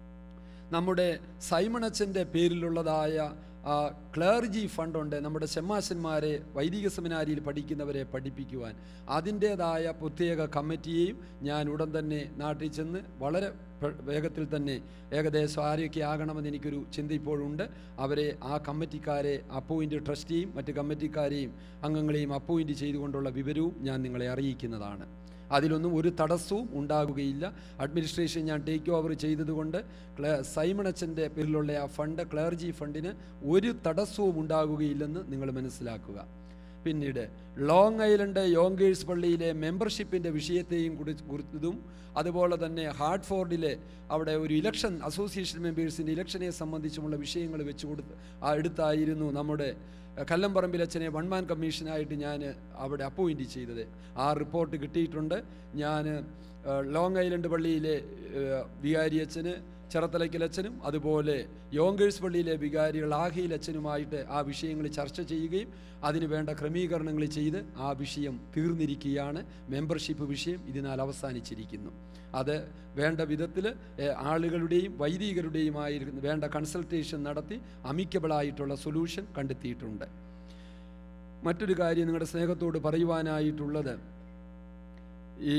നമ്മുടെ സൈമണച്ചൻ്റെ പേരിലുള്ളതായ ആ, ക്ലർജി ഫണ്ടുണ്ട് നമ്മുടെ ചെമ്മാശന്മാരെ വൈദിക സെമിനാരിയിൽ പഠിക്കുന്നവരെ പഠിപ്പിക്കുവാൻ അതിൻ്റേതായ പ്രത്യേക കമ്മിറ്റിയെയും ഞാൻ ഉടൻ തന്നെ നാട്ടിൽ ചെന്ന് വളരെ പെ- വേഗത്തിൽ തന്നെ ഏകദേശം ആരൊക്കെ ആകണമെന്ന് എനിക്കൊരു ചിന്ത ഇപ്പോഴുണ്ട് അവരെ ആ കമ്മിറ്റിക്കാരെ അപ്പോയിൻ്റ് ട്രസ്റ്റിയും മറ്റ് കമ്മിറ്റിക്കാരെയും അംഗങ്ങളെയും അപ്പോയിൻ്റ് ചെയ്തുകൊണ്ടുള്ള വിവരവും ഞാൻ നിങ്ങളെ അറിയിക്കുന്നതാണ് അതിലൊന്നും ഒരു തടസ്സവും ഉണ്ടാകുകയില്ല അഡ്മിനിസ്ട്രേഷൻ ഞാൻ ടേക്ക് ഓവർ ചെയ്തതുകൊണ്ട് ക്ലേ സൈമണച്ചൻ്റെ പേരിലുള്ള ആ ഫണ്ട് ക്ലർജി ഫണ്ടിന് ഒരു തടസ്സവും ഉണ്ടാകുകയില്ലെന്ന് നിങ്ങൾ മനസ്സിലാക്കുക പിന്നീട് ലോങ് ഐലൻഡ് യോങ്കേഴ്സ് പള്ളിയിലെ മെമ്പർഷിപ്പിൻ്റെ വിഷയത്തെയും കുറി കുറിച്ചതും അതുപോലെ തന്നെ ഹാർട്ട്ഫോർഡിലെ അവിടെ ഒരു ഇലക്ഷൻ അസോസിയേഷൻ മെമ്പേഴ്സിൻ്റെ ഇലക്ഷനെ സംബന്ധിച്ചുമുള്ള വിഷയങ്ങൾ വെച്ച് കൊടുത്ത് ആ എടുത്തായിരുന്നു നമ്മുടെ അഹ്, കല്ലമ്പറമ്പിൽ അച്ഛനെ വൺ മാൻ കമ്മീഷനായിട്ട് ഞാൻ അവിടെ അപ്പോയിൻറ്റ് ചെയ്തത് ആ റിപ്പോർട്ട് കിട്ടിയിട്ടുണ്ട് ഞാൻ അഹ്, ലോങ് ഐലൻഡ് പള്ളിയിലെ അഹ്, വികാരി അച്ഛന് ചെറത്തലയ്ക്കൽ അച്ഛനും അതുപോലെ യോങ്കേഴ്സ് പള്ളിയിലെ വികാരികൾ ആഹിയിൽ അച്ഛനുമായിട്ട് ആ വിഷയങ്ങൾ ചർച്ച ചെയ്യുകയും അതിന് വേണ്ട ക്രമീകരണങ്ങൾ ചെയ്ത് ആ വിഷയം തീർന്നിരിക്കുകയാണ് മെമ്പർഷിപ്പ് വിഷയം ഇതിനാൽ അവസാനിച്ചിരിക്കുന്നു അത് വേണ്ട വിധത്തിൽ ആളുകളുടെയും വൈദികരുടെയുമായിരുന്നു വേണ്ട കൺസൾട്ടേഷൻ നടത്തി അമിക്കബിളായിട്ടുള്ള സൊല്യൂഷൻ കണ്ടെത്തിയിട്ടുണ്ട് മറ്റൊരു കാര്യം നിങ്ങളുടെ സ്നേഹത്തോട് പറയുവാനായിട്ടുള്ളത് ഈ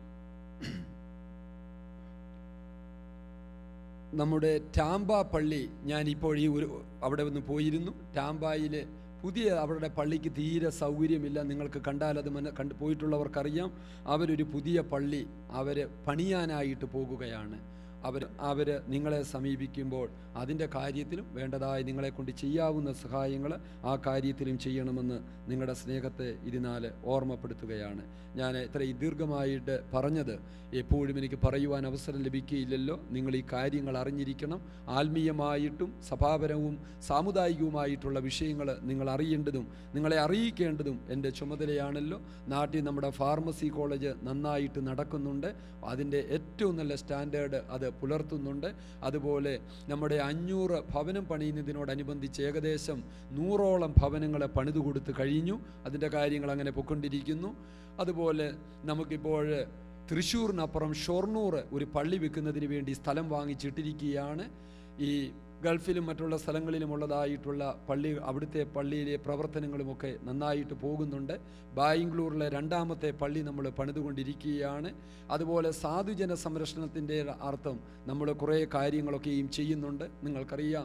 നമ്മുടെ ടാമ്പ പള്ളി ഞാൻ ഇപ്പോൾ ഈ ഒരു അവിടെ ഒന്ന് പോയിരുന്നു ടാമ്പായിൽ പുതിയ അവരുടെ പള്ളിക്ക് തീരെ സൗകര്യമില്ല നിങ്ങൾക്ക് കണ്ടാൽ അത് മന കണ്ട് പോയിട്ടുള്ളവർക്കറിയാം അവരൊരു പുതിയ പള്ളി അവർ പണിയാനായിട്ട് പോകുകയാണ് അവർ അവർ നിങ്ങളെ സമീപിക്കുമ്പോൾ അതിൻ്റെ കാര്യത്തിലും വേണ്ടതായ നിങ്ങളെ കൊണ്ട് ചെയ്യാവുന്ന സഹായങ്ങൾ ആ കാര്യത്തിലും ചെയ്യണമെന്ന് നിങ്ങളുടെ സ്നേഹത്തെ ഇതിനാൽ ഓർമ്മപ്പെടുത്തുകയാണ് ഞാൻ ഇത്ര ദീർഘമായിട്ട് പറഞ്ഞത് എപ്പോഴും എനിക്ക് പറയുവാൻ അവസരം ലഭിക്കുകയില്ലല്ലോ നിങ്ങൾ ഈ കാര്യങ്ങൾ അറിഞ്ഞിരിക്കണം ആത്മീയമായിട്ടും സഭാപരവും സാമുദായികവുമായിട്ടുള്ള വിഷയങ്ങൾ നിങ്ങൾ അറിയേണ്ടതും നിങ്ങളെ അറിയിക്കേണ്ടതും എൻ്റെ ചുമതലയാണല്ലോ നാട്ടിൽ നമ്മുടെ ഫാർമസി കോളേജ് നന്നായിട്ട് നടക്കുന്നുണ്ട് അതിൻ്റെ ഏറ്റവും നല്ല സ്റ്റാൻഡേർഡ് അത് പുലർത്തുന്നുണ്ട് അതുപോലെ നമ്മുടെ അഞ്ഞൂറ് ഭവനം പണിയുന്നതിനോടനുബന്ധിച്ച് ഏകദേശം നൂറോളം ഭവനങ്ങളെ പണിതു കൊടുത്ത് കഴിഞ്ഞു അതിൻ്റെ കാര്യങ്ങൾ അങ്ങനെ പൊക്കൊണ്ടിരിക്കുന്നു അതുപോലെ നമുക്കിപ്പോൾ തൃശ്ശൂരിനപ്പുറം ഷൊർണൂർ ഒരു പള്ളി വെക്കുന്നതിന് വേണ്ടി സ്ഥലം വാങ്ങിച്ചിട്ടിരിക്കുകയാണ് ഈ ഗൾഫിലും മറ്റുള്ള സ്ഥലങ്ങളിലുമുള്ളതായിട്ടുള്ള പള്ളി അവിടുത്തെ പള്ളിയിലെ പ്രവർത്തനങ്ങളുമൊക്കെ നന്നായിട്ട് പോകുന്നുണ്ട് ബാംഗ്ലൂരിലെ രണ്ടാമത്തെ പള്ളി നമ്മൾ പണിതുകൊണ്ടിരിക്കുകയാണ് അതുപോലെ സാധുജന സംരക്ഷണത്തിൻ്റെ അർത്ഥം നമ്മൾ കുറേ കാര്യങ്ങളൊക്കെയും ചെയ്യുന്നുണ്ട് നിങ്ങൾക്കറിയാം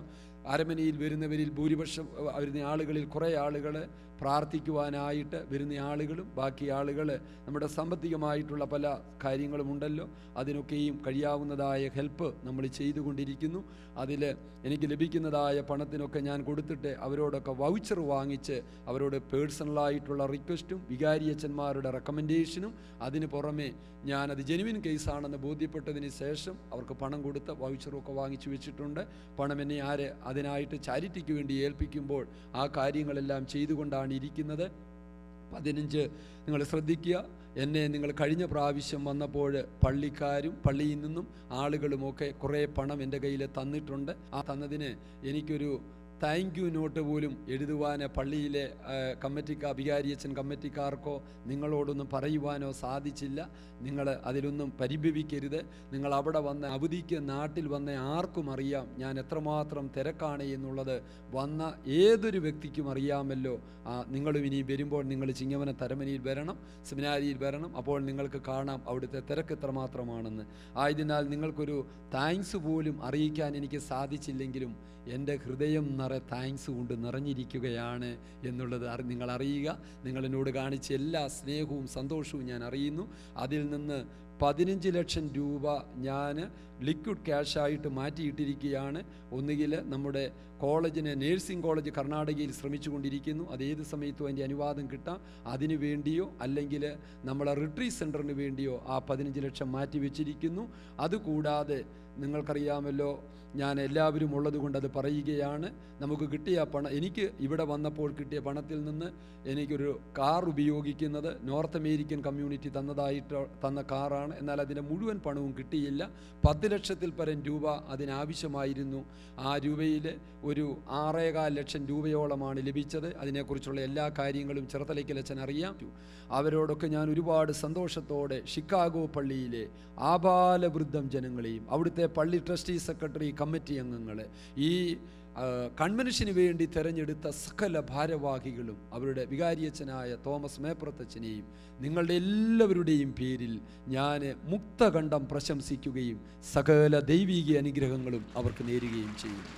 അരമനയിൽ വരുന്നവരിൽ ഭൂരിപക്ഷം അഹ് വരുന്ന ആളുകളിൽ കുറേ ആളുകൾ പ്രാർത്ഥിക്കുവാനായിട്ട് വരുന്ന ആളുകളും ബാക്കി ആളുകൾ നമ്മുടെ സാമ്പത്തികമായിട്ടുള്ള പല കാര്യങ്ങളുമുണ്ടല്ലോ അതിനൊക്കെയും കഴിയാവുന്നതായ ഹെൽപ്പ് നമ്മൾ ചെയ്തുകൊണ്ടിരിക്കുന്നു അതിൽ എനിക്ക് ലഭിക്കുന്നതായ പണത്തിനൊക്കെ ഞാൻ കൊടുത്തിട്ട് അവരോടൊക്കെ വൗച്ചർ വാങ്ങിച്ച് അവരോട് പേഴ്സണലായിട്ടുള്ള റിക്വസ്റ്റും വികാരിയച്ചന്മാരുടെ റെക്കമെൻഡേഷനും അതിന് പുറമെ ഞാനത് ജെനുവിൻ കേസാണെന്ന് ബോധ്യപ്പെട്ടതിന് ശേഷം അവർക്ക് പണം കൊടുത്ത് വൗച്ചറും വാങ്ങിച്ചു വെച്ചിട്ടുണ്ട് പണം എന്നെ ആര് അതിനായിട്ട് ചാരിറ്റിക്ക് വേണ്ടി ഏൽപ്പിക്കുമ്പോൾ ആ കാര്യങ്ങളെല്ലാം ചെയ്തുകൊണ്ടാണ് ഇരിക്കുന്നത് പതിനഞ്ച് നിങ്ങൾ ശ്രദ്ധിക്കുക എന്നെ നിങ്ങൾ കഴിഞ്ഞ പ്രാവശ്യം വന്നപ്പോൾ പള്ളിക്കാരും പള്ളിയിൽ നിന്നും ആളുകളുമൊക്കെ കുറേ പണം എൻ്റെ കയ്യിൽ തന്നിട്ടുണ്ട് ആ തന്നതിന് എനിക്കൊരു താങ്ക് യു നോട്ട് പോലും എഴുതുവാൻ പള്ളിയിലെ ആ, കമ്മിറ്റിക്കാർ വികാരിയച്ഛൻ കമ്മിറ്റിക്കാർക്കോ നിങ്ങളോടൊന്നും പറയുവാനോ സാധിച്ചില്ല നിങ്ങൾ അതിലൊന്നും പരിഭവിക്കരുത് നിങ്ങൾ അവിടെ വന്ന അവധിക്ക് നാട്ടിൽ വന്ന ആർക്കും അറിയാം ഞാൻ എത്രമാത്രം തിരക്കാണ് എന്നുള്ളത് വന്ന ഏതൊരു വ്യക്തിക്കും അറിയാമല്ലോ ആ, നിങ്ങളും ഇനി വരുമ്പോൾ നിങ്ങൾ ചിങ്ങവന തരമനിയിൽ വരണം സെമിനാരിയിൽ വരണം അപ്പോൾ നിങ്ങൾക്ക് കാണാം അവിടുത്തെ തിരക്ക് എത്രമാത്രമാണെന്ന് ആയതിനാൽ നിങ്ങൾക്കൊരു താങ്ക്സ് പോലും അറിയിക്കാൻ എനിക്ക് സാധിച്ചില്ലെങ്കിലും എൻ്റെ ഹൃദയം നിറ താങ്ക്സ് കൊണ്ട് നിറഞ്ഞിരിക്കുകയാണ് എന്നുള്ളത് അറി നിങ്ങൾ അറിയുക നിങ്ങൾ എന്നോട് കാണിച്ച എല്ലാ സ്നേഹവും സന്തോഷവും ഞാൻ അറിയുന്നു അതിൽ നിന്ന് പതിനഞ്ച് ലക്ഷം രൂപ ഞാൻ ലിക്വിഡ് ക്യാഷായിട്ട് മാറ്റിയിട്ടിരിക്കുകയാണ് ഒന്നുകിൽ നമ്മുടെ കോളേജിന് നേഴ്സിംഗ് കോളേജ് കർണാടകയിൽ ശ്രമിച്ചുകൊണ്ടിരിക്കുന്നു അത് ഏത് സമയത്തും അതിൻ്റെ അനുവാദം കിട്ടാം അതിനു വേണ്ടിയോ അല്ലെങ്കിൽ നമ്മളെ റിട്രീറ്റ് സെൻറ്ററിന് വേണ്ടിയോ ആ പതിനഞ്ച് ലക്ഷം മാറ്റി വെച്ചിരിക്കുന്നു അതുകൂടാതെ നിങ്ങൾക്കറിയാമല്ലോ ഞാൻ എല്ലാവരും ഉള്ളത് കൊണ്ട് അത് പറയുകയാണ് നമുക്ക് കിട്ടിയ പണം എനിക്ക് ഇവിടെ വന്നപ്പോൾ കിട്ടിയ പണത്തിൽ നിന്ന് എനിക്കൊരു കാർ ഉപയോഗിക്കുന്നത് നോർത്ത് അമേരിക്കൻ കമ്മ്യൂണിറ്റി തന്നതായിട്ട് തന്ന കാറാണ് എന്നാൽ അതിൻ്റെ മുഴുവൻ പണവും കിട്ടിയില്ല പത്ത് ലക്ഷത്തിൽ പരം രൂപ അതിനാവശ്യമായിരുന്നു ആ രൂപയിൽ ഒരു ആറേകാൽ ലക്ഷം രൂപയോളമാണ് ലഭിച്ചത് അതിനെക്കുറിച്ചുള്ള എല്ലാ കാര്യങ്ങളും ചെറുതലയ്ക്കലച്ചൻ അറിയാം അവരോടൊക്കെ ഞാൻ ഒരുപാട് സന്തോഷത്തോടെ ഷിക്കാഗോ പള്ളിയിലെ ആബാലവൃദ്ധം ജനങ്ങളെയും അവിടുത്തെ പള്ളി ട്രസ്റ്റി സെക്രട്ടറി കമ്മിറ്റി അംഗങ്ങൾ ഈ ആ, കൺവെൻഷന് വേണ്ടി തിരഞ്ഞെടുത്ത സകല ഭാരവാഹികളും അവരുടെ വികാരിയച്ഛനായ തോമസ് മേപ്രത്തച്ഛനെയും നിങ്ങളുടെ എല്ലാവരുടെയും പേരിൽ ഞാൻ മുക്തകണ്ഠം പ്രശംസിക്കുകയും സകല ദൈവീക അനുഗ്രഹങ്ങളും അവർക്ക് നേരുകയും ചെയ്യുന്നു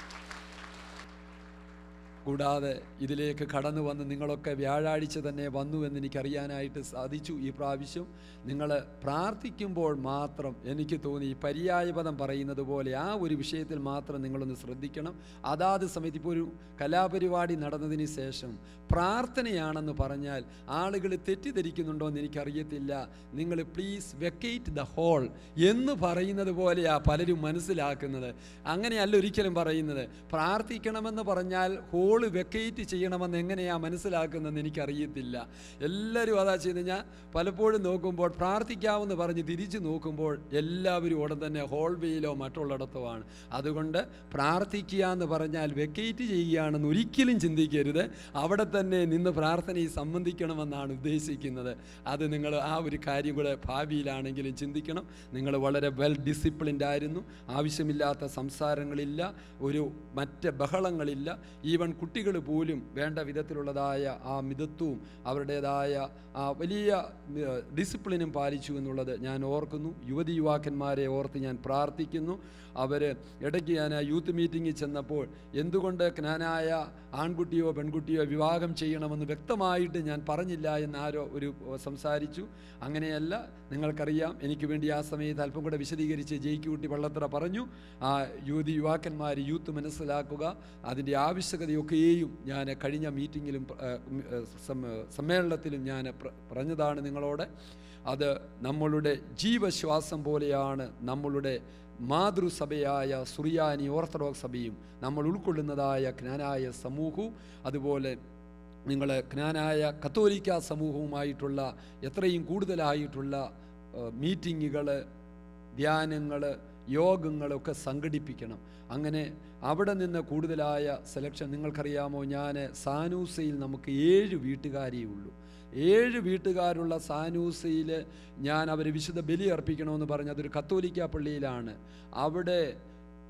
കൂടാതെ ഇതിലേക്ക് കടന്നു വന്ന് നിങ്ങളൊക്കെ വ്യാഴാഴ്ച തന്നെ വന്നു എന്ന് എനിക്കറിയാനായിട്ട് സാധിച്ചു ഈ പ്രാവശ്യം നിങ്ങൾ പ്രാർത്ഥിക്കുമ്പോൾ മാത്രം എനിക്ക് തോന്നി ഈ പര്യായപദം പറയുന്നത് പോലെ ആ ഒരു വിഷയത്തിൽ മാത്രം നിങ്ങളൊന്ന് ശ്രദ്ധിക്കണം അതാത് സമയത്ത് ഇപ്പോൾ ഒരു കലാപരിപാടി നടന്നതിന് ശേഷം പ്രാർത്ഥനയാണെന്ന് പറഞ്ഞാൽ ആളുകൾ തെറ്റിദ്ധരിക്കുന്നുണ്ടോ എന്ന് എനിക്കറിയത്തില്ല നിങ്ങൾ പ്ലീസ് വെക്കേറ്റ് ദ ഹോൾ എന്ന് പറയുന്നത് പോലെയാ പലരും മനസ്സിലാക്കുന്നത് അങ്ങനെയല്ല ഒരിക്കലും പറയുന്നത് പ്രാർത്ഥിക്കണമെന്ന് പറഞ്ഞാൽ ഹോള് വെക്കേറ്റ് ചെയ്യണമെന്ന് എങ്ങനെയാ മനസ്സിലാക്കുന്നതെന്ന് എനിക്കറിയത്തില്ല എല്ലാവരും അതാ ചെയ്ത് ഞാൻ പലപ്പോഴും നോക്കുമ്പോൾ പ്രാർത്ഥിക്കാമെന്ന് പറഞ്ഞ് തിരിച്ചു നോക്കുമ്പോൾ എല്ലാവരും ഉടൻ തന്നെ ഹോൾവേയിലോ മറ്റുള്ളിടത്തോ ആണ് അതുകൊണ്ട് പ്രാർത്ഥിക്കുക എന്ന് പറഞ്ഞാൽ വെക്കേറ്റ് ചെയ്യുകയാണെന്ന് ഒരിക്കലും ചിന്തിക്കരുത് അവിടെ തന്നെ നിന്ന് പ്രാർത്ഥനയിൽ സംബന്ധിക്കണമെന്നാണ് ഉദ്ദേശിക്കുന്നത് അത് നിങ്ങൾ ആ ഒരു കാര്യം കൂടെ ഭാവിയിലാണെങ്കിലും ചിന്തിക്കണം നിങ്ങൾ വളരെ വെൽ ഡിസിപ്ലിൻഡ് ആയിരുന്നു ആവശ്യമില്ലാത്ത സംസാരങ്ങളില്ല ഒരു മറ്റ് ബഹളങ്ങളില്ല ഈവൻ കുട്ടികൾ പോലും വേണ്ട വിധത്തിലുള്ളതായ ആ മിതത്വവും അവരുടേതായ ആ വലിയ ഏർ, ഡിസിപ്ലിനും പാലിച്ചു എന്നുള്ളത് ഞാൻ ഓർക്കുന്നു യുവതി യുവാക്കന്മാരെ ഓർത്ത് ഞാൻ പ്രാർത്ഥിക്കുന്നു അവർ ഇടയ്ക്ക് ഞാൻ ആ യൂത്ത് മീറ്റിങ്ങിൽ ചെന്നപ്പോൾ എന്തുകൊണ്ട് ജ്ഞാനായ ആൺകുട്ടിയോ പെൺകുട്ടിയോ വിവാഹം ചെയ്യണമെന്ന് വ്യക്തമായിട്ട് ഞാൻ പറഞ്ഞില്ല എന്ന് ആരോ ഒരു സംസാരിച്ചു അങ്ങനെയല്ല നിങ്ങൾക്കറിയാം എനിക്ക് വേണ്ടി ആ സമയത്ത് അല്പം കൂടെ വിശദീകരിച്ച് ജയിക്കുകുട്ടി വള്ളത്തറ പറഞ്ഞു ആ യുവതി യുവാക്കന്മാർ യൂത്ത് മനസ്സിലാക്കുക അതിൻ്റെ ആവശ്യകതയൊക്കെയും ഞാൻ കഴിഞ്ഞ മീറ്റിങ്ങിലും ഏർ, ഉം, ഏർ, സം- സമ്മേളനത്തിലും ഞാൻ പ്ര- പറഞ്ഞതാണ് നിങ്ങളോട് അത് നമ്മളുടെ ജീവശ്വാസം പോലെയാണ് നമ്മളുടെ മാതൃസഭയായ സുറിയാനി ഓർത്തഡോക്സ് സഭയും നമ്മൾ ഉൾക്കൊള്ളുന്നതായ ജ്ഞാനായ സമൂഹവും അതുപോലെ നിങ്ങൾ ജ്ഞാനായ കത്തോലിക്ക സമൂഹവുമായിട്ടുള്ള എത്രയും കൂടുതലായിട്ടുള്ള മീറ്റിങ്ങുകൾ ധ്യാനങ്ങൾ യോഗങ്ങളൊക്കെ സംഘടിപ്പിക്കണം അങ്ങനെ അവിടെ നിന്ന് കൂടുതലായ സെലക്ഷൻ നിങ്ങൾക്കറിയാമോ ഞാൻ സാനൂസയിൽ നമുക്ക് ഏഴ് വീട്ടുകാരേ ഉള്ളൂ ഏഴ് വീട്ടുകാരുള്ള സാനൂസയിൽ ഞാൻ അവർ വിശുദ്ധ ബലി അർപ്പിക്കണമെന്ന് പറഞ്ഞ് അതൊരു കത്തോലിക്ക പള്ളിയിലാണ് അവിടെ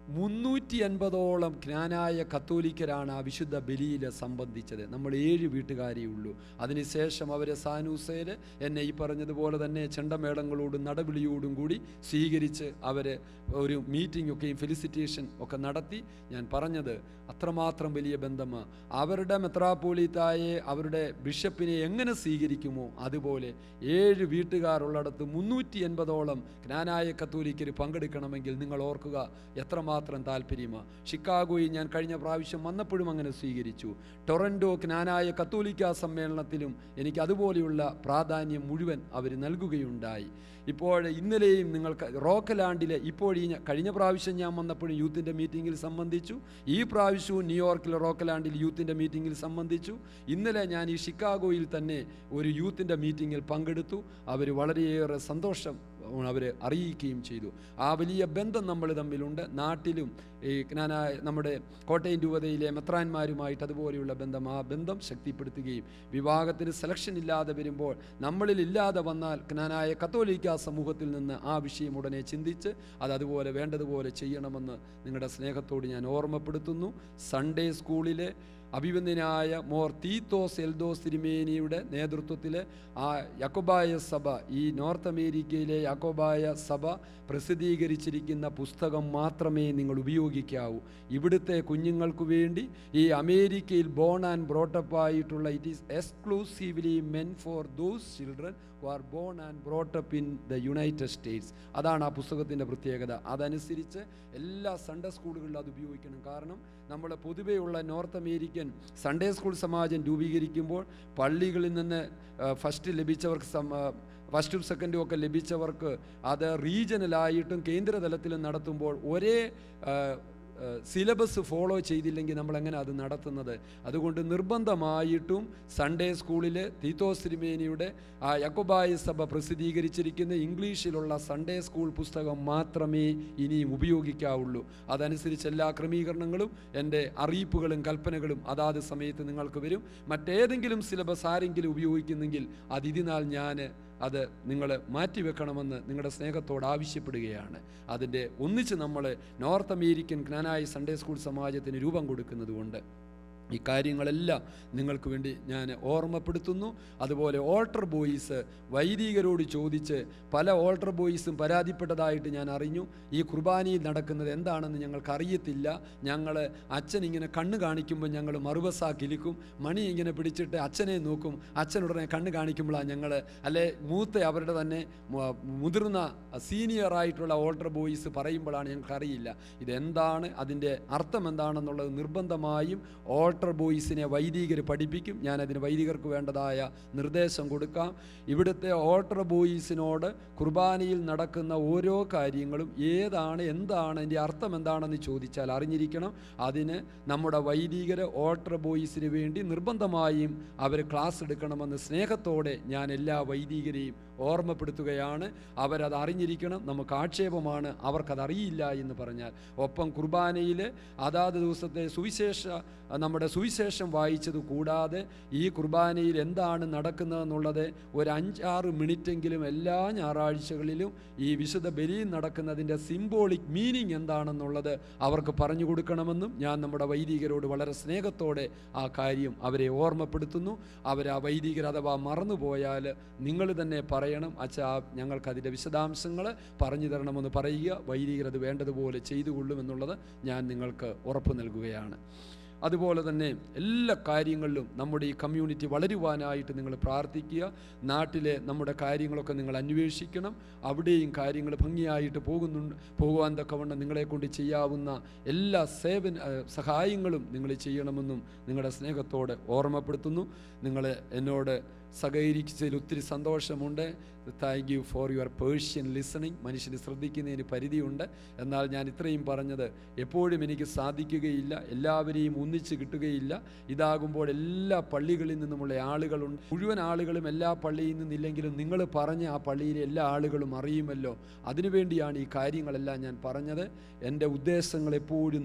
മുന്നൂറ്റി അൻപതോളം ജ്ഞാനായ കത്തോലിക്കരാണ് ആ വിശുദ്ധ ബലിയിൽ സംബന്ധിച്ചത് നമ്മൾ ഏഴ് വീട്ടുകാരേ ഉള്ളൂ അതിനുശേഷം അവരെ സാനൂസയിൽ എന്നെ ഈ പറഞ്ഞതുപോലെ തന്നെ ചെണ്ടമേളങ്ങളോടും നടവിളിയോടും കൂടി സ്വീകരിച്ച് അവർ ഒരു മീറ്റിംഗ് ഒക്കെയും ഫെലിസിറ്റേഷൻ ഒക്കെ നടത്തി ഞാൻ പറഞ്ഞത് അത്രമാത്രം വലിയ ബന്ധമാണ് അവരുടെ മെത്രാപ്പോലീത്തായെ അവരുടെ ബിഷപ്പിനെ എങ്ങനെ സ്വീകരിക്കുമോ അതുപോലെ ഏഴ് വീട്ടുകാരുള്ളിടത്ത് മുന്നൂറ്റി എൺപതോളം ജ്ഞാനായ കത്തോലിക്കർ പങ്കെടുക്കണമെങ്കിൽ നിങ്ങൾ ഓർക്കുക എത്രമാത്രം താല്പര്യമാണ് ഷിക്കാഗോയിൽ ഞാൻ കഴിഞ്ഞ പ്രാവശ്യം വന്നപ്പോഴും അങ്ങനെ സ്വീകരിച്ചു ടൊറൻഡോ ജ്ഞാനായ കത്തോലിക്ക സമ്മേളനത്തിലും എനിക്ക് അതുപോലെയുള്ള പ്രാധാന്യം മുഴുവൻ അവർ നൽകുകയുണ്ടായി ഇപ്പോൾ ഇന്നലെയും നിങ്ങൾക്ക് റോക്കലാൻഡിലെ ഇപ്പോൾ ഈ ഞ- കഴിഞ്ഞ പ്രാവശ്യം ഞാൻ വന്നപ്പോഴും യൂത്തിൻ്റെ മീറ്റിങ്ങിൽ സംബന്ധിച്ചു ഈ പ്രാവശ്യവും ന്യൂയോർക്കിലെ റോക്കലാൻഡിൽ യൂത്തിൻ്റെ മീറ്റിങ്ങിൽ സംബന്ധിച്ചു ഇന്നലെ ഞാൻ ഈ ഷിക്കാഗോയിൽ തന്നെ ഒരു യൂത്തിൻ്റെ മീറ്റിങ്ങിൽ പങ്കെടുത്തു അവർ വളരെയേറെ സന്തോഷം അവർ അറിയിക്കുകയും ചെയ്തു ആ വലിയ ബന്ധം നമ്മൾ തമ്മിലുണ്ട് നാട്ടിലും ഈ ജ്ഞാനായ നമ്മുടെ കോട്ടയം രൂപതയിലെ മെത്രാന്മാരുമായിട്ട് അതുപോലെയുള്ള ബന്ധം ആ ബന്ധം ശക്തിപ്പെടുത്തുകയും വിവാഹത്തിന് സെലക്ഷൻ ഇല്ലാതെ വരുമ്പോൾ നമ്മളിൽ ഇല്ലാതെ വന്നാൽ ജ്ഞാനായ കത്തോലിക്ക സമൂഹത്തിൽ നിന്ന് ആ വിഷയം ഉടനെ ചിന്തിച്ച് അത് അതുപോലെ വേണ്ടതുപോലെ ചെയ്യണമെന്ന് നിങ്ങളുടെ സ്നേഹത്തോട് ഞാൻ ഓർമ്മപ്പെടുത്തുന്നു സൺഡേ സ്കൂളിലെ അഭിവന്ദനായ മോർ തീത്തോസ് എൽദോസ് തിരുമേനിയുടെ നേതൃത്വത്തിൽ ആ യക്കോബായ സഭ ഈ നോർത്ത് അമേരിക്കയിലെ യക്കോബായ സഭ പ്രസിദ്ധീകരിച്ചിരിക്കുന്ന പുസ്തകം മാത്രമേ നിങ്ങൾ ഉപയോഗിക്കാവൂ ഇവിടുത്തെ കുഞ്ഞുങ്ങൾക്ക് വേണ്ടി ഈ അമേരിക്കയിൽ ബോൺ ആൻഡ് ബ്രോട്ടപ്പ് ആയിട്ടുള്ള it is exclusively meant for those children who are born and brought up in the United States അതാണ് ആ പുസ്തകത്തിൻ്റെ പ്രത്യേകത അതനുസരിച്ച് എല്ലാ സൺഡേ സ്കൂളുകളിലും അത് ഉപയോഗിക്കണം കാരണം നമ്മൾ പൊതുവെയുള്ള നോർത്ത് അമേരിക്കൻ സൺഡേ സ്കൂൾ സമാജം രൂപീകരിക്കുമ്പോൾ പള്ളികളിൽ നിന്ന് ഫസ്റ്റ് ലഭിച്ചവർക്ക് സം- ആ, ഫസ്റ്റും സെക്കൻഡും ഒക്കെ ലഭിച്ചവർക്ക് അത് റീജിയണലായിട്ടും കേന്ദ്ര തലത്തിലും നടത്തുമ്പോൾ ഒരേ ആ, ആ, സിലബസ് ഫോളോ ചെയ്തില്ലെങ്കിൽ നമ്മൾ എങ്ങനെ അത് നടത്തുന്നത് അതുകൊണ്ട് നിർബന്ധമായിട്ടും സൺഡേ സ്കൂളിൽ തീത്തോസ് തിരുമേനിയുടെ ആ യക്കോബായ സഭ പ്രസിദ്ധീകരിച്ചിരിക്കുന്ന ഇംഗ്ലീഷിലുള്ള സൺഡേ സ്കൂൾ പുസ്തകം മാത്രമേ ഇനിയും ഉപയോഗിക്കാവുള്ളൂ അതനുസരിച്ച് എല്ലാ ക്രമീകരണങ്ങളും എൻ്റെ അറിയിപ്പുകളും കൽപ്പനകളും അതാത് സമയത്ത് നിങ്ങൾക്ക് വരും മറ്റേതെങ്കിലും സിലബസ് ആരെങ്കിലും ഉപയോഗിക്കുന്നെങ്കിൽ അത് ഇതിനാൽ ഞാൻ അത് നിങ്ങൾ മാറ്റിവെക്കണമെന്ന് നിങ്ങളുടെ സ്നേഹത്തോട് ആവശ്യപ്പെടുകയാണ് അതിൻ്റെ ഒന്നിച്ച് നമ്മൾ North American Knanaya Sunday school സമാജത്തിന് രൂപം കൊടുക്കുന്നതുകൊണ്ട് ഈ കാര്യങ്ങളെല്ലാം നിങ്ങൾക്ക് വേണ്ടി ഞാൻ ഓർമ്മപ്പെടുത്തുന്നു അതുപോലെ ഓൾട്ടർ ബോയ്സ് വൈദികരോട് ചോദിച്ച് പല ഓൾട്ടർ ബോയ്സും പരാതിപ്പെട്ടതായിട്ട് ഞാൻ അറിഞ്ഞു ഈ കുർബാനയിൽ നടക്കുന്നത് എന്താണെന്ന് ഞങ്ങൾക്ക് അറിയത്തില്ല ഞങ്ങൾ അച്ഛൻ ഇങ്ങനെ കണ്ണ് കാണിക്കുമ്പോൾ ഞങ്ങൾ മറുവസാ കിലിക്കും മണി ഇങ്ങനെ പിടിച്ചിട്ട് അച്ഛനെ നോക്കും അച്ഛൻ ഉടനെ കണ്ണ് കാണിക്കുമ്പോഴാണ് ഞങ്ങൾ അല്ലെ മൂത്ത അവരുടെ തന്നെ മു- മുതിർന്ന സീനിയർ ആയിട്ടുള്ള ഓൾട്ടർ ബോയ്സ് പറയുമ്പോഴാണ് ഞങ്ങൾക്ക് അറിയില്ല ഇതെന്താണ് അതിൻ്റെ അർത്ഥം എന്താണെന്നുള്ളത് നിർബന്ധമായും ഓൾട്ടർ ബോയ്സിനെ വൈദികർ പഠിപ്പിക്കും ഞാനതിന് വൈദികർക്ക് വേണ്ടതായ നിർദ്ദേശം കൊടുക്കാം ഇവിടുത്തെ ഓൾട്ടർ ബോയ്സിനോട് കുർബാനയിൽ നടക്കുന്ന ഓരോ കാര്യങ്ങളും ഏതാണ് എന്താണ് അതിൻ്റെ അർത്ഥം എന്താണെന്ന് ചോദിച്ചാൽ അറിഞ്ഞിരിക്കണം അതിന് നമ്മുടെ വൈദികർ ഓൾട്ടർ ബോയ്സിന് വേണ്ടി നിർബന്ധമായും അവർ ക്ലാസ് എടുക്കണമെന്ന് സ്നേഹത്തോടെ ഞാൻ എല്ലാ വൈദികരെയും ഓർമ്മപ്പെടുത്തുകയാണ് അവരത് അറിഞ്ഞിരിക്കണം നമുക്ക് ആക്ഷേപമാണ് അവർക്കത് അറിയില്ല എന്ന് പറഞ്ഞാൽ ഒപ്പം കുർബാനയിൽ അതാത് ദിവസത്തെ സുവിശേഷ നമ്മുടെ സുവിശേഷം വായിച്ചത് കൂടാതെ ഈ കുർബാനയിൽ എന്താണ് നടക്കുന്നതെന്നുള്ളത് ഒരു അഞ്ചാറ് മിനിറ്റെങ്കിലും എല്ലാ ഞായറാഴ്ചകളിലും ഈ വിശുദ്ധ ബലിയിൽ നടക്കുന്നതിൻ്റെ സിംബോളിക് മീനിങ് എന്താണെന്നുള്ളത് അവർക്ക് പറഞ്ഞു കൊടുക്കണമെന്നും ഞാൻ നമ്മുടെ വൈദികരോട് വളരെ സ്നേഹത്തോടെ ആ കാര്യം അവരെ ഓർമ്മപ്പെടുത്തുന്നു അവർ ആ വൈദികർ അഥവാ മറന്നുപോയാൽ നിങ്ങൾ തന്നെ പറയണം അച്ഛാ ഞങ്ങൾക്ക് അതിൻ്റെ വിശദാംശങ്ങൾ പറഞ്ഞു തരണമെന്ന് പറയുക വൈദികർ അത് വേണ്ടതുപോലെ ചെയ്തു കൊള്ളുമെന്നുള്ളത് ഞാൻ നിങ്ങൾക്ക് ഉറപ്പ് നൽകുകയാണ് അതുപോലെ തന്നെ എല്ലാ കാര്യങ്ങളിലും നമ്മുടെ ഈ കമ്മ്യൂണിറ്റി വളരുവാനായിട്ട് നിങ്ങൾ പ്രാർത്ഥിക്കുക നാട്ടിലെ നമ്മുടെ കാര്യങ്ങളൊക്കെ നിങ്ങൾ അന്വേഷിക്കണം അവിടെയും കാര്യങ്ങൾ ഭംഗിയായിട്ട് പോകുന്നുണ്ട് പോകുവാൻ തക്കവണ്ണം നിങ്ങളെ കൊണ്ട് ചെയ്യാവുന്ന എല്ലാ സേവന ഏഹ് സഹായങ്ങളും നിങ്ങൾ ചെയ്യണമെന്നും നിങ്ങളുടെ സ്നേഹത്തോട് ഓർമ്മപ്പെടുത്തുന്നു നിങ്ങൾ എന്നോട് സഹകരിച്ചതിൽ ഒത്തിരി സന്തോഷമുണ്ട് താങ്ക് യു ഫോർ യുവർ പേഴ്ഷ്യൻ ലിസണിങ് മനുഷ്യന് ശ്രദ്ധിക്കുന്നതിന് പരിധിയുണ്ട് എന്നാൽ ഞാൻ ഇത്രയും പറഞ്ഞത് എപ്പോഴും എനിക്ക് സാധിക്കുകയില്ല എല്ലാവരെയും ഒന്നിച്ച് കിട്ടുകയില്ല ഇതാകുമ്പോൾ എല്ലാ പള്ളികളിൽ നിന്നുമുള്ള ആളുകളുണ്ട് മുഴുവൻ ആളുകളും എല്ലാ പള്ളിയിൽ നിന്നില്ലെങ്കിലും നിങ്ങൾ പറഞ്ഞ ആ പള്ളിയിലെ എല്ലാ ആളുകളും അറിയുമല്ലോ അതിനുവേണ്ടിയാണ് ഈ കാര്യങ്ങളെല്ലാം ഞാൻ പറഞ്ഞത് എൻ്റെ ഉദ്ദേശങ്ങൾ എപ്പോഴും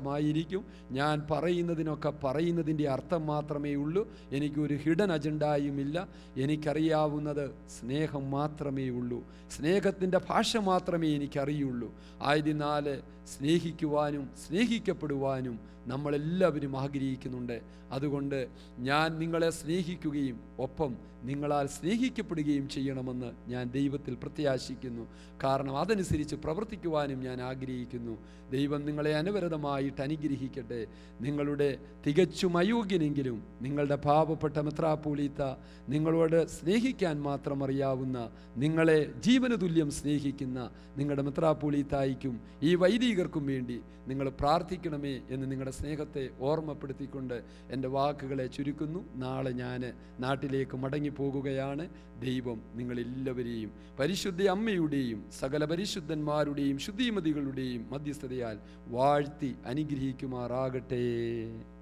നിഷ്കളങ്കമായിരിക്കും ഞാൻ പറയുന്നതിനൊക്കെ പറയുന്നതിൻ്റെ അർത്ഥം മാത്രമേ ഉള്ളൂ എനിക്കൊരു ഹിഡൻ അജണ്ടയും ആരുമില്ല എനിക്കറിയാവുന്നത് സ്നേഹം മാത്രമേ ഉള്ളൂ സ്നേഹത്തിൻ്റെ ഭാഷ മാത്രമേ എനിക്കറിയുള്ളൂ ആയതിനാൽ സ്നേഹിക്കുവാനും സ്നേഹിക്കപ്പെടുവാനും നമ്മളെല്ലാവരും ആഗ്രഹിക്കുന്നുണ്ട് അതുകൊണ്ട് ഞാൻ നിങ്ങളെ സ്നേഹിക്കുകയും ഒപ്പം നിങ്ങളാൽ സ്നേഹിക്കപ്പെടുകയും ചെയ്യണമെന്ന് ഞാൻ ദൈവത്തിൽ പ്രത്യാശിക്കുന്നു കാരണം അതനുസരിച്ച് പ്രവർത്തിക്കുവാനും ഞാൻ ആഗ്രഹിക്കുന്നു ദൈവം നിങ്ങളെ അനവരതമായിട്ട് അനുഗ്രഹിക്കട്ടെ നിങ്ങളുടെ തികച്ചും അയോഗ്യനെങ്കിലും നിങ്ങളുടെ പാവപ്പെട്ട മെത്രാപ്പൂലീത്ത നിങ്ങളോട് സ്നേഹിക്കാൻ മാത്രം അറിയാവുന്ന നിങ്ങളെ ജീവന തുല്യം സ്നേഹിക്കുന്ന നിങ്ങളുടെ മെത്രാപ്പൂലീത്തായിക്കും ഈ വൈദികർക്കും വേണ്ടി നിങ്ങൾ പ്രാർത്ഥിക്കണമേ എന്ന് നിങ്ങളുടെ സ്നേഹത്തെ ഓർമ്മപ്പെടുത്തിക്കൊണ്ട് എൻ്റെ വാക്കുകളെ ചുരുക്കുന്നു നാളെ ഞാൻ നാട്ടിലേക്ക് മടങ്ങിപ്പോകുകയാണ് ദൈവം നിങ്ങളെല്ലാവരെയും പരിശുദ്ധ അമ്മയുടെയും സകല പരിശുദ്ധന്മാരുടെയും ശുദ്ധിമതികളുടെയും മധ്യസ്ഥതയാൽ വാഴ്ത്തി അനുഗ്രഹിക്കുമാറാകട്ടെ